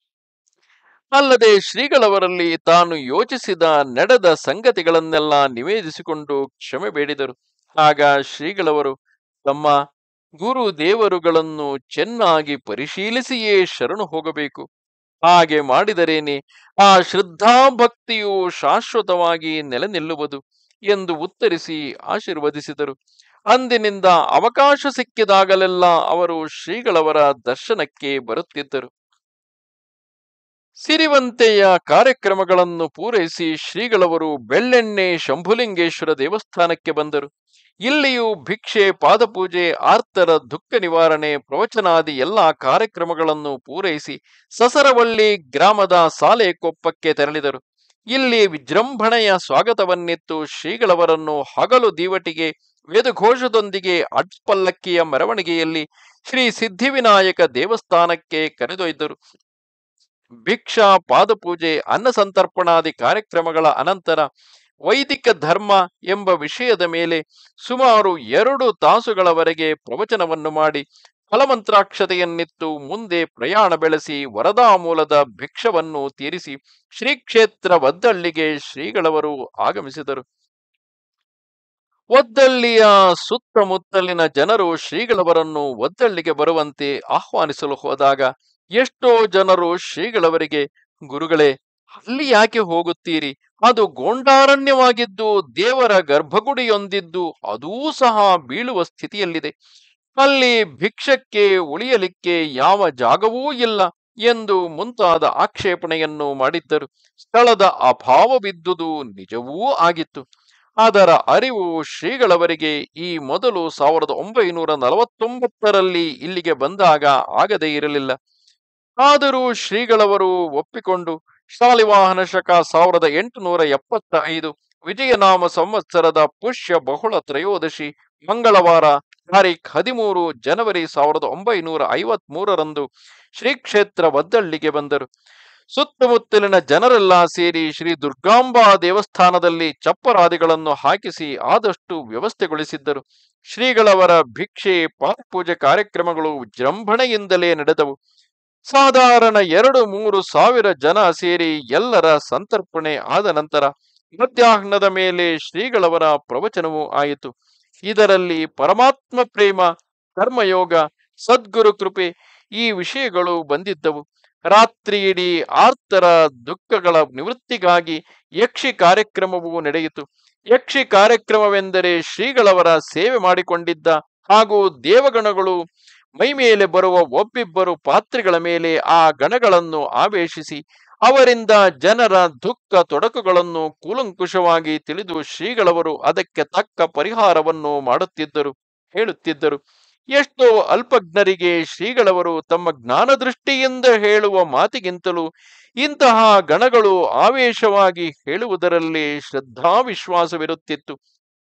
ಅಲ್ಲದೆ ಶ್ರೀಗಳವರಲ್ಲಿ ತಾನು ಯೋಚಿಸಿದ ನಡೆದ ಸಂಗತಿಗಳನ್ನೆಲ್ಲ ನಿವೇದಿಸಿಕೊಂಡು ಕ್ಷಮೆ ಬೇಡಿದರು ಆಗ ಶ್ರೀಗಳವರು ತಮ್ಮ ಗುರು ದೇವರುಗಳನ್ನು ಚೆನ್ನಾಗಿ ಪರಿಶೀಲಿಸಿಯೇ ಶರಣು ಹೋಗಬೇಕು ಹಾಗೆ ಮಾಡಿದರೇನೆ ಆ ಶ್ರದ್ಧಾಭಕ್ತಿಯು ಶಾಶ್ವತವಾಗಿ ನೆಲೆ ನಿಲ್ಲುವುದು ಎಂದು ಉತ್ತರಿಸಿ ಆಶೀರ್ವದಿಸಿದರು ಅಂದಿನಿಂದ ಅವಕಾಶ ಸಿಕ್ಕಿದಾಗಲೆಲ್ಲ ಅವರು ಶ್ರೀಗಳವರ ದರ್ಶನಕ್ಕೆ ಬರುತ್ತಿದ್ದರು ಸಿರಿವಂತೆಯ ಕಾರ್ಯಕ್ರಮಗಳನ್ನು ಪೂರೈಸಿ ಶ್ರೀಗಳವರು ಬೆಳ್ಳೆಣ್ಣೆ ಶಂಭುಲಿಂಗೇಶ್ವರ ದೇವಸ್ಥಾನಕ್ಕೆ ಬಂದರು ಇಲ್ಲಿಯೂ ಭಿಕ್ಷೆ ಪಾದಪೂಜೆ ಆರ್ತರ ದುಃಖ ನಿವಾರಣೆ ಪ್ರವಚನಾದಿ ಎಲ್ಲ ಕಾರ್ಯಕ್ರಮಗಳನ್ನು ಪೂರೈಸಿ ಸಸರವಳ್ಳಿ ಗ್ರಾಮದ ಸಾಲೆಕೊಪ್ಪಕ್ಕೆ ತೆರಳಿದರು ಇಲ್ಲಿ ವಿಜೃಂಭಣೆಯ ಸ್ವಾಗತವನ್ನಿತ್ತು ಶ್ರೀಗಳವರನ್ನು ಹಗಲು ದೀವಟಿಗೆ ವೇದಘೋಷದೊಂದಿಗೆ ಅಡ್ಪಲ್ಲಕ್ಕಿಯ ಮೆರವಣಿಗೆಯಲ್ಲಿ ಶ್ರೀ ಸಿದ್ಧಿವಿನಾಯಕ ದೇವಸ್ಥಾನಕ್ಕೆ ಕರೆದೊಯ್ದರು ಭಿಕ್ಷಾ ಪಾದಪೂಜೆ ಅನ್ನ ಸಂತರ್ಪಣಾದಿ ಕಾರ್ಯಕ್ರಮಗಳ ಅನಂತರ ವೈದಿಕ ಧರ್ಮ ಎಂಬ ವಿಷಯದ ಮೇಲೆ ಸುಮಾರು ಎರಡು ತಾಸುಗಳವರೆಗೆ ಪ್ರವಚನವನ್ನು ಮಾಡಿ ಫಲಮಂತ್ರಾಕ್ಷತೆಯನ್ನಿತ್ತು ಮುಂದೆ ಪ್ರಯಾಣ ಬೆಳೆಸಿ ವರದಾ ಮೂಲದ ಭಿಕ್ಷವನ್ನು ತೀರಿಸಿ ಶ್ರೀ ಕ್ಷೇತ್ರ ಒದ್ದಳ್ಳಿಗೆ ಶ್ರೀಗಳವರು ಆಗಮಿಸಿದರು ಒದ್ದಳ್ಳಿಯ ಸುತ್ತಮುತ್ತಲಿನ ಜನರು ಶ್ರೀಗಳವರನ್ನು ಒದ್ದಳ್ಳಿಗೆ ಬರುವಂತೆ ಆಹ್ವಾನಿಸಲು ಹೋದಾಗ ಎಷ್ಟೋ ಜನರು ಶ್ರೀಗಳವರಿಗೆ ಗುರುಗಳೇ ಅಲ್ಲಿ ಯಾಕೆ ಹೋಗುತ್ತೀರಿ ಅದು ಗೋಂಡಾರಣ್ಯವಾಗಿದ್ದು ದೇವರ ಗರ್ಭಗುಡಿಯೊಂದಿದ್ದು ಅದೂ ಸಹ ಬೀಳುವ ಸ್ಥಿತಿಯಲ್ಲಿದೆ ಅಲ್ಲಿ ಭಿಕ್ಷಕ್ಕೆ ಉಳಿಯಲಿಕ್ಕೆ ಯಾವ ಜಾಗವೂ ಇಲ್ಲ ಎಂದು ಮುಂತಾದ ಆಕ್ಷೇಪಣೆಯನ್ನು ಮಾಡಿದ್ದರು ಸ್ಥಳದ ಅಭಾವವಿದ್ದುದು ನಿಜವೂ ಆಗಿತ್ತು ಅದರ ಅರಿವು ಶ್ರೀಗಳವರಿಗೆ ಈ ಮೊದಲು ಸಾವಿರದ ಒಂಬೈನೂರ ನಲವತ್ತೊಂಬತ್ತರಲ್ಲಿ ಇಲ್ಲಿಗೆ ಬಂದಾಗ ಆಗದೇ ಇರಲಿಲ್ಲ ಆದರೂ ಶ್ರೀಗಳವರು ಒಪ್ಪಿಕೊಂಡು ಶಾಲಿವಾಹನ ಶಕ ಸಾವಿರದ ಎಂಟುನೂರ ಎಪ್ಪತ್ತ ಐದು ವಿಜಯನಾಮ ಸಂವತ್ಸರದ ಪುಷ್ಯ ಬಹುಳ ತ್ರಯೋದಶಿ ಮಂಗಳವಾರ ತಾರೀಖ್ ಹದಿಮೂರು ಜನವರಿ ಸಾವಿರದ ಒಂಬೈನೂರ ಐವತ್ ಮೂರರಂದು ಶ್ರೀ ಕ್ಷೇತ್ರ ಒದ್ದಳ್ಳಿಗೆ ಬಂದರು ಸುತ್ತಮುತ್ತಲಿನ ಜನರೆಲ್ಲ ಸೇರಿ ಶ್ರೀ ದುರ್ಗಾಂಬಾ ದೇವಸ್ಥಾನದಲ್ಲಿ ಚಪ್ಪರಾದಿಗಳನ್ನು ಹಾಕಿಸಿ ಆದಷ್ಟು ವ್ಯವಸ್ಥೆಗೊಳಿಸಿದ್ದರು ಶ್ರೀಗಳವರ ಭಿಕ್ಷೆ ಪಾದಪೂಜೆ ಕಾರ್ಯಕ್ರಮಗಳು ವಿಜೃಂಭಣೆಯಿಂದಲೇ ನಡೆದವು ಸಾಧಾರಣ ಎರಡು ಮೂರು ಸಾವಿರ ಜನ ಸೇರಿ ಎಲ್ಲರ ಸಂತರ್ಪಣೆ ಆದ ನಂತರ ಮಧ್ಯಾಹ್ನದ ಮೇಲೆ ಶ್ರೀಗಳವರ ಪ್ರವಚನವೂ ಆಯಿತು ಇದರಲ್ಲಿ ಪರಮಾತ್ಮ ಪ್ರೇಮ ಕರ್ಮಯೋಗ ಸದ್ಗುರು ಕೃಪೆ ಈ ವಿಷಯಗಳು ಬಂದಿದ್ದವು ರಾತ್ರಿಯಿಡೀ ಆರ್ತರ ದುಃಖಗಳ ನಿವೃತ್ತಿಗಾಗಿ ಯಕ್ಷಿ ಕಾರ್ಯಕ್ರಮವೂ ನಡೆಯಿತು ಯಕ್ಷಿ ಕಾರ್ಯಕ್ರಮವೆಂದರೆ ಶ್ರೀಗಳವರ ಸೇವೆ ಮಾಡಿಕೊಂಡಿದ್ದ ಹಾಗೂ ದೇವಗಣಗಳು ಮೈಮೇಲೆ ಬರುವ ಒಬ್ಬಿಬ್ಬರು ಪಾತ್ರಿಗಳ ಮೇಲೆ ಆ ಗಣಗಳನ್ನು ಆವೇಶಿಸಿ ಅವರಿಂದ ಜನರ ದುಃಖ ತೊಡಕುಗಳನ್ನು ಕೂಲಂಕುಷವಾಗಿ ತಿಳಿದು ಶ್ರೀಗಳವರು ಅದಕ್ಕೆ ತಕ್ಕ ಪರಿಹಾರವನ್ನು ಮಾಡುತ್ತಿದ್ದರು ಹೇಳುತ್ತಿದ್ದರು ಎಷ್ಟೋ ಅಲ್ಪಜ್ಞರಿಗೆ ಶ್ರೀಗಳವರು ತಮ್ಮ ಜ್ಞಾನದೃಷ್ಟಿಯಿಂದ ಹೇಳುವ ಮಾತಿಗಿಂತಲೂ ಇಂತಹ ಗಣಗಳು ಆವೇಶವಾಗಿ ಹೇಳುವುದರಲ್ಲಿ ಶ್ರದ್ಧಾವಿಶ್ವಾಸವಿರುತ್ತಿತ್ತು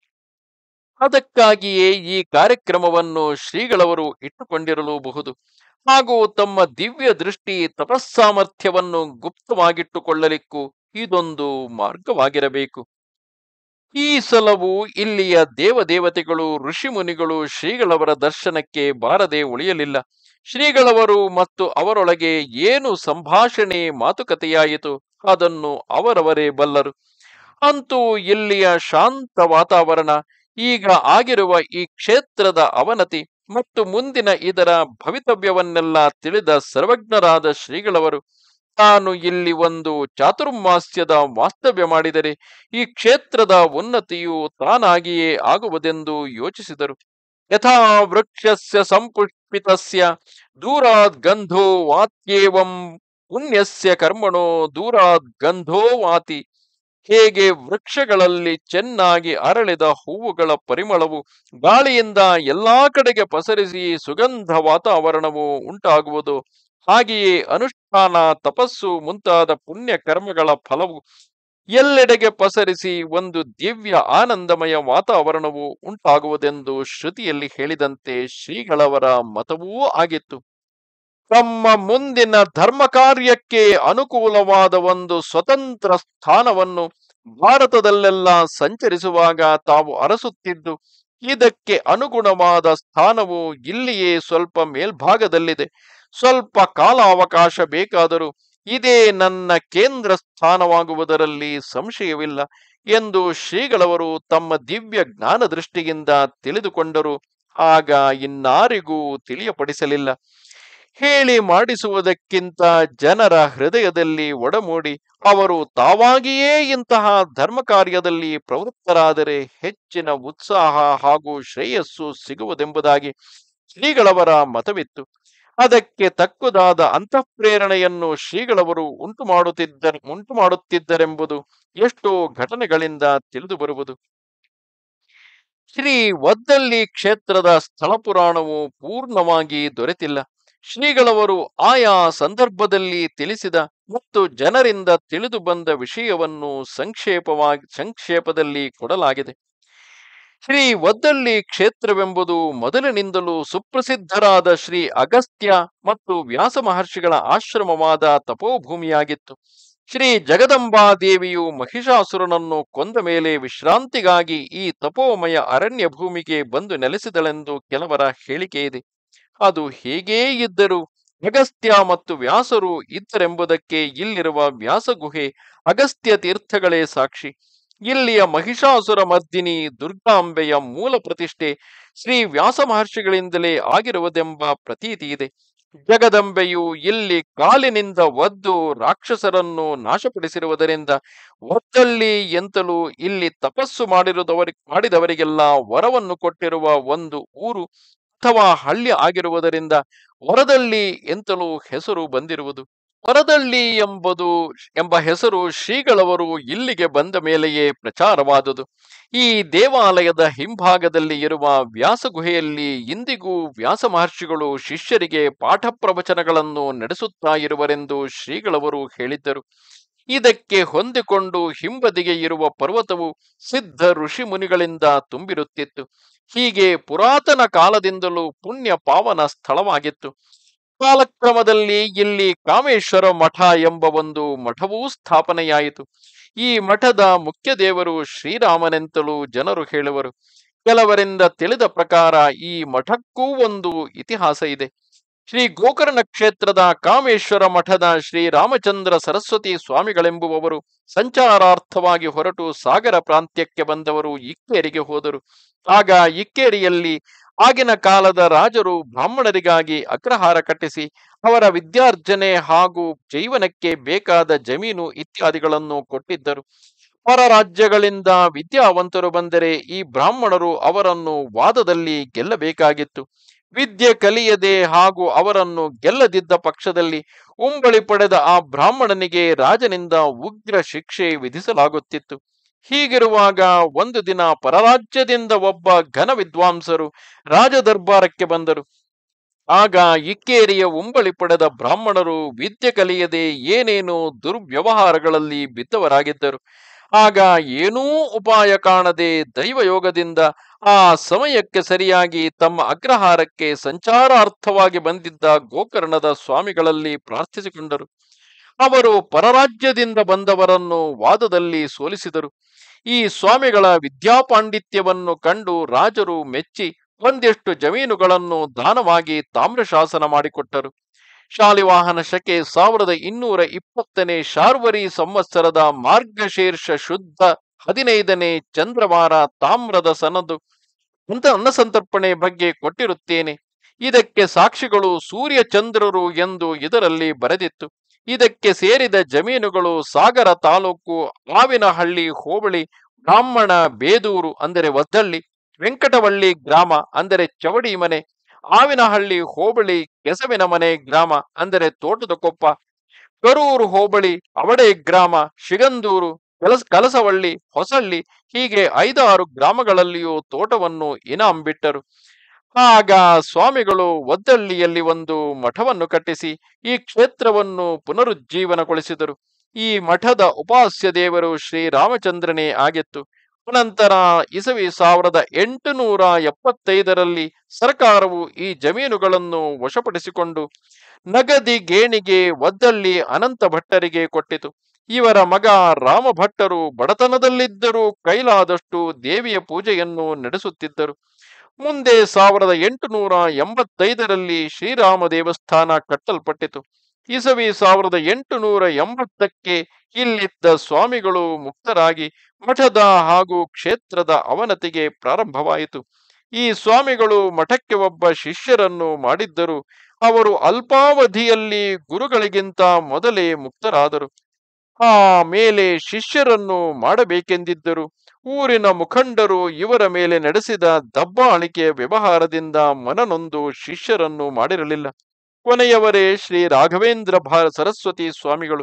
ಅದಕ್ಕಾಗಿಯೇ ಈ ಕಾರ್ಯಕ್ರಮವನ್ನು ಶ್ರೀಗಳವರು ಇಟ್ಟುಕೊಂಡಿರಲೂಬಹುದು ಹಾಗೂ ತಮ್ಮ ದಿವ್ಯ ದೃಷ್ಟಿ ತಪಸ್ಸಾಮರ್ಥ್ಯವನ್ನು ಗುಪ್ತವಾಗಿಟ್ಟುಕೊಳ್ಳಲಿಕ್ಕೂ ಇದೊಂದು ಮಾರ್ಗವಾಗಿರಬೇಕು ಈ ಸಲವು ಇಲ್ಲಿಯ ದೇವದೇವತೆಗಳು ಋಷಿಮುನಿಗಳು ಶ್ರೀಗಳವರ ದರ್ಶನಕ್ಕೆ ಬಾರದೆ ಉಳಿಯಲಿಲ್ಲ ಶ್ರೀಗಳವರು ಮತ್ತು ಅವರೊಳಗೆ ಏನು ಸಂಭಾಷಣೆ ಮಾತುಕತೆಯಾಯಿತು ಅದನ್ನು ಅವರವರೇ ಬಲ್ಲರು ಅಂತೂ ಇಲ್ಲಿಯ ಶಾಂತ ವಾತಾವರಣ ಈಗ ಆಗಿರುವ ಈ ಕ್ಷೇತ್ರದ ಅವನತಿ ಮತ್ತು ಮುಂದಿನ ಇದರ ಭವಿತವ್ಯವನ್ನೆಲ್ಲ ತಿಳಿದ ಸರ್ವಜ್ಞರಾದ ಶ್ರೀಗಳವರು ತಾನು ಇಲ್ಲಿ ಒಂದು ಚಾತುರ್ಮಾಸ್ಯದ ವಾಸ್ತವ್ಯ ಮಾಡಿದರೆ ಈ ಕ್ಷೇತ್ರದ ಉನ್ನತಿಯು ತಾನಾಗಿಯೇ ಆಗುವುದೆಂದು ಯೋಚಿಸಿದರು ಯಥಾ ವೃಕ್ಷಸ್ಯ ಸಂಪುಷ್ಪಿತಸ್ಯ ದೂರಾದ್ ಗಂಧೋ ವಾತ್ಯೇವಂ ಪುಣ್ಯಸ್ಯ ಕರ್ಮಣೋ ದೂರಾದ್ ಗಂಧೋ ವಾತಿ ಹೇಗೆ ವೃಕ್ಷಗಳಲ್ಲಿ ಚೆನ್ನಾಗಿ ಅರಳಿದ ಹೂವುಗಳ ಪರಿಮಳವು ಗಾಳಿಯಿಂದ ಎಲ್ಲಾ ಕಡೆಗೆ ಪಸರಿಸಿ ಸುಗಂಧ ವಾತಾವರಣವು ಉಂಟಾಗುವುದು ಹಾಗೆಯೇ ಅನುಷ್ಠಾನ ತಪಸ್ಸು ಮುಂತಾದ ಪುಣ್ಯ ಕರ್ಮಗಳ ಫಲವು ಎಲ್ಲೆಡೆಗೆ ಪಸರಿಸಿ ಒಂದು ದಿವ್ಯ ಆನಂದಮಯ ವಾತಾವರಣವು ಉಂಟಾಗುವುದೆಂದು ಶ್ರುತಿಯಲ್ಲಿ ಹೇಳಿದಂತೆ ಶ್ರೀಗಳವರ ಮತವೂ ಆಗಿತ್ತು ತಮ್ಮ ಮುಂದಿನ ಧರ್ಮ ಕಾರ್ಯಕ್ಕೆ ಅನುಕೂಲವಾದ ಒಂದು ಸ್ವತಂತ್ರ ಸ್ಥಾನವನ್ನು ಭಾರತದಲ್ಲೆಲ್ಲ ಸಂಚರಿಸುವಾಗ ತಾವು ಅರಸುತ್ತಿದ್ದು ಇದಕ್ಕೆ ಅನುಗುಣವಾದ ಸ್ಥಾನವು ಇಲ್ಲಿಯೇ ಸ್ವಲ್ಪ ಮೇಲ್ಭಾಗದಲ್ಲಿದೆ ಸ್ವಲ್ಪ ಕಾಲಾವಕಾಶ ಬೇಕಾದರೂ ಇದೇ ನನ್ನ ಕೇಂದ್ರ ಸ್ಥಾನವಾಗುವುದರಲ್ಲಿ ಸಂಶಯವಿಲ್ಲ ಎಂದು ಶ್ರೀಗಳವರು ತಮ್ಮ ದಿವ್ಯ ಜ್ಞಾನ ದೃಷ್ಟಿಯಿಂದ ತಿಳಿದುಕೊಂಡರು ಆಗ ಇನ್ನಾರಿಗೂ ತಿಳಿಯಪಡಿಸಲಿಲ್ಲ ಹೇಳಿ ಮಾಡಿಸುವುದಕ್ಕಿಂತ ಜನರ ಹೃದಯದಲ್ಲಿ ಒಡಮೂಡಿ ಅವರು ತಾವಾಗಿಯೇ ಇಂತಹ ಧರ್ಮ ಕಾರ್ಯದಲ್ಲಿ ಪ್ರವೃತ್ತರಾದರೆ ಹೆಚ್ಚಿನ ಉತ್ಸಾಹ ಹಾಗೂ ಶ್ರೇಯಸ್ಸು ಸಿಗುವುದೆಂಬುದಾಗಿ ಶ್ರೀಗಳವರ ಮತವಿತ್ತು ಅದಕ್ಕೆ ತಕ್ಕುದಾದ ಅಂತಃಪ್ರೇರಣೆಯನ್ನು ಶ್ರೀಗಳವರು ಉಂಟು ಮಾಡುತ್ತಿದ್ದ ಉಂಟು ಮಾಡುತ್ತಿದ್ದರೆಂಬುದು ಎಷ್ಟೋ ಘಟನೆಗಳಿಂದ ತಿಳಿದು ಬರುವುದು ಶ್ರೀ ಒದ್ದಳ್ಳಿ ಕ್ಷೇತ್ರದ ಸ್ಥಳ ಪುರಾಣವು ಪೂರ್ಣವಾಗಿ ದೊರೆತಿಲ್ಲ ಶ್ರೀಗಳವರು ಆಯಾ ಸಂದರ್ಭದಲ್ಲಿ ತಿಳಿಸಿದ ಮತ್ತು ಜನರಿಂದ ತಿಳಿದು ಬಂದ ವಿಷಯವನ್ನು ಸಂಕ್ಷೇಪವಾಗಿ ಸಂಕ್ಷೇಪದಲ್ಲಿ ಕೊಡಲಾಗಿದೆ ಶ್ರೀ ಒದ್ದಳ್ಳಿ ಕ್ಷೇತ್ರವೆಂಬುದು ಮೊದಲಿನಿಂದಲೂ ಸುಪ್ರಸಿದ್ಧರಾದ ಶ್ರೀ ಅಗಸ್ತ್ಯ ಮತ್ತು ವ್ಯಾಸ ಮಹರ್ಷಿಗಳ ಆಶ್ರಮವಾದ ತಪೋಭೂಮಿಯಾಗಿತ್ತು ಶ್ರೀ ಜಗದಂಬಾ ದೇವಿಯು ಮಹಿಷಾಸುರನನ್ನು ಕೊಂದ ಮೇಲೆ ವಿಶ್ರಾಂತಿಗಾಗಿ ಈ ತಪೋಮಯ ಅರಣ್ಯ ಭೂಮಿಗೆ ಬಂದು ನೆಲೆಸಿದಳೆಂದು ಕೆಲವರ ಹೇಳಿಕೆ ಇದೆ ಅದು ಹೇಗೇ ಇದ್ದರೂ ಅಗಸ್ತ್ಯ ಮತ್ತು ವ್ಯಾಸರು ಇದ್ದರೆಂಬುದಕ್ಕೆ ಇಲ್ಲಿರುವ ವ್ಯಾಸಗುಹೆ ಅಗಸ್ತ್ಯ ತೀರ್ಥಗಳೇ ಸಾಕ್ಷಿ ಇಲ್ಲಿಯ ಮಹಿಷಾಸುರ ಮರ್ದಿನಿ ದುರ್ಗಾಂಬೆಯ ಮೂಲ ಪ್ರತಿಷ್ಠೆ ಶ್ರೀ ವ್ಯಾಸ ಮಹರ್ಷಿಗಳಿಂದಲೇ ಆಗಿರುವುದೆಂಬ ಪ್ರತೀತಿ ಇದೆ ಜಗದಂಬೆಯು ಇಲ್ಲಿ ಕಾಲಿನಿಂದ ಒದ್ದು ರಾಕ್ಷಸರನ್ನು ನಾಶಪಡಿಸಿರುವುದರಿಂದ ಒದ್ದಳ್ಳಿ ಎಂತಲೂ ಇಲ್ಲಿ ತಪಸ್ಸು ಮಾಡಿರುವುದವರಿ ಮಾಡಿದವರಿಗೆಲ್ಲ ವರವನ್ನು ಕೊಟ್ಟಿರುವ ಒಂದು ಊರು ಅಥವಾ ಹಳ್ಳಿ ಆಗಿರುವುದರಿಂದ ವರದಳ್ಳಿ ಎಂತಲೂ ಹೆಸರು ಬಂದಿರುವುದು ವರದಳ್ಳಿ ಎಂಬುದು ಎಂಬ ಹೆಸರು ಶ್ರೀಗಳವರು ಇಲ್ಲಿಗೆ ಬಂದ ಮೇಲೆಯೇ ಪ್ರಚಾರವಾದುದು ಈ ದೇವಾಲಯದ ಹಿಂಭಾಗದಲ್ಲಿ ಇರುವ ವ್ಯಾಸ ಗುಹೆಯಲ್ಲಿ ಇಂದಿಗೂ ವ್ಯಾಸ ಮಹರ್ಷಿಗಳು ಶಿಷ್ಯರಿಗೆ ಪಾಠ ಪ್ರವಚನಗಳನ್ನು ನಡೆಸುತ್ತಾ ಇರುವರೆಂದು ಶ್ರೀಗಳವರು ಹೇಳಿದ್ದರು ಇದಕ್ಕೆ ಹೊಂದಿಕೊಂಡು ಹಿಂಬದಿಗೆ ಇರುವ ಪರ್ವತವು ಸಿದ್ಧ ಋಷಿ ಮುನಿಗಳಿಂದ ತುಂಬಿರುತ್ತಿತ್ತು ಹೀಗೆ ಪುರಾತನ ಕಾಲದಿಂದಲೂ ಪುಣ್ಯ ಪಾವನ ಸ್ಥಳವಾಗಿತ್ತು ಕಾಲಕ್ರಮದಲ್ಲಿ ಇಲ್ಲಿ ಕಾಮೇಶ್ವರ ಮಠ ಎಂಬ ಒಂದು ಮಠವೂ ಸ್ಥಾಪನೆಯಾಯಿತು ಈ ಮಠದ ಮುಖ್ಯ ದೇವರು ಶ್ರೀರಾಮನೆಂತಲೂ ಜನರು ಹೇಳುವರು ಕೆಲವರಿಂದ ತಿಳಿದ ಪ್ರಕಾರ ಈ ಮಠಕ್ಕೂ ಒಂದು ಇತಿಹಾಸ ಇದೆ ಶ್ರೀ ಗೋಕರ್ಣ ಕ್ಷೇತ್ರದ ಕಾಮೇಶ್ವರ ಮಠದ ಶ್ರೀ ರಾಮಚಂದ್ರ ಸರಸ್ವತಿ ಸ್ವಾಮಿಗಳೆಂಬುವವರು ಸಂಚಾರಾರ್ಥವಾಗಿ ಹೊರಟು ಸಾಗರ ಪ್ರಾಂತ್ಯಕ್ಕೆ ಬಂದವರು ಇಕ್ಕೇರಿಗೆ ಹೋದರು ಆಗ ಇಕ್ಕೇರಿಯಲ್ಲಿ ಆಗಿನ ಕಾಲದ ರಾಜರು ಬ್ರಾಹ್ಮಣರಿಗಾಗಿ ಅಗ್ರಹಾರ ಕಟ್ಟಿಸಿ ಅವರ ವಿದ್ಯಾರ್ಜನೆ ಹಾಗೂ ಜೀವನಕ್ಕೆ ಬೇಕಾದ ಜಮೀನು ಇತ್ಯಾದಿಗಳನ್ನು ಕೊಟ್ಟಿದ್ದರು ಹೊರ ರಾಜ್ಯಗಳಿಂದ ವಿದ್ಯಾವಂತರು ಬಂದರೆ ಈ ಬ್ರಾಹ್ಮಣರು ಅವರನ್ನು ವಾದದಲ್ಲಿ ಗೆಲ್ಲಬೇಕಾಗಿತ್ತು ವಿದ್ಯೆ ಕಲಿಯದೆ ಹಾಗೂ ಅವರನ್ನು ಗೆಲ್ಲದಿದ್ದ ಪಕ್ಷದಲ್ಲಿ ಉಂಬಳಿ ಪಡೆದ ಆ ಬ್ರಾಹ್ಮಣನಿಗೆ ರಾಜನಿಂದ ಉಗ್ರ ಶಿಕ್ಷೆ ವಿಧಿಸಲಾಗುತ್ತಿತ್ತು ಹೀಗಿರುವಾಗ ಒಂದು ದಿನ ಪರರಾಜ್ಯದಿಂದ ಒಬ್ಬ ಘನ ವಿದ್ವಾಂಸರು ರಾಜ ದರ್ಬಾರಕ್ಕೆ ಬಂದರು ಆಗ ಇಕ್ಕೇರಿಯ ಉಂಬಳಿ ಪಡೆದ ಬ್ರಾಹ್ಮಣರು ವಿದ್ಯೆ ಕಲಿಯದೆ ಏನೇನೋ ದುರ್ವ್ಯವಹಾರಗಳಲ್ಲಿ ಬಿದ್ದವರಾಗಿದ್ದರು ಆಗ ಏನೂ ಉಪಾಯ ಕಾಣದೆ ದೈವಯೋಗದಿಂದ ಆ ಸಮಯಕ್ಕೆ ಸರಿಯಾಗಿ ತಮ್ಮ ಅಗ್ರಹಾರಕ್ಕೆ ಸಂಚಾರಾರ್ಥವಾಗಿ ಬಂದಿದ್ದ ಗೋಕರ್ಣದ ಸ್ವಾಮಿಗಳಲ್ಲಿ ಪ್ರಾರ್ಥಿಸಿಕೊಂಡರು ಅವರು ಪರರಾಜ್ಯದಿಂದ ಬಂದವರನ್ನು ವಾದದಲ್ಲಿ ಸೋಲಿಸಿದರು ಈ ಸ್ವಾಮಿಗಳ ವಿದ್ಯಾಪಾಂಡಿತ್ಯವನ್ನು ಕಂಡು ರಾಜರು ಮೆಚ್ಚಿ ಒಂದಿಷ್ಟು ಜಮೀನುಗಳನ್ನು ದಾನವಾಗಿ ತಾಮ್ರಶಾಸನ ಮಾಡಿಕೊಟ್ಟರು ಶಾಲಿವಾಹನ ಶಕೆ ಸಾವಿರದ ಇನ್ನೂರ ಇಪ್ಪತ್ತನೇ ಶಾರ್ವರಿ ಸಂವತ್ಸರದ ಮಾರ್ಗಶೀರ್ಷ ಶುದ್ಧ ಹದಿನೈದನೇ ಚಂದ್ರವಾರ ತಾಮ್ರದ ಸನದು ಅಂತ ಅನ್ನಸಂತರ್ಪಣೆ ಬಗ್ಗೆ ಕೊಟ್ಟಿರುತ್ತೇನೆ ಇದಕ್ಕೆ ಸಾಕ್ಷಿಗಳು ಸೂರ್ಯ ಚಂದ್ರರು ಎಂದು ಇದರಲ್ಲಿ ಬರೆದಿತ್ತು ಇದಕ್ಕೆ ಸೇರಿದ ಜಮೀನುಗಳು ಸಾಗರ ತಾಲೂಕು ಆವಿನಹಳ್ಳಿ ಹೋಬಳಿ ಬ್ರಾಹ್ಮಣ ಬೇದೂರು ಅಂದರೆ ಒದ್ದಳ್ಳಿ ವೆಂಕಟವಳ್ಳಿ ಗ್ರಾಮ ಅಂದರೆ ಚವಡಿ ಮನೆ ಆವಿನಹಳ್ಳಿ ಹೋಬಳಿ ಕೆಸವಿನ ಮನೆ ಗ್ರಾಮ ಅಂದರೆ ತೋಟದ ಕೊಪ್ಪ ಕರೂರು ಹೋಬಳಿ ಅವಡೆ ಗ್ರಾಮ ಶಿಗಂದೂರು ಕೆಲಸ ಕಲಸವಳ್ಳಿ ಹೊಸಳ್ಳಿ ಹೀಗೆ ಐದಾರು ಗ್ರಾಮಗಳಲ್ಲಿಯೂ ತೋಟವನ್ನು ಇನಾಂ ಬಿಟ್ಟರು ಆಗ ಸ್ವಾಮಿಗಳು ಒದ್ದಳ್ಳಿಯಲ್ಲಿ ಒಂದು ಮಠವನ್ನು ಕಟ್ಟಿಸಿ ಈ ಕ್ಷೇತ್ರವನ್ನು ಪುನರುಜ್ಜೀವನಗೊಳಿಸಿದರು ಈ ಮಠದ ಉಪಾಸ್ಯ ದೇವರು ಶ್ರೀರಾಮಚಂದ್ರನೇ ಆಗಿತ್ತು ಅನಂತರ ಇಸವಿ ಸಾವಿರದ ಎಂಟುನೂರ ಎಪ್ಪತ್ತೈದರಲ್ಲಿ ಸರ್ಕಾರವು ಈ ಜಮೀನುಗಳನ್ನು ವಶಪಡಿಸಿಕೊಂಡು ನಗದಿ ಗೇಣಿಗೆ ಒದ್ದಳ್ಳಿ ಅನಂತ ಭಟ್ಟರಿಗೆ ಕೊಟ್ಟಿತು ಇವರ ಮಗ ರಾಮಭಟ್ಟರು ಬಡತನದಲ್ಲಿದ್ದರೂ ಕೈಲಾದಷ್ಟು ದೇವಿಯ ಪೂಜೆಯನ್ನು ನಡೆಸುತ್ತಿದ್ದರು ಮುಂದೆ ಸಾವಿರದ ಎಂಟುನೂರ ಎಂಬತ್ತೈದರಲ್ಲಿ ಶ್ರೀರಾಮ ದೇವಸ್ಥಾನ ಕಟ್ಟಲ್ಪಟ್ಟಿತು ಇಸವಿ ಸಾವಿರದ ಎಂಟುನೂರ ಎಂಬತ್ತಕ್ಕೆ ಇಲ್ಲಿದ್ದ ಸ್ವಾಮಿಗಳು ಮುಕ್ತರಾಗಿ ಮಠದ ಹಾಗೂ ಕ್ಷೇತ್ರದ ಅವನತಿಗೆ ಪ್ರಾರಂಭವಾಯಿತು ಈ ಸ್ವಾಮಿಗಳು ಮಠಕ್ಕೆ ಒಬ್ಬ ಶಿಷ್ಯರನ್ನು ಮಾಡಿದ್ದರು ಅವರು ಅಲ್ಪಾವಧಿಯಲ್ಲಿ ಗುರುಗಳಿಗಿಂತ ಮೊದಲೇ ಮುಕ್ತರಾದರು ಆ ಮೇಲೆ ಶಿಷ್ಯರನ್ನು ಮಾಡಬೇಕೆಂದಿದ್ದರು ಊರಿನ ಮುಖಂಡರು ಇವರ ಮೇಲೆ ನಡೆಸಿದ ದಬ್ಬಾಳಿಕೆಯ ವ್ಯವಹಾರದಿಂದ ಮನನೊಂದು ಶಿಷ್ಯರನ್ನು ಮಾಡಿರಲಿಲ್ಲ ಕೊನೆಯವರೇ ಶ್ರೀ ರಾಘವೇಂದ್ರ ಭಾ ಸರಸ್ವತಿ ಸ್ವಾಮಿಗಳು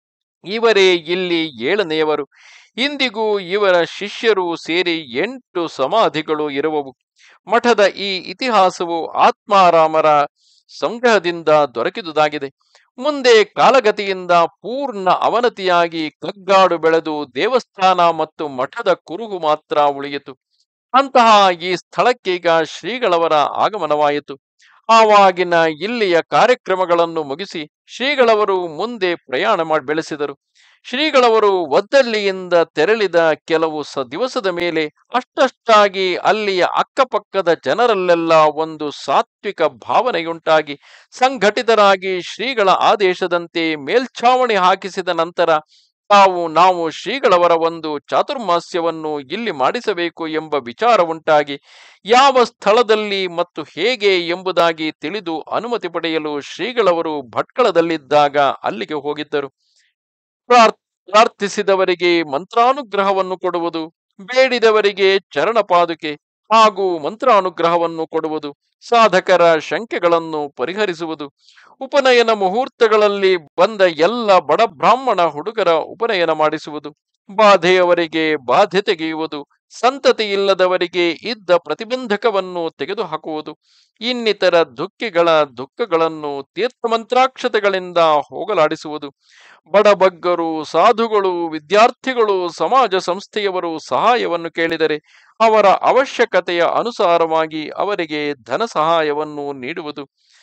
ಇವರೇ ಇಲ್ಲಿ ಏಳನೆಯವರು ಇಂದಿಗೂ ಇವರ ಶಿಷ್ಯರು ಸೇರಿ ಎಂಟು ಸಮಾಧಿಗಳು ಇರುವವು ಮಠದ ಈ ಇತಿಹಾಸವು ಆತ್ಮಾರಾಮರ ಸಂಗ್ರಹದಿಂದ ದೊರಕಿದುದಾಗಿದೆ ಮುಂದೆ ಕಾಲಗತಿಯಿಂದ ಪೂರ್ಣ ಅವನತಿಯಾಗಿ ಕಗ್ಗಾಡು ಬೆಳೆದು ದೇವಸ್ಥಾನ ಮತ್ತು ಮಠದ ಕುರುಹು ಮಾತ್ರ ಉಳಿಯಿತು ಅಂತಹ ಈ ಸ್ಥಳಕ್ಕೀಗ ಶ್ರೀಗಳವರ ಆಗಮನವಾಯಿತು ಆವಾಗಿನ ಇಲ್ಲಿಯ ಕಾರ್ಯಕ್ರಮಗಳನ್ನು ಮುಗಿಸಿ ಶ್ರೀಗಳವರು ಮುಂದೆ ಪ್ರಯಾಣ ಮಾಡಿ ಬೆಳೆಸಿದರು ಶ್ರೀಗಳವರು ಒದ್ದಳ್ಳಿಯಿಂದ ತೆರಳಿದ ಕೆಲವು ಸ ದಿವಸದ ಮೇಲೆ ಅಷ್ಟಷ್ಟಾಗಿ ಅಲ್ಲಿಯ ಅಕ್ಕಪಕ್ಕದ ಜನರಲ್ಲೆಲ್ಲ ಒಂದು ಸಾತ್ವಿಕ ಭಾವನೆಯುಂಟಾಗಿ ಸಂಘಟಿತರಾಗಿ ಶ್ರೀಗಳ ಆದೇಶದಂತೆ ಮೇಲ್ಛಾವಣಿ ಹಾಕಿಸಿದ ನಂತರ ತಾವು ನಾವು ಶ್ರೀಗಳವರ ಒಂದು ಚಾತುರ್ಮಾಸ್ಯವನ್ನು ಇಲ್ಲಿ ಮಾಡಿಸಬೇಕು ಎಂಬ ವಿಚಾರ ಉಂಟಾಗಿ ಯಾವ ಸ್ಥಳದಲ್ಲಿ ಮತ್ತು ಹೇಗೆ ಎಂಬುದಾಗಿ ತಿಳಿದು ಅನುಮತಿ ಪಡೆಯಲು ಶ್ರೀಗಳವರು ಭಟ್ಕಳದಲ್ಲಿದ್ದಾಗ ಅಲ್ಲಿಗೆ ಹೋಗಿದ್ದರು ಪ್ರಾರ್- ಪ್ರಾರ್ಥಿಸಿದವರಿಗೆ ಮಂತ್ರಾನುಗ್ರಹವನ್ನು ಕೊಡುವುದು ಬೇಡಿದವರಿಗೆ ಚರಣ ಪಾದುಕೆ ಹಾಗೂ ಮಂತ್ರಾನುಗ್ರಹವನ್ನು ಕೊಡುವುದು ಸಾಧಕರ ಶಂಕೆಗಳನ್ನು ಪರಿಹರಿಸುವುದು ಉಪನಯನ ಮುಹೂರ್ತಗಳಲ್ಲಿ ಬಂದ ಎಲ್ಲ ಬಡ ಬ್ರಾಹ್ಮಣ ಹುಡುಗರ ಉಪನಯನ ಮಾಡಿಸುವುದು ಬಾಧೆಯವರಿಗೆ ಬಾಧೆ ತೆಗೆಯುವುದು ಸಂತತಿ ಇಲ್ಲದವರಿಗೆ ಇದ್ದ ಪ್ರತಿಬಂಧಕವನ್ನು ತೆಗೆದುಹಾಕುವುದು ಇನ್ನಿತರ ದುಃಖಿಗಳ ದುಃಖಗಳನ್ನು ತೀರ್ಥಮಂತ್ರಾಕ್ಷತೆಗಳಿಂದ ಹೋಗಲಾಡಿಸುವುದು ಬಡಬಗ್ಗರು ಸಾಧುಗಳು ವಿದ್ಯಾರ್ಥಿಗಳು ಸಮಾಜ ಸಂಸ್ಥೆಯವರು ಸಹಾಯವನ್ನು ಕೇಳಿದರೆ ಅವರ ಅವಶ್ಯಕತೆಯ ಅನುಸಾರವಾಗಿ ಅವರಿಗೆ ಧನ ಸಹಾಯವನ್ನು ನೀಡುವುದು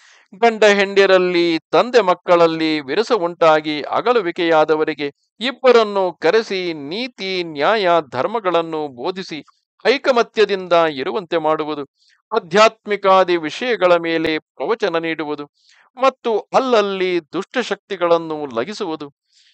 ಗಂಡ ಹೆಂಡಿಯರಲ್ಲಿ ತಂದೆ ಮಕ್ಕಳಲ್ಲಿ ವಿರಸ ಉಂಟಾಗಿ ಅಗಲುವಿಕೆಯಾದವರಿಗೆ ಇಬ್ಬರನ್ನು ಕರೆಸಿ ನೀತಿ ನ್ಯಾಯ ಧರ್ಮಗಳನ್ನು ಬೋಧಿಸಿ ಐಕಮತ್ಯದಿಂದ ಇರುವಂತೆ ಮಾಡುವುದು ಆಧ್ಯಾತ್ಮಿಕಾದಿ ವಿಷಯಗಳ ಮೇಲೆ ಪ್ರವಚನ ನೀಡುವುದು ಮತ್ತು ಅಲ್ಲಲ್ಲಿ ದುಷ್ಟಶಕ್ತಿಗಳನ್ನು ಲಗಿಸುವುದು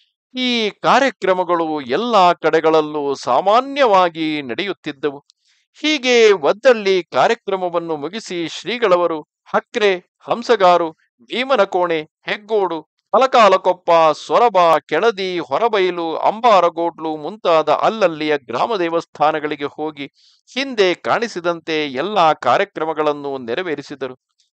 ಈ ಕಾರ್ಯಕ್ರಮಗಳು ಎಲ್ಲಾ ಕಡೆಗಳಲ್ಲೂ ಸಾಮಾನ್ಯವಾಗಿ ನಡೆಯುತ್ತಿದ್ದವು ಹೀಗೆ ಒದ್ದಳ್ಳಿ ಕಾರ್ಯಕ್ರಮವನ್ನು ಮುಗಿಸಿ ಶ್ರೀಗಳವರು ಹಕ್ರೆ ಹಂಸಗಾರು ಭೀಮನಕೋಣೆ ಹೆಗ್ಗೋಡು ತಲಕಾಲಕೊಪ್ಪ ಸೊರಬ ಕೆಳದಿ ಹೊರಬೈಲು ಅಂಬಾರಗೋಡ್ಲು ಮುಂತಾದ ಅಲ್ಲಲ್ಲಿಯ ಗ್ರಾಮ ದೇವಸ್ಥಾನಗಳಿಗೆ ಹೋಗಿ ಹಿಂದೆ ಕಾಣಿಸಿದಂತೆ ಎಲ್ಲಾ ಕಾರ್ಯಕ್ರಮಗಳನ್ನು ನೆರವೇರಿಸಿದರು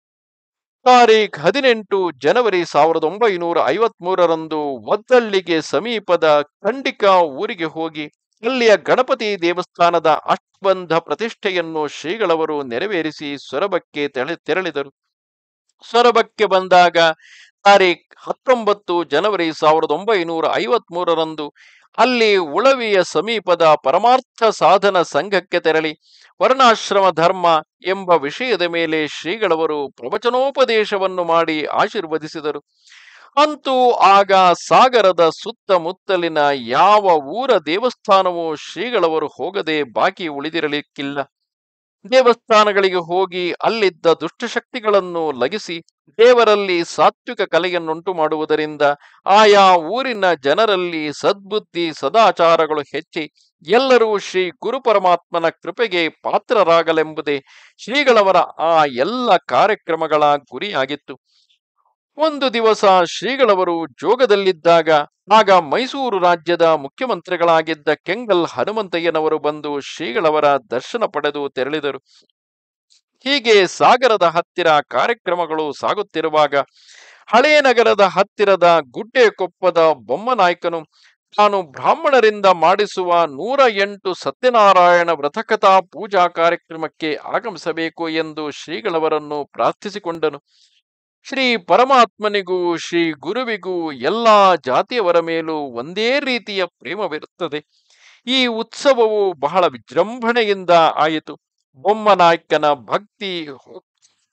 ತಾರೀಖ್ ಹದಿನೆಂಟು ಜನವರಿ ಸಾವಿರದ ಒಂಬೈನೂರ ಐವತ್ ಮೂರರಂದು ಒದ್ದಳ್ಳಿಗೆ ಸಮೀಪದ ಖಂಡಿಕಾ ಊರಿಗೆ ಹೋಗಿ ಅಲ್ಲಿಯ ಗಣಪತಿ ದೇವಸ್ಥಾನದ ಅಷ್ಟಬಂಧ ಪ್ರತಿಷ್ಠೆಯನ್ನು ಶ್ರೀಗಳವರು ನೆರವೇರಿಸಿ ಸೊರಬಕ್ಕೆ ತೆರಳಿ ತೆರಳಿದರು ಸೊರಬಕ್ಕೆ ಬಂದಾಗ ತಾರೀಖ್ ಹತ್ತೊಂಬತ್ತು ಜನವರಿ ಸಾವಿರದ ಒಂಬೈನೂರ ಐವತ್ ಮೂರರಂದು ಅಲ್ಲಿ ಉಳವಿಯ ಸಮೀಪದ ಪರಮಾರ್ಥ ಸಾಧನ ಸಂಘಕ್ಕೆ ತೆರಳಿ ವರ್ಣಾಶ್ರಮ ಧರ್ಮ ಎಂಬ ವಿಷಯದ ಮೇಲೆ ಶ್ರೀಗಳವರು ಪ್ರವಚನೋಪದೇಶವನ್ನು ಮಾಡಿ ಆಶೀರ್ವದಿಸಿದರು ಅಂತೂ ಆಗ ಸಾಗರದ ಸುತ್ತಮುತ್ತಲಿನ ಯಾವ ಊರ ದೇವಸ್ಥಾನವೂ ಶ್ರೀಗಳವರು ಹೋಗದೆ ಬಾಕಿ ಉಳಿದಿರಲಿಕ್ಕಿಲ್ಲ ದೇವಸ್ಥಾನಗಳಿಗೆ ಹೋಗಿ ಅಲ್ಲಿದ್ದ ದುಷ್ಟಶಕ್ತಿಗಳನ್ನು ಲಗಿಸಿ ದೇವರಲ್ಲಿ ಸಾತ್ವಿಕ ಕಲೆಯನ್ನುಂಟು ಮಾಡುವುದರಿಂದ ಆಯಾ ಊರಿನ ಜನರಲ್ಲಿ ಸದ್ಬುದ್ಧಿ ಸದಾಚಾರಗಳು ಹೆಚ್ಚಿ ಎಲ್ಲರೂ ಶ್ರೀ ಗುರು ಪರಮಾತ್ಮನ ಕೃಪೆಗೆ ಪಾತ್ರರಾಗಲೆಂಬುದೇ ಶ್ರೀಗಳವರ ಆ ಎಲ್ಲ ಕಾರ್ಯಕ್ರಮಗಳ ಗುರಿಯಾಗಿತ್ತು ಒಂದು ದಿವಸ ಶ್ರೀಗಳವರು ಜೋಗದಲ್ಲಿದ್ದಾಗ ಆಗ ಮೈಸೂರು ರಾಜ್ಯದ ಮುಖ್ಯಮಂತ್ರಿಗಳಾಗಿದ್ದ ಕೆಂಗಲ್ ಹನುಮಂತಯ್ಯನವರು ಬಂದು ಶ್ರೀಗಳವರ ದರ್ಶನ ಪಡೆದು ತೆರಳಿದರು ಹೀಗೆ ಸಾಗರದ ಹತ್ತಿರ ಕಾರ್ಯಕ್ರಮಗಳು ಸಾಗುತ್ತಿರುವಾಗ ಹಳೇ ನಗರದ ಹತ್ತಿರದ ಗುಡ್ಡೆಕೊಪ್ಪದ ಬೊಮ್ಮನಾಯ್ಕನು ತಾನು ಬ್ರಾಹ್ಮಣರಿಂದ ಮಾಡಿಸುವ ನೂರ ಎಂಟು ಸತ್ಯನಾರಾಯಣ ವ್ರತಕಥಾ ಪೂಜಾ ಕಾರ್ಯಕ್ರಮಕ್ಕೆ ಆಗಮಿಸಬೇಕು ಎಂದು ಶ್ರೀಗಳವರನ್ನು ಪ್ರಾರ್ಥಿಸಿಕೊಂಡನು ಶ್ರೀ ಪರಮಾತ್ಮನಿಗೂ ಶ್ರೀ ಗುರುವಿಗೂ ಎಲ್ಲಾ ಜಾತಿಯವರ ಮೇಲೂ ಒಂದೇ ರೀತಿಯ ಪ್ರೇಮವಿರುತ್ತದೆ ಈ ಉತ್ಸವವು ಬಹಳ ವಿಜೃಂಭಣೆಯಿಂದ ಆಯಿತು ಬೊಮ್ಮನಾಯ್ಕನ ಭಕ್ತಿ ಹೊ-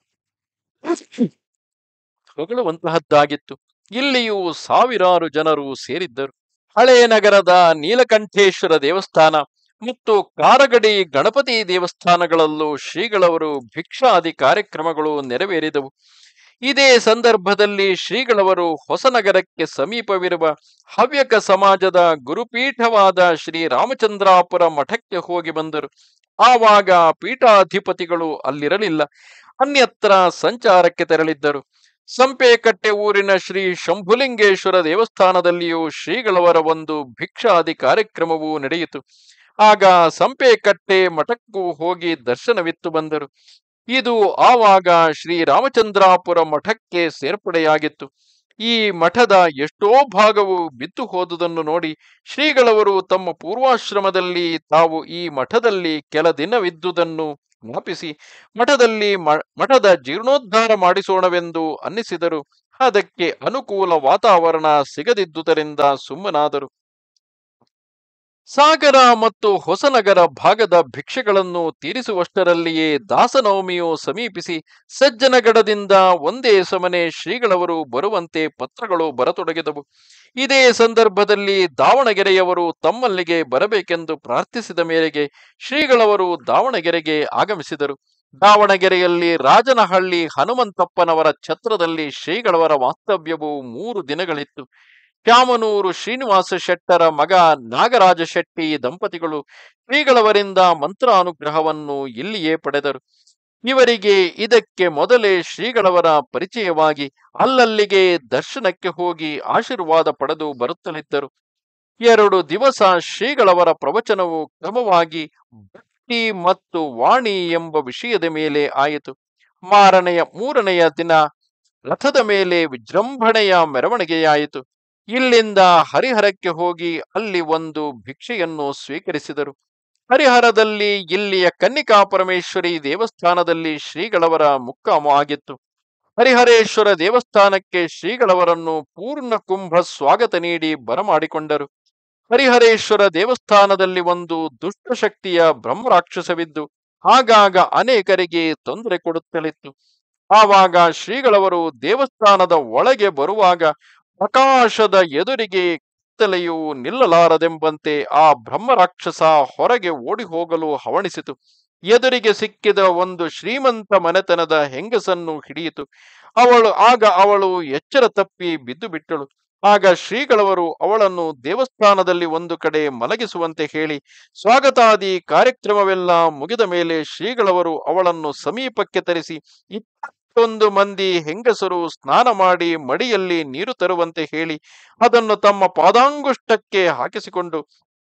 ಹೊಗಳುವಂತಹದ್ದಾಗಿತ್ತು ಇಲ್ಲಿಯೂ ಸಾವಿರಾರು ಜನರು ಸೇರಿದ್ದರು ಹಳೇ ನಗರದ ನೀಲಕಂಠೇಶ್ವರ ದೇವಸ್ಥಾನ ಮತ್ತು ಕಾರಗಡಿ ಗಣಪತಿ ದೇವಸ್ಥಾನಗಳಲ್ಲೂ ಶ್ರೀಗಳವರು ಭಿಕ್ಷಾದಿ ಕಾರ್ಯಕ್ರಮಗಳು ನೆರವೇರಿದವು ಇದೇ ಸಂದರ್ಭದಲ್ಲಿ ಶ್ರೀಗಳವರು ಹೊಸನಗರಕ್ಕೆ ಸಮೀಪವಿರುವ ಹವ್ಯಕ ಸಮಾಜದ ಗುರುಪೀಠವಾದ ಶ್ರೀ ರಾಮಚಂದ್ರಾಪುರ ಮಠಕ್ಕೆ ಹೋಗಿ ಬಂದರು ಆವಾಗ ಪೀಠಾಧಿಪತಿಗಳು ಅಲ್ಲಿರಲಿಲ್ಲ ಅನ್ಯತ್ರ ಸಂಚಾರಕ್ಕೆ ತೆರಳಿದ್ದರು ಸಂಪೇಕಟ್ಟೆ ಊರಿನ ಶ್ರೀ ಶಂಭುಲಿಂಗೇಶ್ವರ ದೇವಸ್ಥಾನದಲ್ಲಿಯೂ ಶ್ರೀಗಳವರ ಒಂದು ಭಿಕ್ಷಾದಿ ಕಾರ್ಯಕ್ರಮವೂ ನಡೆಯಿತು ಆಗ ಸಂಪೇಕಟ್ಟೆ ಮಠಕ್ಕೂ ಹೋಗಿ ದರ್ಶನವಿತ್ತು ಬಂದರು ಇದು ಆವಾಗ ಶ್ರೀ ರಾಮಚಂದ್ರಾಪುರ ಮಠಕ್ಕೆ ಸೇರ್ಪಡೆಯಾಗಿತ್ತು ಈ ಮಠದ ಎಷ್ಟೋ ಭಾಗವು ಬಿದ್ದು ಹೋದುದನ್ನು ನೋಡಿ ಶ್ರೀಗಳವರು ತಮ್ಮ ಪೂರ್ವಾಶ್ರಮದಲ್ಲಿ ತಾವು ಈ ಮಠದಲ್ಲಿ ಕೆಲ ದಿನವಿದ್ದುದನ್ನು ಜ್ಞಾಪಿಸಿ ಮಠದಲ್ಲಿ ಮ- ಮಠದ ಜೀರ್ಣೋದ್ಧಾರ ಮಾಡಿಸೋಣವೆಂದು ಅನ್ನಿಸಿದರು ಅದಕ್ಕೆ ಅನುಕೂಲ ವಾತಾವರಣ ಸಿಗದಿದ್ದುದರಿಂದ ಸುಮ್ಮನಾದರು ಸಾಗರ ಮತ್ತು ಹೊಸನಗರ ಭಾಗದ ಭಿಕ್ಷೆಗಳನ್ನು ತೀರಿಸುವಷ್ಟರಲ್ಲಿಯೇ ದಾಸನವಮಿಯು ಸಮೀಪಿಸಿ ಸಜ್ಜನಗಡದಿಂದ ಒಂದೇ ಸಮನೆ ಶ್ರೀಗಳವರು ಬರುವಂತೆ ಪತ್ರಗಳು ಬರತೊಡಗಿದವು ಇದೇ ಸಂದರ್ಭದಲ್ಲಿ ದಾವಣಗೆರೆಯವರು ತಮ್ಮಲ್ಲಿಗೆ ಬರಬೇಕೆಂದು ಪ್ರಾರ್ಥಿಸಿದ ಮೇರೆಗೆ ಶ್ರೀಗಳವರು ದಾವಣಗೆರೆಗೆ ಆಗಮಿಸಿದರು ದಾವಣಗೆರೆಯಲ್ಲಿ ರಾಜನಹಳ್ಳಿ ಹನುಮಂತಪ್ಪನವರ ಛತ್ರದಲ್ಲಿ ಶ್ರೀಗಳವರ ವಾಸ್ತವ್ಯವು ಮೂರು ದಿನಗಳಿತ್ತು ಶ್ಯಾಮನೂರು ಶ್ರೀನಿವಾಸ ಶೆಟ್ಟರ ಮಗ ನಾಗರಾಜ ಶೆಟ್ಟಿ ದಂಪತಿಗಳು ಶ್ರೀಗಳವರಿಂದ ಮಂತ್ರಾನುಗ್ರಹವನ್ನು ಇಲ್ಲಿಯೇ ಪಡೆದರು ಇವರಿಗೆ ಇದಕ್ಕೆ ಮೊದಲೇ ಶ್ರೀಗಳವರ ಪರಿಚಯವಾಗಿ ಅಲ್ಲಲ್ಲಿಗೆ ದರ್ಶನಕ್ಕೆ ಹೋಗಿ ಆಶೀರ್ವಾದ ಪಡೆದು ಬರುತ್ತಲಿದ್ದರು ಎರಡು ದಿವಸ ಶ್ರೀಗಳವರ ಪ್ರವಚನವು ಕ್ರಮವಾಗಿ ಭಕ್ತಿ ಮತ್ತು ವಾಣಿ ಎಂಬ ವಿಷಯದ ಮೇಲೆ ಆಯಿತು ಮಾರನೆಯ ಮೂರನೆಯ ದಿನ ರಥದ ಮೇಲೆ ವಿಜೃಂಭಣೆಯ ಮೆರವಣಿಗೆಯಾಯಿತು ಇಲ್ಲಿಂದ ಹರಿಹರಕ್ಕೆ ಹೋಗಿ ಅಲ್ಲಿ ಒಂದು ಭಿಕ್ಷೆಯನ್ನು ಸ್ವೀಕರಿಸಿದರು ಹರಿಹರದಲ್ಲಿ ಇಲ್ಲಿಯ ಕನ್ನಿಕಾ ಪರಮೇಶ್ವರಿ ದೇವಸ್ಥಾನದಲ್ಲಿ ಶ್ರೀಗಳವರ ಮುಕ್ಕಾಮ ಆಗಿತ್ತು ಹರಿಹರೇಶ್ವರ ದೇವಸ್ಥಾನಕ್ಕೆ ಶ್ರೀಗಳವರನ್ನು ಪೂರ್ಣ ಕುಂಭ ಸ್ವಾಗತ ನೀಡಿ ಬರಮಾಡಿಕೊಂಡರು ಹರಿಹರೇಶ್ವರ ದೇವಸ್ಥಾನದಲ್ಲಿ ಒಂದು ದುಷ್ಟಶಕ್ತಿಯ ಬ್ರಹ್ಮರಾಕ್ಷಸವಿದ್ದು ಆಗಾಗ ಅನೇಕರಿಗೆ ತೊಂದರೆ ಕೊಡುತ್ತಲಿತ್ತು ಆವಾಗ ಶ್ರೀಗಳವರು ದೇವಸ್ಥಾನದ ಒಳಗೆ ಬರುವಾಗ ಪ್ರಕಾಶದ ಎದುರಿಗೆ ಕತ್ತಲೆಯು ನಿಲ್ಲಲಾರದೆಂಬಂತೆ ಆ ಬ್ರಹ್ಮರಾಕ್ಷಸ ಹೊರಗೆ ಓಡಿ ಹೋಗಲು ಹವಣಿಸಿತು ಎದುರಿಗೆ ಸಿಕ್ಕಿದ ಒಂದು ಶ್ರೀಮಂತ ಮನೆತನದ ಹೆಂಗಸನ್ನು ಹಿಡಿಯಿತು ಅವಳು ಆಗ ಅವಳು ಎಚ್ಚರ ತಪ್ಪಿ ಬಿದ್ದು ಬಿಟ್ಟಳು ಆಗ ಶ್ರೀಗಳವರು ಅವಳನ್ನು ದೇವಸ್ಥಾನದಲ್ಲಿ ಒಂದು ಕಡೆ ಮಲಗಿಸುವಂತೆ ಹೇಳಿ ಸ್ವಾಗತಾದಿ ಕಾರ್ಯಕ್ರಮವೆಲ್ಲ ಮುಗಿದ ಮೇಲೆ ಶ್ರೀಗಳವರು ಅವಳನ್ನು ಸಮೀಪಕ್ಕೆ ತರಿಸಿ ಇಪ್ಪತ್ತೊಂದು ಮಂದಿ ಹೆಂಗಸರು ಸ್ನಾನ ಮಾಡಿ ಮಡಿಯಲ್ಲಿ ನೀರು ತರುವಂತೆ ಹೇಳಿ ಅದನ್ನು ತಮ್ಮ ಪಾದಾಂಗುಷ್ಟಕ್ಕೆ ಹಾಕಿಸಿಕೊಂಡು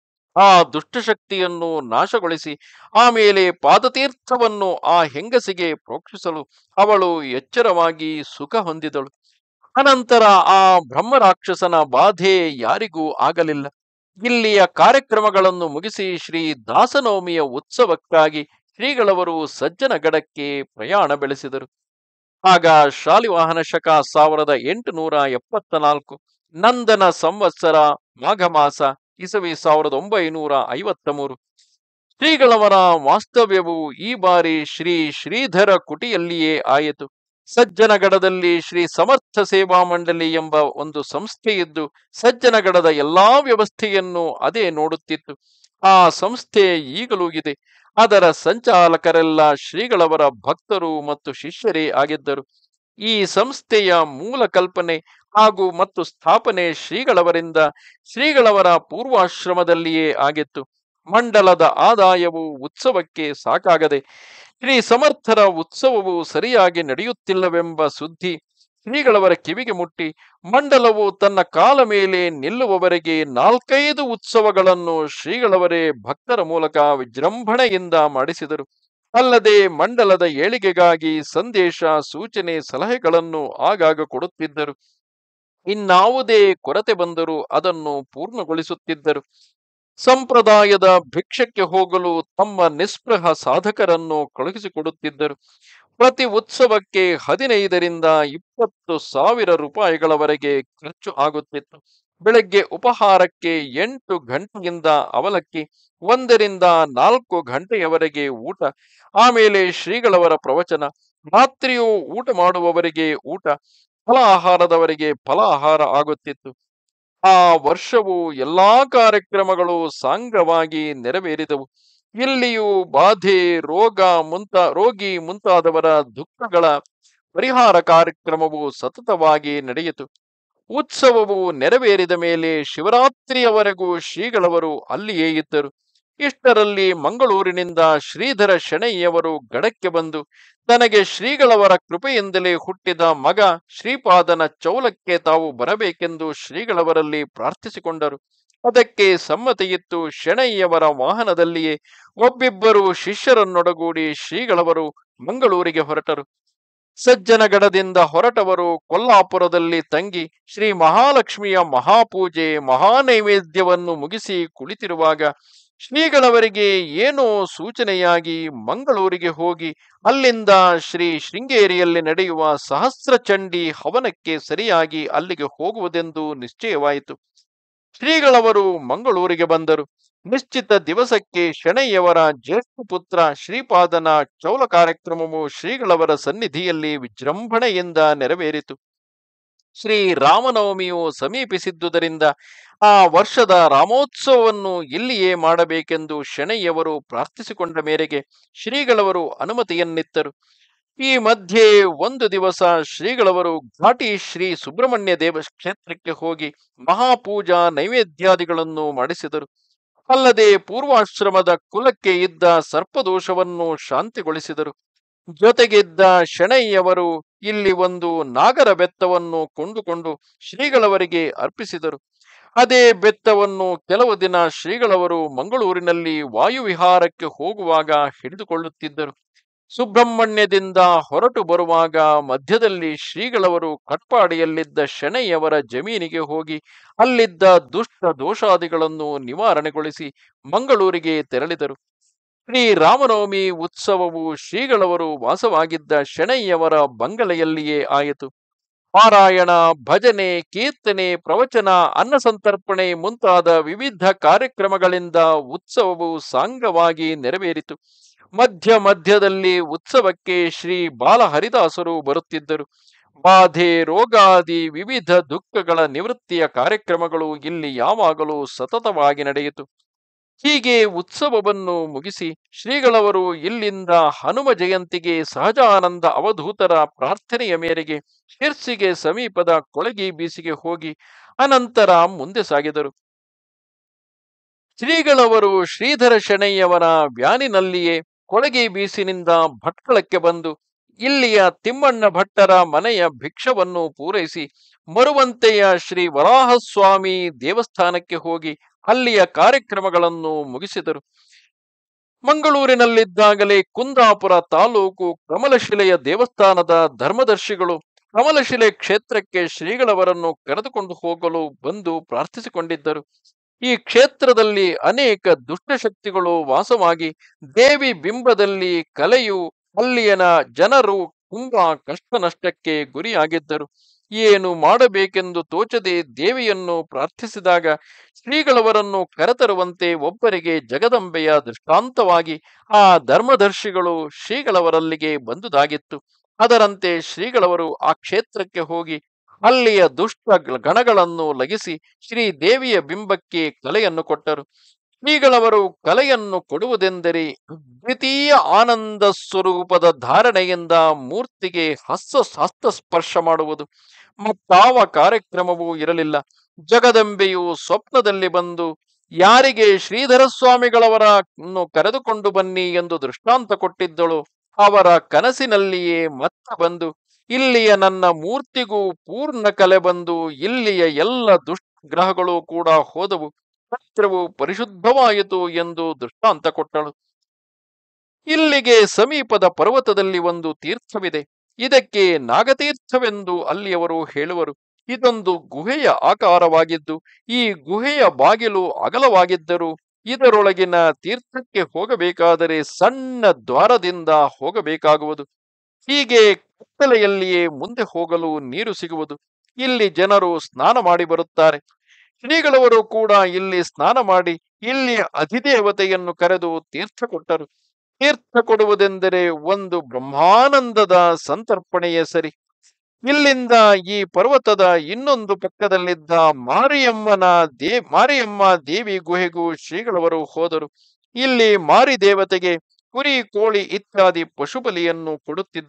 ಆ ದುಷ್ಟಶಕ್ತಿಯನ್ನು ನಾಶಗೊಳಿಸಿ ಆಮೇಲೆ ಪಾದತೀರ್ಥವನ್ನು ಆ ಹೆಂಗಸಿಗೆ ಪ್ರೋಕ್ಷಿಸಲು ಅವಳು ಎಚ್ಚರವಾಗಿ ಸುಖ ಹೊಂದಿದಳು ಅನಂತರ ಆ ಬ್ರಹ್ಮರಾಕ್ಷಸನ ಬಾಧೆ ಯಾರಿಗೂ ಆಗಲಿಲ್ಲ ಇಲ್ಲಿಯ ಕಾರ್ಯಕ್ರಮಗಳನ್ನು ಮುಗಿಸಿ ಶ್ರೀ ದಾಸನವಮಿಯ ಉತ್ಸವಕ್ಕಾಗಿ ಶ್ರೀಗಳವರು ಸಜ್ಜನಗಡಕ್ಕೆ ಪ್ರಯಾಣ ಬೆಳೆಸಿದರು ಆಗ ಶಾಲಿವಾಹನ ಶಕ ಸಾವಿರದ ಎಂಟುನೂರ ಎಪ್ಪತ್ತ ನಾಲ್ಕು ನಂದನ ಸಂವತ್ಸರ ಮಾಘ ಮಾಸ ಇಸವಿ ಸಾವಿರದ ಒಂಬೈನೂರ ಐವತ್ತ ಮೂರು ಶ್ರೀಗಳವರ ವಾಸ್ತವ್ಯವು ಈ ಬಾರಿ ಶ್ರೀ ಶ್ರೀಧರ ಕುಟಿಯಲ್ಲಿಯೇ ಆಯಿತು ಸಜ್ಜನಗಡದಲ್ಲಿ ಶ್ರೀ ಸಮರ್ಥ ಸೇವಾ ಮಂಡಳಿ ಎಂಬ ಒಂದು ಸಂಸ್ಥೆ ಇದ್ದು ಸಜ್ಜನಗಡದ ಎಲ್ಲಾ ವ್ಯವಸ್ಥೆಯನ್ನು ಅದೇ ನೋಡುತ್ತಿತ್ತು ಆ ಸಂಸ್ಥೆ ಈಗಲೂ ಇದೆ ಅದರ ಸಂಚಾಲಕರೆಲ್ಲ ಶ್ರೀಗಳವರ ಭಕ್ತರು ಮತ್ತು ಶಿಷ್ಯರೇ ಆಗಿದ್ದರು ಈ ಸಂಸ್ಥೆಯ ಮೂಲ ಕಲ್ಪನೆ ಹಾಗೂ ಮತ್ತು ಸ್ಥಾಪನೆ ಶ್ರೀಗಳವರಿಂದ ಶ್ರೀಗಳವರ ಪೂರ್ವಾಶ್ರಮದಲ್ಲಿಯೇ ಆಗಿತ್ತು ಮಂಡಲದ ಆದಾಯವು ಉತ್ಸವಕ್ಕೆ ಸಾಕಾಗದೆ ಶ್ರೀ ಸಮರ್ಥರ ಉತ್ಸವವು ಸರಿಯಾಗಿ ನಡೆಯುತ್ತಿಲ್ಲವೆಂಬ ಸುದ್ದಿ ಶ್ರೀಗಳವರ ಕಿವಿಗೆ ಮುಟ್ಟಿ ಮಂಡಲವು ತನ್ನ ಕಾಲ ಮೇಲೆ ನಿಲ್ಲುವವರೆಗೆ ನಾಲ್ಕೈದು ಉತ್ಸವಗಳನ್ನು ಶ್ರೀಗಳವರೇ ಭಕ್ತರ ಮೂಲಕ ವಿಜೃಂಭಣೆಯಿಂದ ಮಾಡಿಸಿದರು ಅಲ್ಲದೆ ಮಂಡಲದ ಏಳಿಗೆಗಾಗಿ ಸಂದೇಶ ಸೂಚನೆ ಸಲಹೆಗಳನ್ನು ಆಗಾಗ ಕೊಡುತ್ತಿದ್ದರು ಇನ್ನಾವುದೇ ಕೊರತೆ ಬಂದರೂ ಅದನ್ನು ಪೂರ್ಣಗೊಳಿಸುತ್ತಿದ್ದರು ಸಂಪ್ರದಾಯದ ಭಿಕ್ಷಕ್ಕೆ ಹೋಗಲು ತಮ್ಮ ನಿಸ್ಪೃಹ ಸಾಧಕರನ್ನು ಕಳುಹಿಸಿಕೊಡುತ್ತಿದ್ದರು ಪ್ರತಿ ಉತ್ಸವಕ್ಕೆ ಹದಿನೈದರಿಂದ ಇಪ್ಪತ್ತು ಸಾವಿರ ರೂಪಾಯಿಗಳವರೆಗೆ ಖರ್ಚು ಆಗುತ್ತಿತ್ತು ಬೆಳಗ್ಗೆ ಉಪಹಾರಕ್ಕೆ ಎಂಟು ಗಂಟೆಯಿಂದ ಅವಲಕ್ಕಿ ಒಂದರಿಂದ ನಾಲ್ಕು ಗಂಟೆಯವರೆಗೆ ಊಟ ಆಮೇಲೆ ಶ್ರೀಗಳವರ ಪ್ರವಚನ ರಾತ್ರಿಯೂ ಊಟ ಮಾಡುವವರಿಗೆ ಊಟ ಫಲಾಹಾರದವರಿಗೆ ಫಲಾಹಾರ ಆಗುತ್ತಿತ್ತು ಆ ವರ್ಷವು ಎಲ್ಲಾ ಕಾರ್ಯಕ್ರಮಗಳು ಸಾಂಗವಾಗಿ ನೆರವೇರಿದವು ಇಲ್ಲಿಯೂ ಬಾಧೆ ರೋಗ ಮುಂತ ರೋಗಿ ಮುಂತಾದವರ ದುಃಖಗಳ ಪರಿಹಾರ ಕಾರ್ಯಕ್ರಮವು ಸತತವಾಗಿ ನಡೆಯಿತು ಉತ್ಸವವು ನೆರವೇರಿದ ಮೇಲೆ ಶಿವರಾತ್ರಿಯವರೆಗೂ ಶ್ರೀಗಳವರು ಅಲ್ಲಿಯೇ ಇದ್ದರು ಇಷ್ಟರಲ್ಲಿ ಮಂಗಳೂರಿನಿಂದ ಶ್ರೀಧರ ಶೆಣೈಯವರು ಗಡಕ್ಕೆ ಬಂದು ತನಗೆ ಶ್ರೀಗಳವರ ಕೃಪೆಯಿಂದಲೇ ಹುಟ್ಟಿದ ಮಗ ಶ್ರೀಪಾದನ ಚೌಲಕ್ಕೆ ತಾವು ಬರಬೇಕೆಂದು ಶ್ರೀಗಳವರಲ್ಲಿ ಪ್ರಾರ್ಥಿಸಿಕೊಂಡರು ಅದಕ್ಕೆ ಸಮ್ಮತಿಯಿತ್ತು ಶೆಣೈಯವರ ವಾಹನದಲ್ಲಿಯೇ ಒಬ್ಬಿಬ್ಬರು ಶಿಷ್ಯರನ್ನೊಡಗೂಡಿ ಶ್ರೀಗಳವರು ಮಂಗಳೂರಿಗೆ ಹೊರಟರು ಸಜ್ಜನಗಡದಿಂದ ಹೊರಟವರು ಕೊಲ್ಲಾಪುರದಲ್ಲಿ ತಂಗಿ ಶ್ರೀ ಮಹಾಲಕ್ಷ್ಮಿಯ ಮಹಾಪೂಜೆ ಮಹಾನೈವೇದ್ಯವನ್ನು ಮುಗಿಸಿ ಕುಳಿತಿರುವಾಗ ಶ್ರೀಗಳವರಿಗೆ ಏನೋ ಸೂಚನೆಯಾಗಿ ಮಂಗಳೂರಿಗೆ ಹೋಗಿ ಅಲ್ಲಿಂದ ಶ್ರೀ ಶೃಂಗೇರಿಯಲ್ಲಿ ನಡೆಯುವ ಸಹಸ್ರ ಚಂಡಿ ಹವನಕ್ಕೆ ಸರಿಯಾಗಿ ಅಲ್ಲಿಗೆ ಹೋಗುವುದೆಂದು ನಿಶ್ಚಯವಾಯಿತು ಶ್ರೀಗಳವರು ಮಂಗಳೂರಿಗೆ ಬಂದರು ನಿಶ್ಚಿತ ದಿವಸಕ್ಕೆ ಶೆಣೈಯವರ ಜ್ಯೇಷ್ಠ ಪುತ್ರ ಶ್ರೀಪಾದನ ಚೌಲ ಕಾರ್ಯಕ್ರಮವು ಶ್ರೀಗಳವರ ಸನ್ನಿಧಿಯಲ್ಲಿ ವಿಜೃಂಭಣೆಯಿಂದ ನೆರವೇರಿತು ಶ್ರೀ ರಾಮನವಮಿಯು ಸಮೀಪಿಸಿದ್ದುದರಿಂದ ಆ ವರ್ಷದ ರಾಮೋತ್ಸವವನ್ನು ಇಲ್ಲಿಯೇ ಮಾಡಬೇಕೆಂದು ಶೆಣೈಯವರು ಪ್ರಾರ್ಥಿಸಿಕೊಂಡ ಮೇರೆಗೆ ಶ್ರೀಗಳವರು ಅನುಮತಿಯನ್ನಿತ್ತರು ಈ ಮಧ್ಯೆ ಒಂದು ದಿವಸ ಶ್ರೀಗಳವರು ಘಾಟಿ ಶ್ರೀ ಸುಬ್ರಹ್ಮಣ್ಯ ದೇವ ಕ್ಷೇತ್ರಕ್ಕೆ ಹೋಗಿ ಮಹಾಪೂಜಾ ನೈವೇದ್ಯಾದಿಗಳನ್ನು ಮಾಡಿಸಿದರು ಅಲ್ಲದೆ ಪೂರ್ವಾಶ್ರಮದ ಕುಲಕ್ಕೆ ಇದ್ದ ಸರ್ಪದೋಷವನ್ನು ಶಾಂತಿಗೊಳಿಸಿದರು ಜೊತೆಗಿದ್ದ ಶೆಣೈಯವರು ಇಲ್ಲಿ ಒಂದು ನಾಗರ ಬೆತ್ತವನ್ನು ಕೊಂಡುಕೊಂಡು ಶ್ರೀಗಳವರಿಗೆ ಅರ್ಪಿಸಿದರು ಅದೇ ಬೆತ್ತವನ್ನು ಕೆಲವು ದಿನ ಶ್ರೀಗಳವರು ಮಂಗಳೂರಿನಲ್ಲಿ ವಾಯುವಿಹಾರಕ್ಕೆ ಹೋಗುವಾಗ ಹಿಡಿದುಕೊಳ್ಳುತ್ತಿದ್ದರು ಸುಬ್ರಹ್ಮಣ್ಯದಿಂದ ಹೊರಟು ಬರುವಾಗ ಮಧ್ಯದಲ್ಲಿ ಶ್ರೀಗಳವರು ಕಟ್ಪಾಡಿಯಲ್ಲಿದ್ದ ಶೆಣೈಯವರ ಜಮೀನಿಗೆ ಹೋಗಿ ಅಲ್ಲಿದ್ದ ದುಷ್ಟ ದೋಷಾದಿಗಳನ್ನು ನಿವಾರಣೆಗೊಳಿಸಿ ಮಂಗಳೂರಿಗೆ ತೆರಳಿದರು ಶ್ರೀ ರಾಮನವಮಿ ಉತ್ಸವವು ಶ್ರೀಗಳವರು ವಾಸವಾಗಿದ್ದ ಶೆಣೈಯವರ ಬಂಗಲೆಯಲ್ಲಿಯೇ ಆಯಿತು ಪಾರಾಯಣ ಭಜನೆ ಕೀರ್ತನೆ ಪ್ರವಚನ ಅನ್ನಸಂತರ್ಪಣೆ ಮುಂತಾದ ವಿವಿಧ ಕಾರ್ಯಕ್ರಮಗಳಿಂದ ಉತ್ಸವವು ಸಾಂಗವಾಗಿ ನೆರವೇರಿತು ಮಧ್ಯ ಮಧ್ಯದಲ್ಲಿ ಉತ್ಸವಕ್ಕೆ ಶ್ರೀ ಬಾಲಹರಿದಾಸರು ಬರುತ್ತಿದ್ದರು ಬಾಧೆ ರೋಗಾದಿ ವಿವಿಧ ದುಃಖಗಳ ನಿವೃತ್ತಿಯ ಕಾರ್ಯಕ್ರಮಗಳು ಇಲ್ಲಿ ಯಾವಾಗಲೂ ಸತತವಾಗಿ ನಡೆಯಿತು ಹೀಗೆ ಉತ್ಸವವನ್ನು ಮುಗಿಸಿ ಶ್ರೀಗಳವರು ಇಲ್ಲಿಂದ ಹನುಮ ಜಯಂತಿಗೆ ಸಹಜಾನಂದ ಅವಧೂತರ ಪ್ರಾರ್ಥನೆಯ ಮೇರೆಗೆ ಶಿರ್ಸಿಗೆ ಸಮೀಪದ ಕೊಳಗಿ ಬೀಸಿಗೆ ಹೋಗಿ ಅನಂತರ ಮುಂದೆ ಸಾಗಿದರು ಶ್ರೀಗಳವರು ಶ್ರೀಧರ ಶೆಣೈಯವರ ವ್ಯಾನಿನಲ್ಲಿಯೇ ಕೊಳಗಿ ಬೀಸಿನಿಂದ ಭಟ್ಕಳಕ್ಕೆ ಬಂದು ಇಲ್ಲಿಯ ತಿಮ್ಮಣ್ಣ ಭಟ್ಟರ ಮನೆಯ ಭಿಕ್ಷವನ್ನು ಪೂರೈಸಿ ಮರುವಂತೆಯ ಶ್ರೀ ವರಾಹಸ್ವಾಮಿ ದೇವಸ್ಥಾನಕ್ಕೆ ಹೋಗಿ ಅಲ್ಲಿಯ ಕಾರ್ಯಕ್ರಮಗಳನ್ನು ಮುಗಿಸಿದರು ಮಂಗಳೂರಿನಲ್ಲಿದ್ದಾಗಲೇ ಕುಂದಾಪುರ ತಾಲೂಕು ಕಮಲಶಿಲೆಯ ದೇವಸ್ಥಾನದ ಧರ್ಮದರ್ಶಿಗಳು ಕಮಲಶಿಲೆ ಕ್ಷೇತ್ರಕ್ಕೆ ಶ್ರೀಗಳವರನ್ನು ಕರೆದುಕೊಂಡು ಹೋಗಲು ಬಂದು ಪ್ರಾರ್ಥಿಸಿಕೊಂಡಿದ್ದರು ಈ ಕ್ಷೇತ್ರದಲ್ಲಿ ಅನೇಕ ದುಷ್ಟಶಕ್ತಿಗಳು ವಾಸವಾಗಿ ದೇವಿ ಬಿಂಬದಲ್ಲಿ ಕಲೆಯು ಅಲ್ಲಿಯನ ಜನರು ತುಂಬಾ ಕಷ್ಟ ನಷ್ಟಕ್ಕೆ ಗುರಿಯಾಗಿದ್ದರು ಏನು ಮಾಡಬೇಕೆಂದು ತೋಚದೆ ದೇವಿಯನ್ನು ಪ್ರಾರ್ಥಿಸಿದಾಗ ಶ್ರೀಗಳವರನ್ನು ಕರೆತರುವಂತೆ ಒಬ್ಬರಿಗೆ ಜಗದಂಬೆಯ ದೃಷ್ಟಾಂತವಾಗಿ ಆ ಧರ್ಮದರ್ಶಿಗಳು ಶ್ರೀಗಳವರಲ್ಲಿಗೆ ಬಂದುದಾಗಿತ್ತು ಅದರಂತೆ ಶ್ರೀಗಳವರು ಆ ಕ್ಷೇತ್ರಕ್ಕೆ ಹೋಗಿ ಅಲ್ಲಿಯ ದುಷ್ಟ ಗಣಗಳನ್ನು ಲಗಿಸಿ ಶ್ರೀ ದೇವಿಯ ಬಿಂಬಕ್ಕೆ ಕಲೆಯನ್ನು ಕೊಟ್ಟರು ಶ್ರೀಗಳವರು ಕಲೆಯನ್ನು ಕೊಡುವುದೆಂದರೆ ದ್ವಿತೀಯ ಆನಂದ ಸ್ವರೂಪದ ಧಾರಣೆಯಿಂದ ಮೂರ್ತಿಗೆ ಹಸ್ತ ಹಸ್ತಸ್ಪರ್ಶ ಮಾಡುವುದು ಮತ್ತಾವ ಕಾರ್ಯಕ್ರಮವೂ ಇರಲಿಲ್ಲ ಜಗದಂಬೆಯು ಸ್ವಪ್ನದಲ್ಲಿ ಬಂದು ಯಾರಿಗೆ ಶ್ರೀಧರ ಸ್ವಾಮಿಗಳವರನ್ನು ಕರೆದುಕೊಂಡು ಬನ್ನಿ ಎಂದು ದೃಷ್ಟಾಂತ ಕೊಟ್ಟಿದ್ದಳು ಅವರ ಕನಸಿನಲ್ಲಿಯೇ ಮತ್ತೆ ಬಂದು ಇಲ್ಲಿಯ ನನ್ನ ಮೂರ್ತಿಗೂ ಪೂರ್ಣ ಕಲೆ ಬಂದು ಇಲ್ಲಿಯ ಎಲ್ಲ ದುಷ್ಟ ಗ್ರಹಗಳು ಕೂಡ ಹೋದವು ಕ್ಷೇತ್ರವು ಪರಿಶುದ್ಧವಾಯಿತು ಎಂದು ದೃಷ್ಟಾಂತ ಕೊಟ್ಟಳು ಇಲ್ಲಿಗೆ ಸಮೀಪದ ಪರ್ವತದಲ್ಲಿ ಒಂದು ತೀರ್ಥವಿದೆ ಇದಕ್ಕೆ ನಾಗತೀರ್ಥವೆಂದು ಅಲ್ಲಿಯವರು ಹೇಳುವರು ಇದೊಂದು ಗುಹೆಯ ಆಕಾರವಾಗಿದ್ದು ಈ ಗುಹೆಯ ಬಾಗಿಲು ಅಗಲವಾಗಿದ್ದರೂ ಇದರೊಳಗಿನ ತೀರ್ಥಕ್ಕೆ ಹೋಗಬೇಕಾದರೆ ಸಣ್ಣ ದ್ವಾರದಿಂದ ಹೋಗಬೇಕಾಗುವುದು ಹೀಗೆ ಕತ್ತಲೆಯಲ್ಲಿಯೇ ಮುಂದೆ ಹೋಗಲು ನೀರು ಸಿಗುವುದು ಇಲ್ಲಿ ಜನರು ಸ್ನಾನ ಮಾಡಿ ಬರುತ್ತಾರೆ ಶ್ರೀಗಳವರು ಕೂಡ ಇಲ್ಲಿ ಸ್ನಾನ ಮಾಡಿ ಇಲ್ಲಿ ಅಧಿದೇವತೆಯನ್ನು ಕರೆದು ತೀರ್ಥ ಕೊಟ್ಟರು ತೀರ್ಥ ಕೊಡುವುದೆಂದರೆ ಒಂದು ಬ್ರಹ್ಮಾನಂದದ ಸಂತರ್ಪಣೆಯೇ ಸರಿ ಇಲ್ಲಿಂದ ಈ ಪರ್ವತದ ಇನ್ನೊಂದು ಪಕ್ಕದಲ್ಲಿದ್ದ ಮಾರಿಯಮ್ಮನ ದೇ ಮಾರಿಯಮ್ಮ ದೇವಿ ಗುಹೆಗೂ ಶ್ರೀಗಳವರು ಹೋದರು ಇಲ್ಲಿ ಮಾರಿ ದೇವತೆಗೆ ಕುರಿ ಕೋಳಿ ಇತ್ಯಾದಿ ಪಶುಬಲಿಯನ್ನು ಕೊಡುತ್ತಿದ್ದರು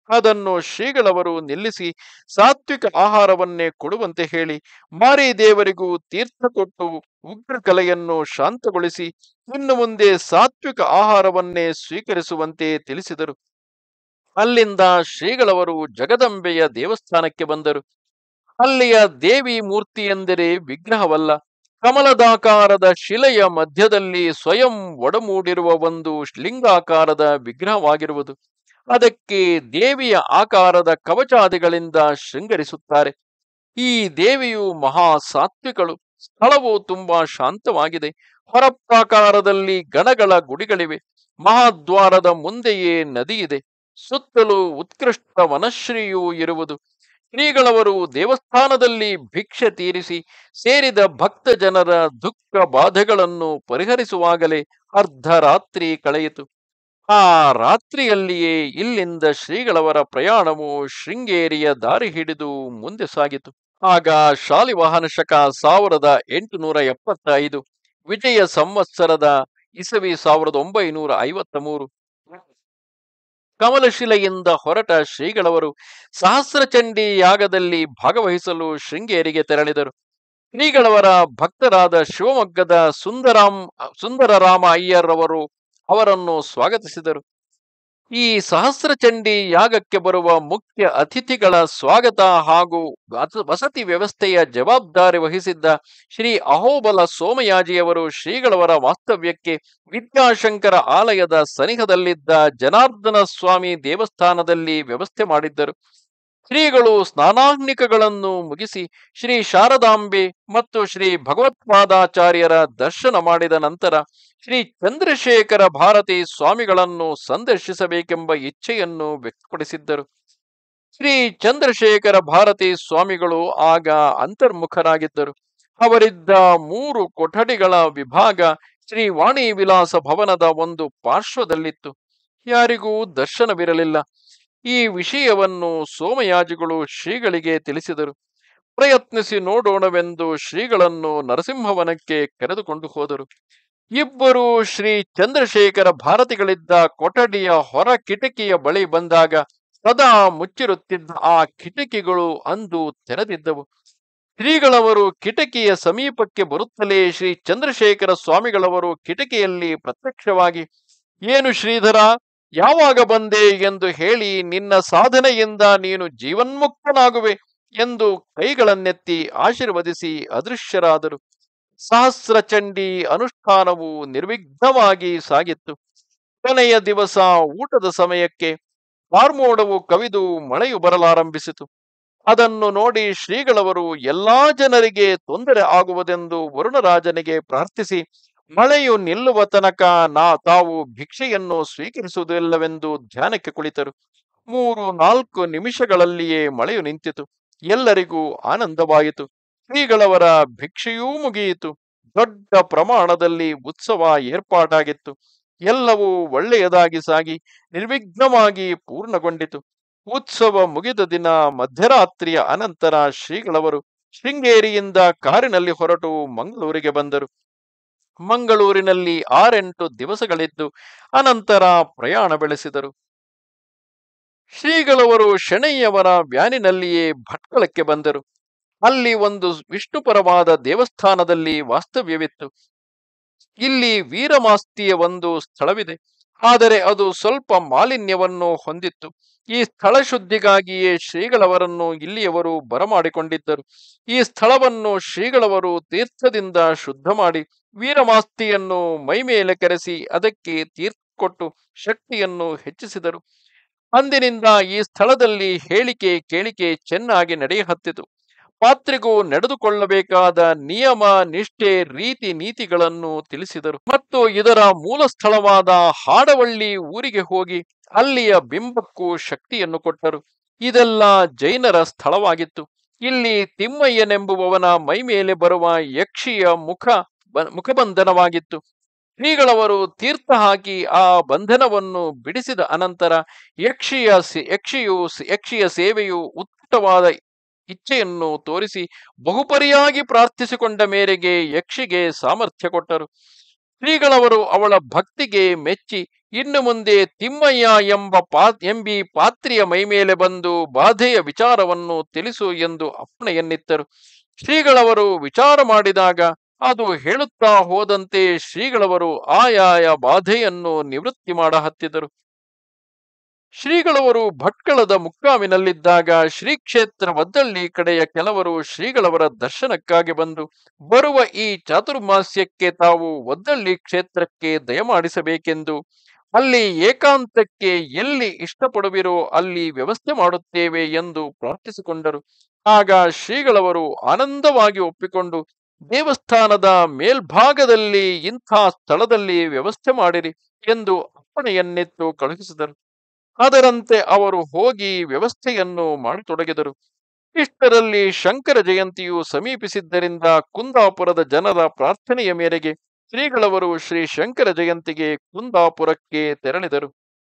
ಅದನ್ನು ಶ್ರೀಗಳವರು ನಿಲ್ಲಿಸಿ ಸಾತ್ವಿಕ ಆಹಾರವನ್ನೇ ಕೊಡುವಂತೆ ಹೇಳಿ ಮಾರಿ ದೇವರಿಗೂ ತೀರ್ಥ ಕೊಟ್ಟು ಉಗ್ರ ಕಲೆಯನ್ನು ಶಾಂತಗೊಳಿಸಿ ಇನ್ನು ಮುಂದೆ ಸಾತ್ವಿಕ ಆಹಾರವನ್ನೇ ಸ್ವೀಕರಿಸುವಂತೆ ತಿಳಿಸಿದರು ಅಲ್ಲಿಂದ ಶ್ರೀಗಳವರು ಜಗದಂಬೆಯ ದೇವಸ್ಥಾನಕ್ಕೆ ಬಂದರು ಅಲ್ಲಿಯ ದೇವಿ ಮೂರ್ತಿ ಎಂದರೆ ವಿಗ್ರಹವಲ್ಲ ಕಮಲದಾಕಾರದ ಶಿಲೆಯ ಮಧ್ಯದಲ್ಲಿ ಸ್ವಯಂ ಒಡಮೂಡಿರುವ ಒಂದು ಲಿಂಗಾಕಾರದ ವಿಗ್ರಹವಾಗಿರುವುದು ಅದಕ್ಕೆ ದೇವಿಯ ಆಕಾರದ ಕವಚಾದಿಗಳಿಂದ ಶೃಂಗರಿಸುತ್ತಾರೆ ಈ ದೇವಿಯು ಮಹಾ ಸಾತ್ವಿಕಳು ಸ್ಥಳವು ತುಂಬಾ ಶಾಂತವಾಗಿದೆ ಹೊರಪ್ರಾಕಾರದಲ್ಲಿ ಗಣಗಳ ಗುಡಿಗಳಿವೆ ಮಹಾದ್ವಾರದ ಮುಂದೆಯೇ ನದಿಯಿದೆ ಸುತ್ತಲೂ ಉತ್ಕೃಷ್ಟ ವನಶ್ರೀಯೂ ಇರುವುದು ಶ್ರೀಗಳವರು ದೇವಸ್ಥಾನದಲ್ಲಿ ಭಿಕ್ಷೆ ತೀರಿಸಿ ಸೇರಿದ ಭಕ್ತ ಜನರ ದುಃಖ ಬಾಧೆಗಳನ್ನು ಪರಿಹರಿಸುವಾಗಲೇ ಅರ್ಧರಾತ್ರಿ ಕಳೆಯಿತು ಆ ರಾತ್ರಿಯಲ್ಲಿಯೇ ಇಲ್ಲಿಂದ ಶ್ರೀಗಳವರ ಪ್ರಯಾಣವು ಶೃಂಗೇರಿಯ ದಾರಿ ಹಿಡಿದು ಮುಂದೆ ಸಾಗಿತು ಆಗ ಶಾಲಿವಾಹನ ಶಕ ಸಾವಿರದ ಎಂಟುನೂರ ಎಪ್ಪತ್ತೈದು ವಿಜಯ ಸಂವತ್ಸರದ ಇಸವಿ ಸಾವಿರದ ಒಂಬೈನೂರ ಐವತ್ತ ಮೂರು ಕಮಲಶಿಲೆಯಿಂದ ಹೊರಟ ಶ್ರೀಗಳವರು ಸಹಸ್ರಚಂಡಿ ಯಾಗದಲ್ಲಿ ಭಾಗವಹಿಸಲು ಶೃಂಗೇರಿಗೆ ತೆರಳಿದರು ಶ್ರೀಗಳವರ ಭಕ್ತರಾದ ಶಿವಮೊಗ್ಗದ ಸುಂದರಾಮ್ ಸುಂದರರಾಮ ಅಯ್ಯರ್ ಅವರು ಅವರನ್ನು ಸ್ವಾಗತಿಸಿದರು ಈ ಸಹಸ್ರಚಂಡಿ ಯಾಗಕ್ಕೆ ಬರುವ ಮುಖ್ಯ ಅತಿಥಿಗಳ ಸ್ವಾಗತ ಹಾಗೂ ವಸ- ವಸತಿ ವ್ಯವಸ್ಥೆಯ ಜವಾಬ್ದಾರಿ ವಹಿಸಿದ್ದ ಶ್ರೀ ಅಹೋಬಲ ಸೋಮಯಾಜಿಯವರು ಶ್ರೀಗಳವರ ವಾಸ್ತವ್ಯಕ್ಕೆ ವಿದ್ಯಾಶಂಕರ ಆಲಯದ ಸನಿಹದಲ್ಲಿದ್ದ ಜನಾರ್ದನ ಸ್ವಾಮಿ ದೇವಸ್ಥಾನದಲ್ಲಿ ವ್ಯವಸ್ಥೆ ಮಾಡಿದ್ದರು ಶ್ರೀಗಳು ಸ್ನಾನಾಗ್ನಿಕಗಳನ್ನು ಮುಗಿಸಿ ಶ್ರೀ ಶಾರದಾಂಬೆ ಮತ್ತು ಶ್ರೀ ಭಗವತ್ಪಾದಾಚಾರ್ಯರ ದರ್ಶನ ಮಾಡಿದ ನಂತರ ಶ್ರೀ ಚಂದ್ರಶೇಖರ ಭಾರತಿ ಸ್ವಾಮಿಗಳನ್ನು ಸಂದರ್ಶಿಸಬೇಕೆಂಬ ಇಚ್ಛೆಯನ್ನು ವ್ಯಕ್ತಪಡಿಸಿದ್ದರು ಶ್ರೀ ಚಂದ್ರಶೇಖರ ಭಾರತಿ ಸ್ವಾಮಿಗಳು ಆಗ ಅಂತರ್ಮುಖರಾಗಿದ್ದರು ಅವರಿದ್ದ ಮೂರು ಕೊಠಡಿಗಳ ವಿಭಾಗ ಶ್ರೀ ವಾಣಿ ವಿಲಾಸ ಭವನದ ಒಂದು ಪಾರ್ಶ್ವದಲ್ಲಿತ್ತು ಯಾರಿಗೂ ದರ್ಶನವಿರಲಿಲ್ಲ ಈ ವಿಷಯವನ್ನು ಸೋಮಯಾಜಿಗಳು ಶ್ರೀಗಳಿಗೆ ತಿಳಿಸಿದರು ಪ್ರಯತ್ನಿಸಿ ನೋಡೋಣವೆಂದು ಶ್ರೀಗಳನ್ನು ನರಸಿಂಹವನಕ್ಕೆ ಕರೆದುಕೊಂಡು ಹೋದರು ಇಬ್ಬರು ಶ್ರೀ ಚಂದ್ರಶೇಖರ ಭಾರತಿಗಳಿದ್ದ ಕೊಠಡಿಯ ಹೊರ ಕಿಟಕಿಯ ಬಳಿ ಬಂದಾಗ ಸದಾ ಮುಚ್ಚಿರುತ್ತಿದ್ದ ಆ ಕಿಟಕಿಗಳು ಅಂದು ತೆರೆದಿದ್ದವು ಶ್ರೀಗಳವರು ಕಿಟಕಿಯ ಸಮೀಪಕ್ಕೆ ಬರುತ್ತಲೇ ಶ್ರೀ ಚಂದ್ರಶೇಖರ ಸ್ವಾಮಿಗಳವರು ಕಿಟಕಿಯಲ್ಲಿ ಪ್ರತ್ಯಕ್ಷವಾಗಿ ಏನು ಶ್ರೀಧರ ಯಾವಾಗ ಬಂದೆ ಎಂದು ಹೇಳಿ ನಿನ್ನ ಸಾಧನೆಯಿಂದ ನೀನು ಜೀವನ್ಮುಕ್ತನಾಗುವೆ ಎಂದು ಕೈಗಳನ್ನೆತ್ತಿ ಆಶೀರ್ವದಿಸಿ ಅದೃಶ್ಯರಾದರು ಸಹಸ್ರಚಂಡಿ ಅನುಷ್ಠಾನವು ನಿರ್ವಿಘ್ನವಾಗಿ ಸಾಗಿತ್ತು ಕೊನೆಯ ದಿವಸ ಊಟದ ಸಮಯಕ್ಕೆ ಕಾರ್ಮೋಡವು ಕವಿದು ಮಳೆಯು ಬರಲಾರಂಭಿಸಿತು ಅದನ್ನು ನೋಡಿ ಶ್ರೀಗಳವರು ಎಲ್ಲಾ ಜನರಿಗೆ ತೊಂದರೆ ಆಗುವುದೆಂದು ವರುಣರಾಜನಿಗೆ ಪ್ರಾರ್ಥಿಸಿ ಮಳೆಯು ನಿಲ್ಲುವ ತನಕ ನಾ ತಾವು ಭಿಕ್ಷೆಯನ್ನು ಸ್ವೀಕರಿಸುವುದಿಲ್ಲವೆಂದು ಧ್ಯಾನಕ್ಕೆ ಕುಳಿತರು ಮೂರು ನಾಲ್ಕು ನಿಮಿಷಗಳಲ್ಲಿಯೇ ಮಳೆಯು ನಿಂತಿತು ಎಲ್ಲರಿಗೂ ಆನಂದವಾಯಿತು ಶ್ರೀಗಳವರ ಭಿಕ್ಷೆಯೂ ಮುಗಿಯಿತು ದೊಡ್ಡ ಪ್ರಮಾಣದಲ್ಲಿ ಉತ್ಸವ ಏರ್ಪಾಟಾಗಿತ್ತು ಎಲ್ಲವೂ ಒಳ್ಳೆಯದಾಗಿ ಸಾಗಿ ನಿರ್ವಿಘ್ನವಾಗಿ ಪೂರ್ಣಗೊಂಡಿತು ಉತ್ಸವ ಮುಗಿದ ದಿನ ಮಧ್ಯರಾತ್ರಿಯ ಅನಂತರ ಶ್ರೀಗಳವರು ಶೃಂಗೇರಿಯಿಂದ ಕಾರಿನಲ್ಲಿ ಹೊರಟು ಮಂಗಳೂರಿಗೆ ಬಂದರು ಮಂಗಳೂರಿನಲ್ಲಿ ಆರೆಂಟು ದಿವಸಗಳಿದ್ದು ಅನಂತರ ಪ್ರಯಾಣ ಬೆಳೆಸಿದರು ಶ್ರೀಗಳವರು ಶೆಣೈಯವರ ವ್ಯಾನಿನಲ್ಲಿಯೇ ಭಟ್ಕಳಕ್ಕೆ ಬಂದರು ಅಲ್ಲಿ ಒಂದು ವಿಷ್ಣುಪರವಾದ ದೇವಸ್ಥಾನದಲ್ಲಿ ವಾಸ್ತವ್ಯವಿತ್ತು ಇಲ್ಲಿ ವೀರಮಾಸ್ತಿಯ ಒಂದು ಸ್ಥಳವಿದೆ ಆದರೆ ಅದು ಸ್ವಲ್ಪ ಮಾಲಿನ್ಯವನ್ನು ಹೊಂದಿತ್ತು ಈ ಸ್ಥಳ ಶುದ್ಧಿಗಾಗಿಯೇ ಶ್ರೀಗಳವರನ್ನು ಇಲ್ಲಿಯವರು ಬರಮಾಡಿಕೊಂಡಿದ್ದರು ಈ ಸ್ಥಳವನ್ನು ಶ್ರೀಗಳವರು ತೀರ್ಥದಿಂದ ಶುದ್ಧ ಮಾಡಿ ವೀರಮಾಸ್ತಿಯನ್ನು ಮೈಮೇಲೆ ಕೆರೆಸಿ ಅದಕ್ಕೆ ತೀರ್ಥ ಕೊಟ್ಟು ಶಕ್ತಿಯನ್ನು ಹೆಚ್ಚಿಸಿದರು ಅಂದಿನಿಂದ ಈ ಸ್ಥಳದಲ್ಲಿ ಹೇಳಿಕೆ ಕೇಳಿಕೆ ಚೆನ್ನಾಗಿ ನಡೆಯಹತ್ತಿತು ಪಾತ್ರಿಗೂ ನಡೆದುಕೊಳ್ಳಬೇಕಾದ ನಿಯಮ ನಿಷ್ಠೆ ರೀತಿ ನೀತಿಗಳನ್ನು ತಿಳಿಸಿದರು ಮತ್ತು ಇದರ ಮೂಲ ಸ್ಥಳವಾದ ಹಾಡವಳ್ಳಿ ಊರಿಗೆ ಹೋಗಿ ಅಲ್ಲಿಯ ಬಿಂಬಕ್ಕೂ ಶಕ್ತಿಯನ್ನು ಕೊಟ್ಟರು ಇದೆಲ್ಲ ಜೈನರ ಸ್ಥಳವಾಗಿತ್ತು ಇಲ್ಲಿ ತಿಮ್ಮಯ್ಯನೆಂಬುವವನ ಮೈಮೇಲೆ ಬರುವ ಯಕ್ಷಿಯ ಮುಖ ಬ- ಮುಖಬಂಧನವಾಗಿತ್ತು ಶ್ರೀಗಳವರು ತೀರ್ಥ ಹಾಕಿ ಆ ಬಂಧನವನ್ನು ಬಿಡಿಸಿದ ಅನಂತರ ಯಕ್ಷಿಯ ಸೆ- ಯಕ್ಷಿಯು ಯಕ್ಷಿಯ ಸೇವೆಯು ಉತ್ಕಟವಾದ ಇಚ್ಛೆಯನ್ನು ತೋರಿಸಿ ಬಹುಪರಿಯಾಗಿ ಪ್ರಾರ್ಥಿಸಿಕೊಂಡ ಮೇರೆಗೆ ಯಕ್ಷಿಗೆ ಸಾಮರ್ಥ್ಯ ಕೊಟ್ಟರು ಶ್ರೀಗಳವರು ಅವಳ ಭಕ್ತಿಗೆ ಮೆಚ್ಚಿ ಇನ್ನು ಮುಂದೆ ತಿಮ್ಮಯ್ಯ ಎಂಬ ಪಾ ಎಂಬಿ ಪಾತ್ರಿಯ ಮೈಮೇಲೆ ಬಂದು ಬಾಧೆಯ ವಿಚಾರವನ್ನು ತಿಳಿಸು ಎಂದು ಅಪ್ಪಣೆಯನ್ನಿತ್ತರು ಶ್ರೀಗಳವರು ವಿಚಾರ ಮಾಡಿದಾಗ ಅದು ಹೇಳುತ್ತಾ ಹೋದಂತೆ ಶ್ರೀಗಳವರು ಆಯಾಯ ಬಾಧೆಯನ್ನು ನಿವೃತ್ತಿ ಮಾಡ ಹತ್ತಿದರು ಶ್ರೀಗಳವರು ಭಟ್ಕಳದ ಮುಕ್ಕಾಮಿನಲ್ಲಿದ್ದಾಗ ಶ್ರೀ ಕ್ಷೇತ್ರ ವದ್ದಳ್ಳಿ ಕಡೆಯ ಕೆಲವರು ಶ್ರೀಗಳವರ ದರ್ಶನಕ್ಕಾಗಿ ಬಂದು ಬರುವ ಈ ಚಾತುರ್ಮಾಸ್ಯಕ್ಕೆ ತಾವು ವದ್ದಳ್ಳಿ ಕ್ಷೇತ್ರಕ್ಕೆ ದಯಮಾಡಿಸಬೇಕೆಂದು ಅಲ್ಲಿ ಏಕಾಂತಕ್ಕೆ ಎಲ್ಲಿ ಇಷ್ಟಪಡುವಿರೋ ಅಲ್ಲಿ ವ್ಯವಸ್ಥೆ ಮಾಡುತ್ತೇವೆ ಎಂದು ಪ್ರಾರ್ಥಿಸಿಕೊಂಡರು ಆಗ ಶ್ರೀಗಳವರು ಆನಂದವಾಗಿ ಒಪ್ಪಿಕೊಂಡು ದೇವಸ್ಥಾನದ ಮೇಲ್ಭಾಗದಲ್ಲಿ ಇಂಥ ಸ್ಥಳದಲ್ಲಿ ವ್ಯವಸ್ಥೆ ಮಾಡಿರಿ ಎಂದು ಅಪ್ಪಣೆಯನ್ನೆತ್ತು ಕಳುಹಿಸಿದರು ಅದರಂತೆ ಅವರು ಹೋಗಿ ವ್ಯವಸ್ಥೆಯನ್ನು ಮಾಡತೊಡಗಿದರು ಇಷ್ಟರಲ್ಲಿ ಶಂಕರ ಜಯಂತಿಯು ಸಮೀಪಿಸಿದ್ದರಿಂದ ಕುಂದಾಪುರದ ಜನರ ಪ್ರಾರ್ಥನೆಯ ಮೇರೆಗೆ ಶ್ರೀಗಳವರು ಶ್ರೀ ಶಂಕರ ಜಯಂತಿಗೆ ಕುಂದಾಪುರಕ್ಕೆ ತೆರಳಿದರು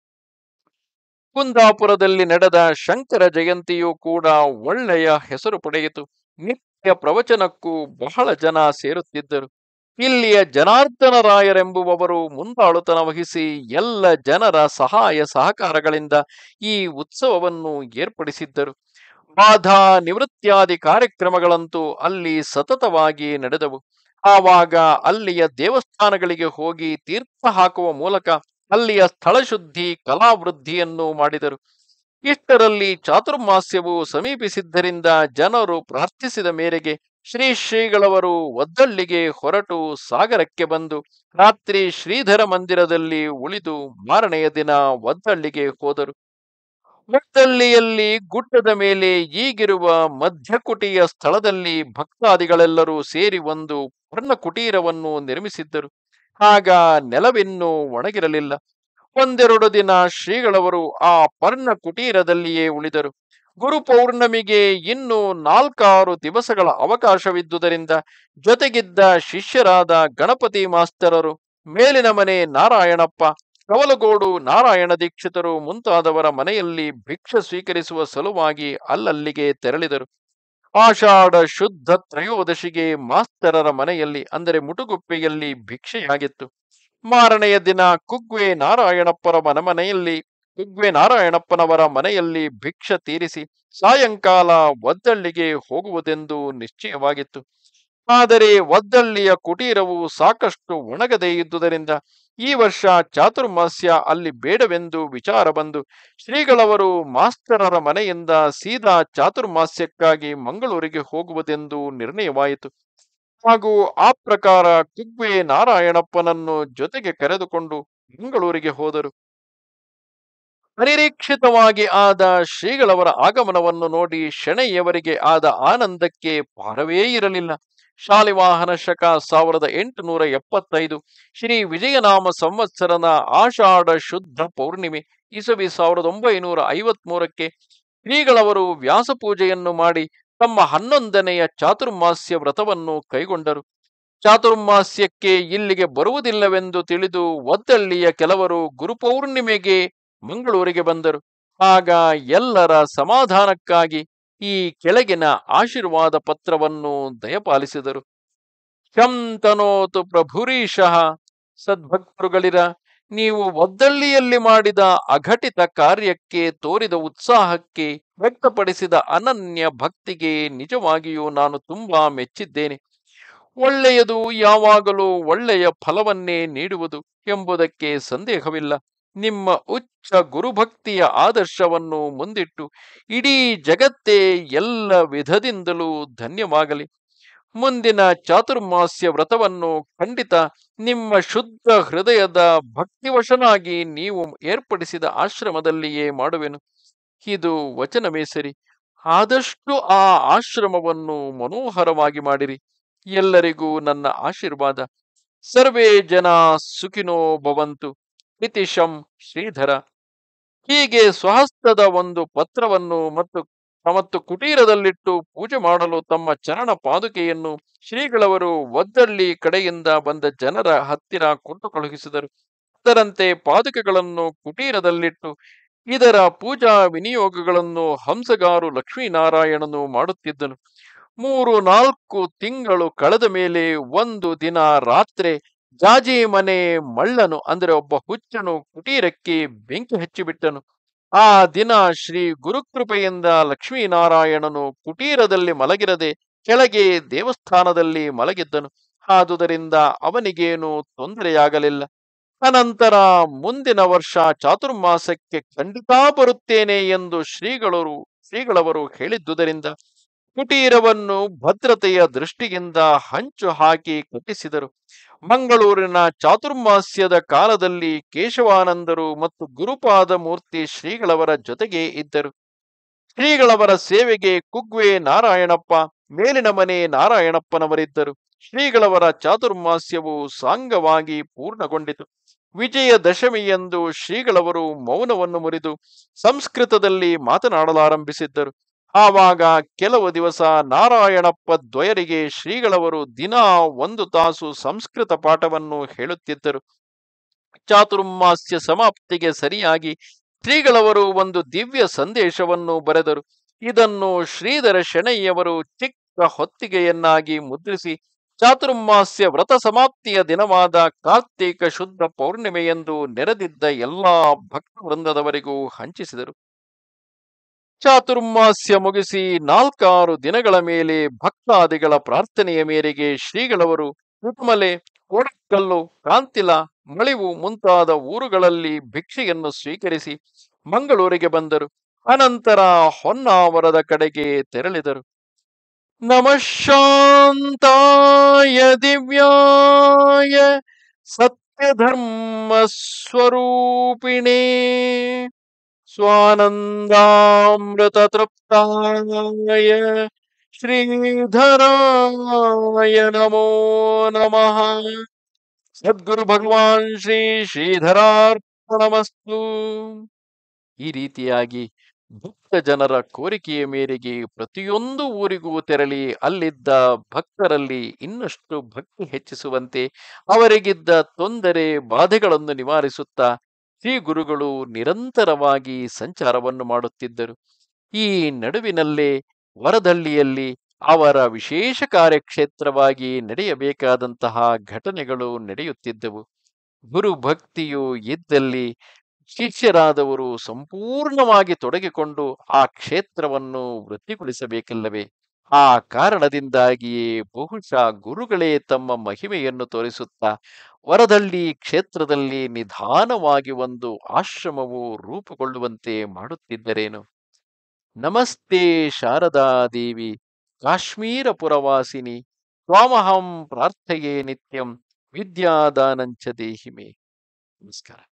ಕುಂದಾಪುರದಲ್ಲಿ ನಡೆದ ಶಂಕರ ಜಯಂತಿಯು ಕೂಡ ಒಳ್ಳೆಯ ಹೆಸರು ಪಡೆಯಿತು ನಿತ್ಯ ಪ್ರವಚನಕ್ಕೂ ಬಹಳ ಜನ ಸೇರುತ್ತಿದ್ದರು ಇಲ್ಲಿಯ ಜನಾರ್ದನರಾಯರೆಂಬುವವರು ಮುಂದಾಳುತನ ವಹಿಸಿ ಎಲ್ಲ ಜನರ ಸಹಾಯ ಸಹಕಾರಗಳಿಂದ ಈ ಉತ್ಸವವನ್ನು ಏರ್ಪಡಿಸಿದ್ದರು ಬಾಧಾ ನಿವೃತ್ತಿಯಾದಿ ಕಾರ್ಯಕ್ರಮಗಳಂತೂ ಅಲ್ಲಿ ಸತತವಾಗಿ ನಡೆದವು ಆವಾಗ ಅಲ್ಲಿಯ ದೇವಸ್ಥಾನಗಳಿಗೆ ಹೋಗಿ ತೀರ್ಥ ಹಾಕುವ ಮೂಲಕ ಅಲ್ಲಿಯ ಸ್ಥಳಶುದ್ಧಿ ಕಲಾವೃದ್ಧಿಯನ್ನು ಮಾಡಿದರು ಇಷ್ಟರಲ್ಲಿ ಚಾತುರ್ಮಾಸ್ಯವು ಸಮೀಪಿಸಿದ್ದರಿಂದ ಜನರು ಪ್ರಾರ್ಥಿಸಿದ ಮೇರೆಗೆ ಶ್ರೀ ಶ್ರೀಗಳವರು ಒದ್ದಳ್ಳಿಗೆ ಹೊರಟು ಸಾಗರಕ್ಕೆ ಬಂದು ರಾತ್ರಿ ಶ್ರೀಧರ ಮಂದಿರದಲ್ಲಿ ಉಳಿದು ಮಾರನೆಯ ದಿನ ಒದ್ದಳ್ಳಿಗೆ ಹೋದರು ಒದ್ದಳ್ಳಿಯಲ್ಲಿ ಗುಡ್ಡದ ಮೇಲೆ ಈಗಿರುವ ಮಧ್ಯಕುಟಿಯ ಸ್ಥಳದಲ್ಲಿ ಭಕ್ತಾದಿಗಳೆಲ್ಲರೂ ಸೇರಿ ಒಂದು ಪರ್ಣ ಕುಟೀರವನ್ನು ನಿರ್ಮಿಸಿದ್ದರು ಆಗ ನೆಲವಿನ್ನೂ ಒಣಗಿರಲಿಲ್ಲ ಒಂದೆರಡು ದಿನ ಶ್ರೀಗಳವರು ಆ ಪರ್ಣ ಕುಟೀರದಲ್ಲಿಯೇ ಉಳಿದರು ಗುರು ಪೌರ್ಣಮಿಗೆ ಇನ್ನು ನಾಲ್ಕಾರು ದಿವಸಗಳ ಅವಕಾಶವಿದ್ದುದರಿಂದ ಜೊತೆಗಿದ್ದ ಶಿಷ್ಯರಾದ ಗಣಪತಿ ಮಾಸ್ತರರು ಮೇಲಿನ ಮನೆ ನಾರಾಯಣಪ್ಪ ಕವಲಗೋಡು ನಾರಾಯಣ ದೀಕ್ಷಿತರು ಮುಂತಾದವರ ಮನೆಯಲ್ಲಿ ಭಿಕ್ಷೆ ಸ್ವೀಕರಿಸುವ ಸಲುವಾಗಿ ಅಲ್ಲಲ್ಲಿಗೆ ತೆರಳಿದರು ಆಷಾಢ ಶುದ್ಧ ತ್ರಯೋದಶಿಗೆ ಮಾಸ್ತರರ ಮನೆಯಲ್ಲಿ ಅಂದರೆ ಮುಟುಗುಪ್ಪೆಯಲ್ಲಿ ಭಿಕ್ಷೆಯಾಗಿತ್ತು ಮಾರನೆಯ ದಿನ ಕುಗ್ವೆ ನಾರಾಯಣಪ್ಪರ ಮನೆಯಲ್ಲಿ ಕುಗ್ವೆ ನಾರಾಯಣಪ್ಪನವರ ಮನೆಯಲ್ಲಿ ಭಿಕ್ಷ ತೀರಿಸಿ ಸಾಯಂಕಾಲ ಒದ್ದಳ್ಳಿಗೆ ಹೋಗುವುದೆಂದು ನಿಶ್ಚಯವಾಗಿತ್ತು ಆದರೆ ಒದ್ದಳ್ಳಿಯ ಕುಟೀರವು ಸಾಕಷ್ಟು ಒಣಗದೇ ಇದ್ದುದರಿಂದ ಈ ವರ್ಷ ಚಾತುರ್ಮಾಸ್ಯ ಅಲ್ಲಿ ಬೇಡವೆಂದು ವಿಚಾರ ಬಂದು ಶ್ರೀಗಳವರು ಮಾಸ್ತರರ ಮನೆಯಿಂದ ಸೀದಾ ಚಾತುರ್ಮಾಸ್ಯಕ್ಕಾಗಿ ಮಂಗಳೂರಿಗೆ ಹೋಗುವುದೆಂದು ನಿರ್ಣಯವಾಯಿತು ಹಾಗೂ ಆ ಪ್ರಕಾರ ಕುಗ್ವೆ ನಾರಾಯಣಪ್ಪನನ್ನು ಜೊತೆಗೆ ಕರೆದುಕೊಂಡು ಮಂಗಳೂರಿಗೆ ಹೋದರು ಅನಿರೀಕ್ಷಿತವಾಗಿ ಆದ ಶ್ರೀಗಳವರ ಆಗಮನವನ್ನು ನೋಡಿ ಶೆಣೆಯವರಿಗೆ ಆದ ಆನಂದಕ್ಕೆ ಪಾರವೇ ಇರಲಿಲ್ಲ ಶಾಲಿವಾಹನ ಶಕ ಸಾವಿರದ ಎಂಟುನೂರ ಎಪ್ಪತ್ತೈದು ಶ್ರೀ ವಿಜಯನಾಮ ಸಂವತ್ಸರನ ಆಷಾಢ ಶುದ್ಧ ಪೌರ್ಣಿಮೆ ಇಸವಿ ಸಾವಿರದ ಒಂಬೈನೂರ ಐವತ್ಮೂರಕ್ಕೆ ಶ್ರೀಗಳವರು ವ್ಯಾಸಪೂಜೆಯನ್ನು ಮಾಡಿ ತಮ್ಮ ಹನ್ನೊಂದನೆಯ ಚಾತುರ್ಮಾಸ್ಯ ವ್ರತವನ್ನು ಕೈಗೊಂಡರು ಚಾತುರ್ಮಾಸ್ಯಕ್ಕೆ ಇಲ್ಲಿಗೆ ಬರುವುದಿಲ್ಲವೆಂದು ತಿಳಿದು ಒದ್ದಳ್ಳಿಯ ಕೆಲವರು ಗುರುಪೌರ್ಣಿಮೆಗೆ ಮಂಗಳೂರಿಗೆ ಬಂದರು ಆಗ ಎಲ್ಲರ ಸಮಾಧಾನಕ್ಕಾಗಿ ಈ ಕೆಳಗಿನ ಆಶೀರ್ವಾದ ಪತ್ರವನ್ನು ದಯಪಾಲಿಸಿದರು ಶಂತನೋತು ಪ್ರಭುರೀಶಃ ಸದ್ಭಕ್ತರುಗಳಿರ ನೀವು ಒದ್ದಳ್ಳಿಯಲ್ಲಿ ಮಾಡಿದ ಅಘಟಿತ ಕಾರ್ಯಕ್ಕೆ ತೋರಿದ ಉತ್ಸಾಹಕ್ಕೆ ವ್ಯಕ್ತಪಡಿಸಿದ ಅನನ್ಯ ಭಕ್ತಿಗೆ ನಿಜವಾಗಿಯೂ ನಾನು ತುಂಬಾ ಮೆಚ್ಚಿದ್ದೇನೆ ಒಳ್ಳೆಯದು ಯಾವಾಗಲೂ ಒಳ್ಳೆಯ ಫಲವನ್ನೇ ನೀಡುವುದು ಎಂಬುದಕ್ಕೆ ಸಂದೇಹವಿಲ್ಲ ನಿಮ್ಮ ಉಚ್ಚ ಗುರುಭಕ್ತಿಯ ಆದರ್ಶವನ್ನು ಮುಂದಿಟ್ಟು ಇಡೀ ಜಗತ್ತೇ ಎಲ್ಲ ವಿಧದಿಂದಲೂ ಧನ್ಯವಾಗಲಿ ಮುಂದಿನ ಚಾತುರ್ಮಾಸ್ಯ ವ್ರತವನ್ನು ಖಂಡಿತ ನಿಮ್ಮ ಶುದ್ಧ ಹೃದಯದ ಭಕ್ತಿವಶನಾಗಿ ನೀವು ಏರ್ಪಡಿಸಿದ ಆಶ್ರಮದಲ್ಲಿಯೇ ಮಾಡುವೆನು ಇದು ವಚನವೇ ಸರಿ ಆದಷ್ಟು ಆ ಆಶ್ರಮವನ್ನು ಮನೋಹರವಾಗಿ ಮಾಡಿರಿ ಎಲ್ಲರಿಗೂ ನನ್ನ ಆಶೀರ್ವಾದ ಸರ್ವೇ ಜನ ಸುಖಿನೋ ಭವಂತು ಇತಿಶಂ ಶ್ರೀಧರ ಹೀಗೆ ಸ್ವಹಸ್ತದ ಒಂದು ಪತ್ರವನ್ನು ಮತ್ತು ಮತ್ತು ಕುಟೀರದಲ್ಲಿಟ್ಟು ಪೂಜೆ ಮಾಡಲು ತಮ್ಮ ಚರಣ ಪಾದುಕೆಯನ್ನು ಶ್ರೀಗಳವರು ಒದ್ದಳ್ಳಿ ಕಡೆಯಿಂದ ಬಂದ ಜನರ ಹತ್ತಿರ ಕೊಟ್ಟು ಕಳುಹಿಸಿದರು ಅದರಂತೆ ಪಾದುಕೆಗಳನ್ನು ಕುಟೀರದಲ್ಲಿಟ್ಟು ಇದರ ಪೂಜಾ ವಿನಿಯೋಗಗಳನ್ನು ಹಂಸಗಾರು ಲಕ್ಷ್ಮೀನಾರಾಯಣನು ಮಾಡುತ್ತಿದ್ದನು ಮೂರು ನಾಲ್ಕು ತಿಂಗಳು ಕಳೆದ ಮೇಲೆ ಒಂದು ದಿನ ರಾತ್ರಿ ಜಾಜಿ ಮನೆ ಮಳ್ಳನು ಅಂದರೆ ಒಬ್ಬ ಹುಚ್ಚನು ಕುಟೀರಕ್ಕೆ ಬೆಂಕಿ ಹಚ್ಚಿಬಿಟ್ಟನು ಆ ದಿನ ಶ್ರೀ ಗುರುಕೃಪೆಯಿಂದ ಲಕ್ಷ್ಮೀನಾರಾಯಣನು ಕುಟೀರದಲ್ಲಿ ಮಲಗಿರದೆ ಕೆಳಗೆ ದೇವಸ್ಥಾನದಲ್ಲಿ ಮಲಗಿದ್ದನು ಆದುದರಿಂದ ಅವನಿಗೇನು ತೊಂದರೆಯಾಗಲಿಲ್ಲ ಅನಂತರ ಮುಂದಿನ ವರ್ಷ ಚಾತುರ್ಮಾಸಕ್ಕೆ ಖಂಡಿತಾ ಬರುತ್ತೇನೆ ಎಂದು ಶ್ರೀಗಳವರು ಶ್ರೀಗಳವರು ಹೇಳಿದ್ದುದರಿಂದ ಕುಟೀರವನ್ನು ಭದ್ರತೆಯ ದೃಷ್ಟಿಯಿಂದ ಹಂಚು ಹಾಕಿ ಕಟ್ಟಿಸಿದರು ಮಂಗಳೂರಿನ ಚಾತುರ್ಮಾಸ್ಯದ ಕಾಲದಲ್ಲಿ ಕೇಶವಾನಂದರು ಮತ್ತು ಗುರುಪಾದ ಮೂರ್ತಿ ಶ್ರೀಗಳವರ ಜೊತೆಗೆ ಇದ್ದರು ಶ್ರೀಗಳವರ ಸೇವೆಗೆ ಕುಗ್ವೆ ನಾರಾಯಣಪ್ಪ ಮೇಲಿನ ಮನೆ ನಾರಾಯಣಪ್ಪನವರಿದ್ದರು ಶ್ರೀಗಳವರ ಚಾತುರ್ಮಾಸ್ಯವು ಸಾಂಗವಾಗಿ ಪೂರ್ಣಗೊಂಡಿತು ವಿಜಯದಶಮಿಯಂದು ಶ್ರೀಗಳವರು ಮೌನವನ್ನು ಮುರಿದು ಸಂಸ್ಕೃತದಲ್ಲಿ ಮಾತನಾಡಲಾರಂಭಿಸಿದ್ದರು ಆವಾಗ ಕೆಲವು ದಿವಸ ನಾರಾಯಣಪ್ಪ ದ್ವಯರಿಗೆ ಶ್ರೀಗಳವರು ದಿನಾ ಒಂದು ತಾಸು ಸಂಸ್ಕೃತ ಪಾಠವನ್ನು ಹೇಳುತ್ತಿದ್ದರು ಚಾತುರ್ಮಾಸ್ಯ ಸಮಾಪ್ತಿಗೆ ಸರಿಯಾಗಿ ಶ್ರೀಗಳವರು ಒಂದು ದಿವ್ಯ ಸಂದೇಶವನ್ನು ಬರೆದರು ಇದನ್ನು ಶ್ರೀಧರ ಶೆಣೈಯವರು ಚಿಕ್ಕ ಹೊತ್ತಿಗೆಯನ್ನಾಗಿ ಮುದ್ರಿಸಿ ಚಾತುರ್ಮಾಸ್ಯ ವ್ರತ ಸಮಾಪ್ತಿಯ ದಿನವಾದ ಕಾರ್ತೀಕ ಶುದ್ಧ ಪೌರ್ಣಿಮೆಯಂದು ನೆರೆದಿದ್ದ ಎಲ್ಲಾ ಭಕ್ತ ವೃಂದದವರಿಗೂ ಹಂಚಿಸಿದರು ಚಾತುರ್ಮಾಸ್ಯ ಮುಗಿಸಿ ನಾಲ್ಕಾರು ದಿನಗಳ ಮೇಲೆ ಭಕ್ತಾದಿಗಳ ಪ್ರಾರ್ಥನೆಯ ಮೇರೆಗೆ ಶ್ರೀಗಳವರು ಕುಟುಮಲೆ ಕೋಡಕ್ಕಲ್ಲು ಕಾಂತಿಲ ಮಳಿವು ಮುಂತಾದ ಊರುಗಳಲ್ಲಿ ಭಿಕ್ಷೆಯನ್ನು ಸ್ವೀಕರಿಸಿ ಮಂಗಳೂರಿಗೆ ಬಂದರು ಅನಂತರ ಹೊನ್ನಾವರದ ಕಡೆಗೆ ತೆರಳಿದರು ನಮಃ ಶಾಂತಾಯ ದಿವ್ಯಾಯ ಸತ್ಯಧರ್ಮ ಸ್ವರೂಪಿಣೇ ಸ್ವಾನಂದಾಮೃತ ತೃಪ್ತಾಯ ಶ್ರೀಧರಾಯ ನಮೋ ನಮಃ ಸದ್ಗುರು ಭಗವಾನ್ ಶ್ರೀ ಶ್ರೀಧರಾರ್ಪಣಮಸ್ತು ಈ ರೀತಿಯಾಗಿ ಭಕ್ತ ಜನರ ಕೋರಿಕೆಯ ಮೇರೆಗೆ ಪ್ರತಿಯೊಂದು ಊರಿಗೂ ತೆರಳಿ ಅಲ್ಲಿದ್ದ ಭಕ್ತರಲ್ಲಿ ಇನ್ನಷ್ಟು ಭಕ್ತಿ ಹೆಚ್ಚಿಸುವಂತೆ ಅವರಿಗಿದ್ದ ತೊಂದರೆ ಬಾಧೆಗಳನ್ನು ನಿವಾರಿಸುತ್ತಾ ಶ್ರೀ ಗುರುಗಳು ನಿರಂತರವಾಗಿ ಸಂಚಾರವನ್ನು ಮಾಡುತ್ತಿದ್ದರು ಈ ನಡುವಿನಲ್ಲೇ ವರದಳ್ಳಿಯಲ್ಲಿ ಅವರ ವಿಶೇಷ ಕಾರ್ಯಕ್ಷೇತ್ರವಾಗಿ ನಡೆಯಬೇಕಾದಂತಹ ಘಟನೆಗಳು ನಡೆಯುತ್ತಿದ್ದವು ಗುರು ಭಕ್ತಿಯು ಇದ್ದಲ್ಲಿ ಶಿಷ್ಯರಾದವರು ಸಂಪೂರ್ಣವಾಗಿ ತೊಡಗಿಕೊಂಡು ಆ ಕ್ಷೇತ್ರವನ್ನು ವೃದ್ಧಿಗೊಳಿಸಬೇಕಲ್ಲವೇ ಆ ಕಾರಣದಿಂದಾಗಿಯೇ ಬಹುಶಃ ಗುರುಗಳೇ ತಮ್ಮ ಮಹಿಮೆಯನ್ನು ತೋರಿಸುತ್ತಾ ವರದಳ್ಳಿ ಕ್ಷೇತ್ರದಲ್ಲಿ ನಿಧಾನವಾಗಿ ಒಂದು ಆಶ್ರಮವು ರೂಪುಗೊಳ್ಳುವಂತೆ ಮಾಡುತ್ತಿದ್ದರೇನು ನಮಸ್ತೆ ಶಾರದಾ ದೇವಿ ಕಾಶ್ಮೀರ ಪುರವಾಸಿನಿ ತ್ವಾಮಹಂ ಪ್ರಾರ್ಥಯೇ ನಿತ್ಯಂ ವಿದ್ಯಾದಾನಂಚ ದೇಹಿಮೆ ನಮಸ್ಕಾರ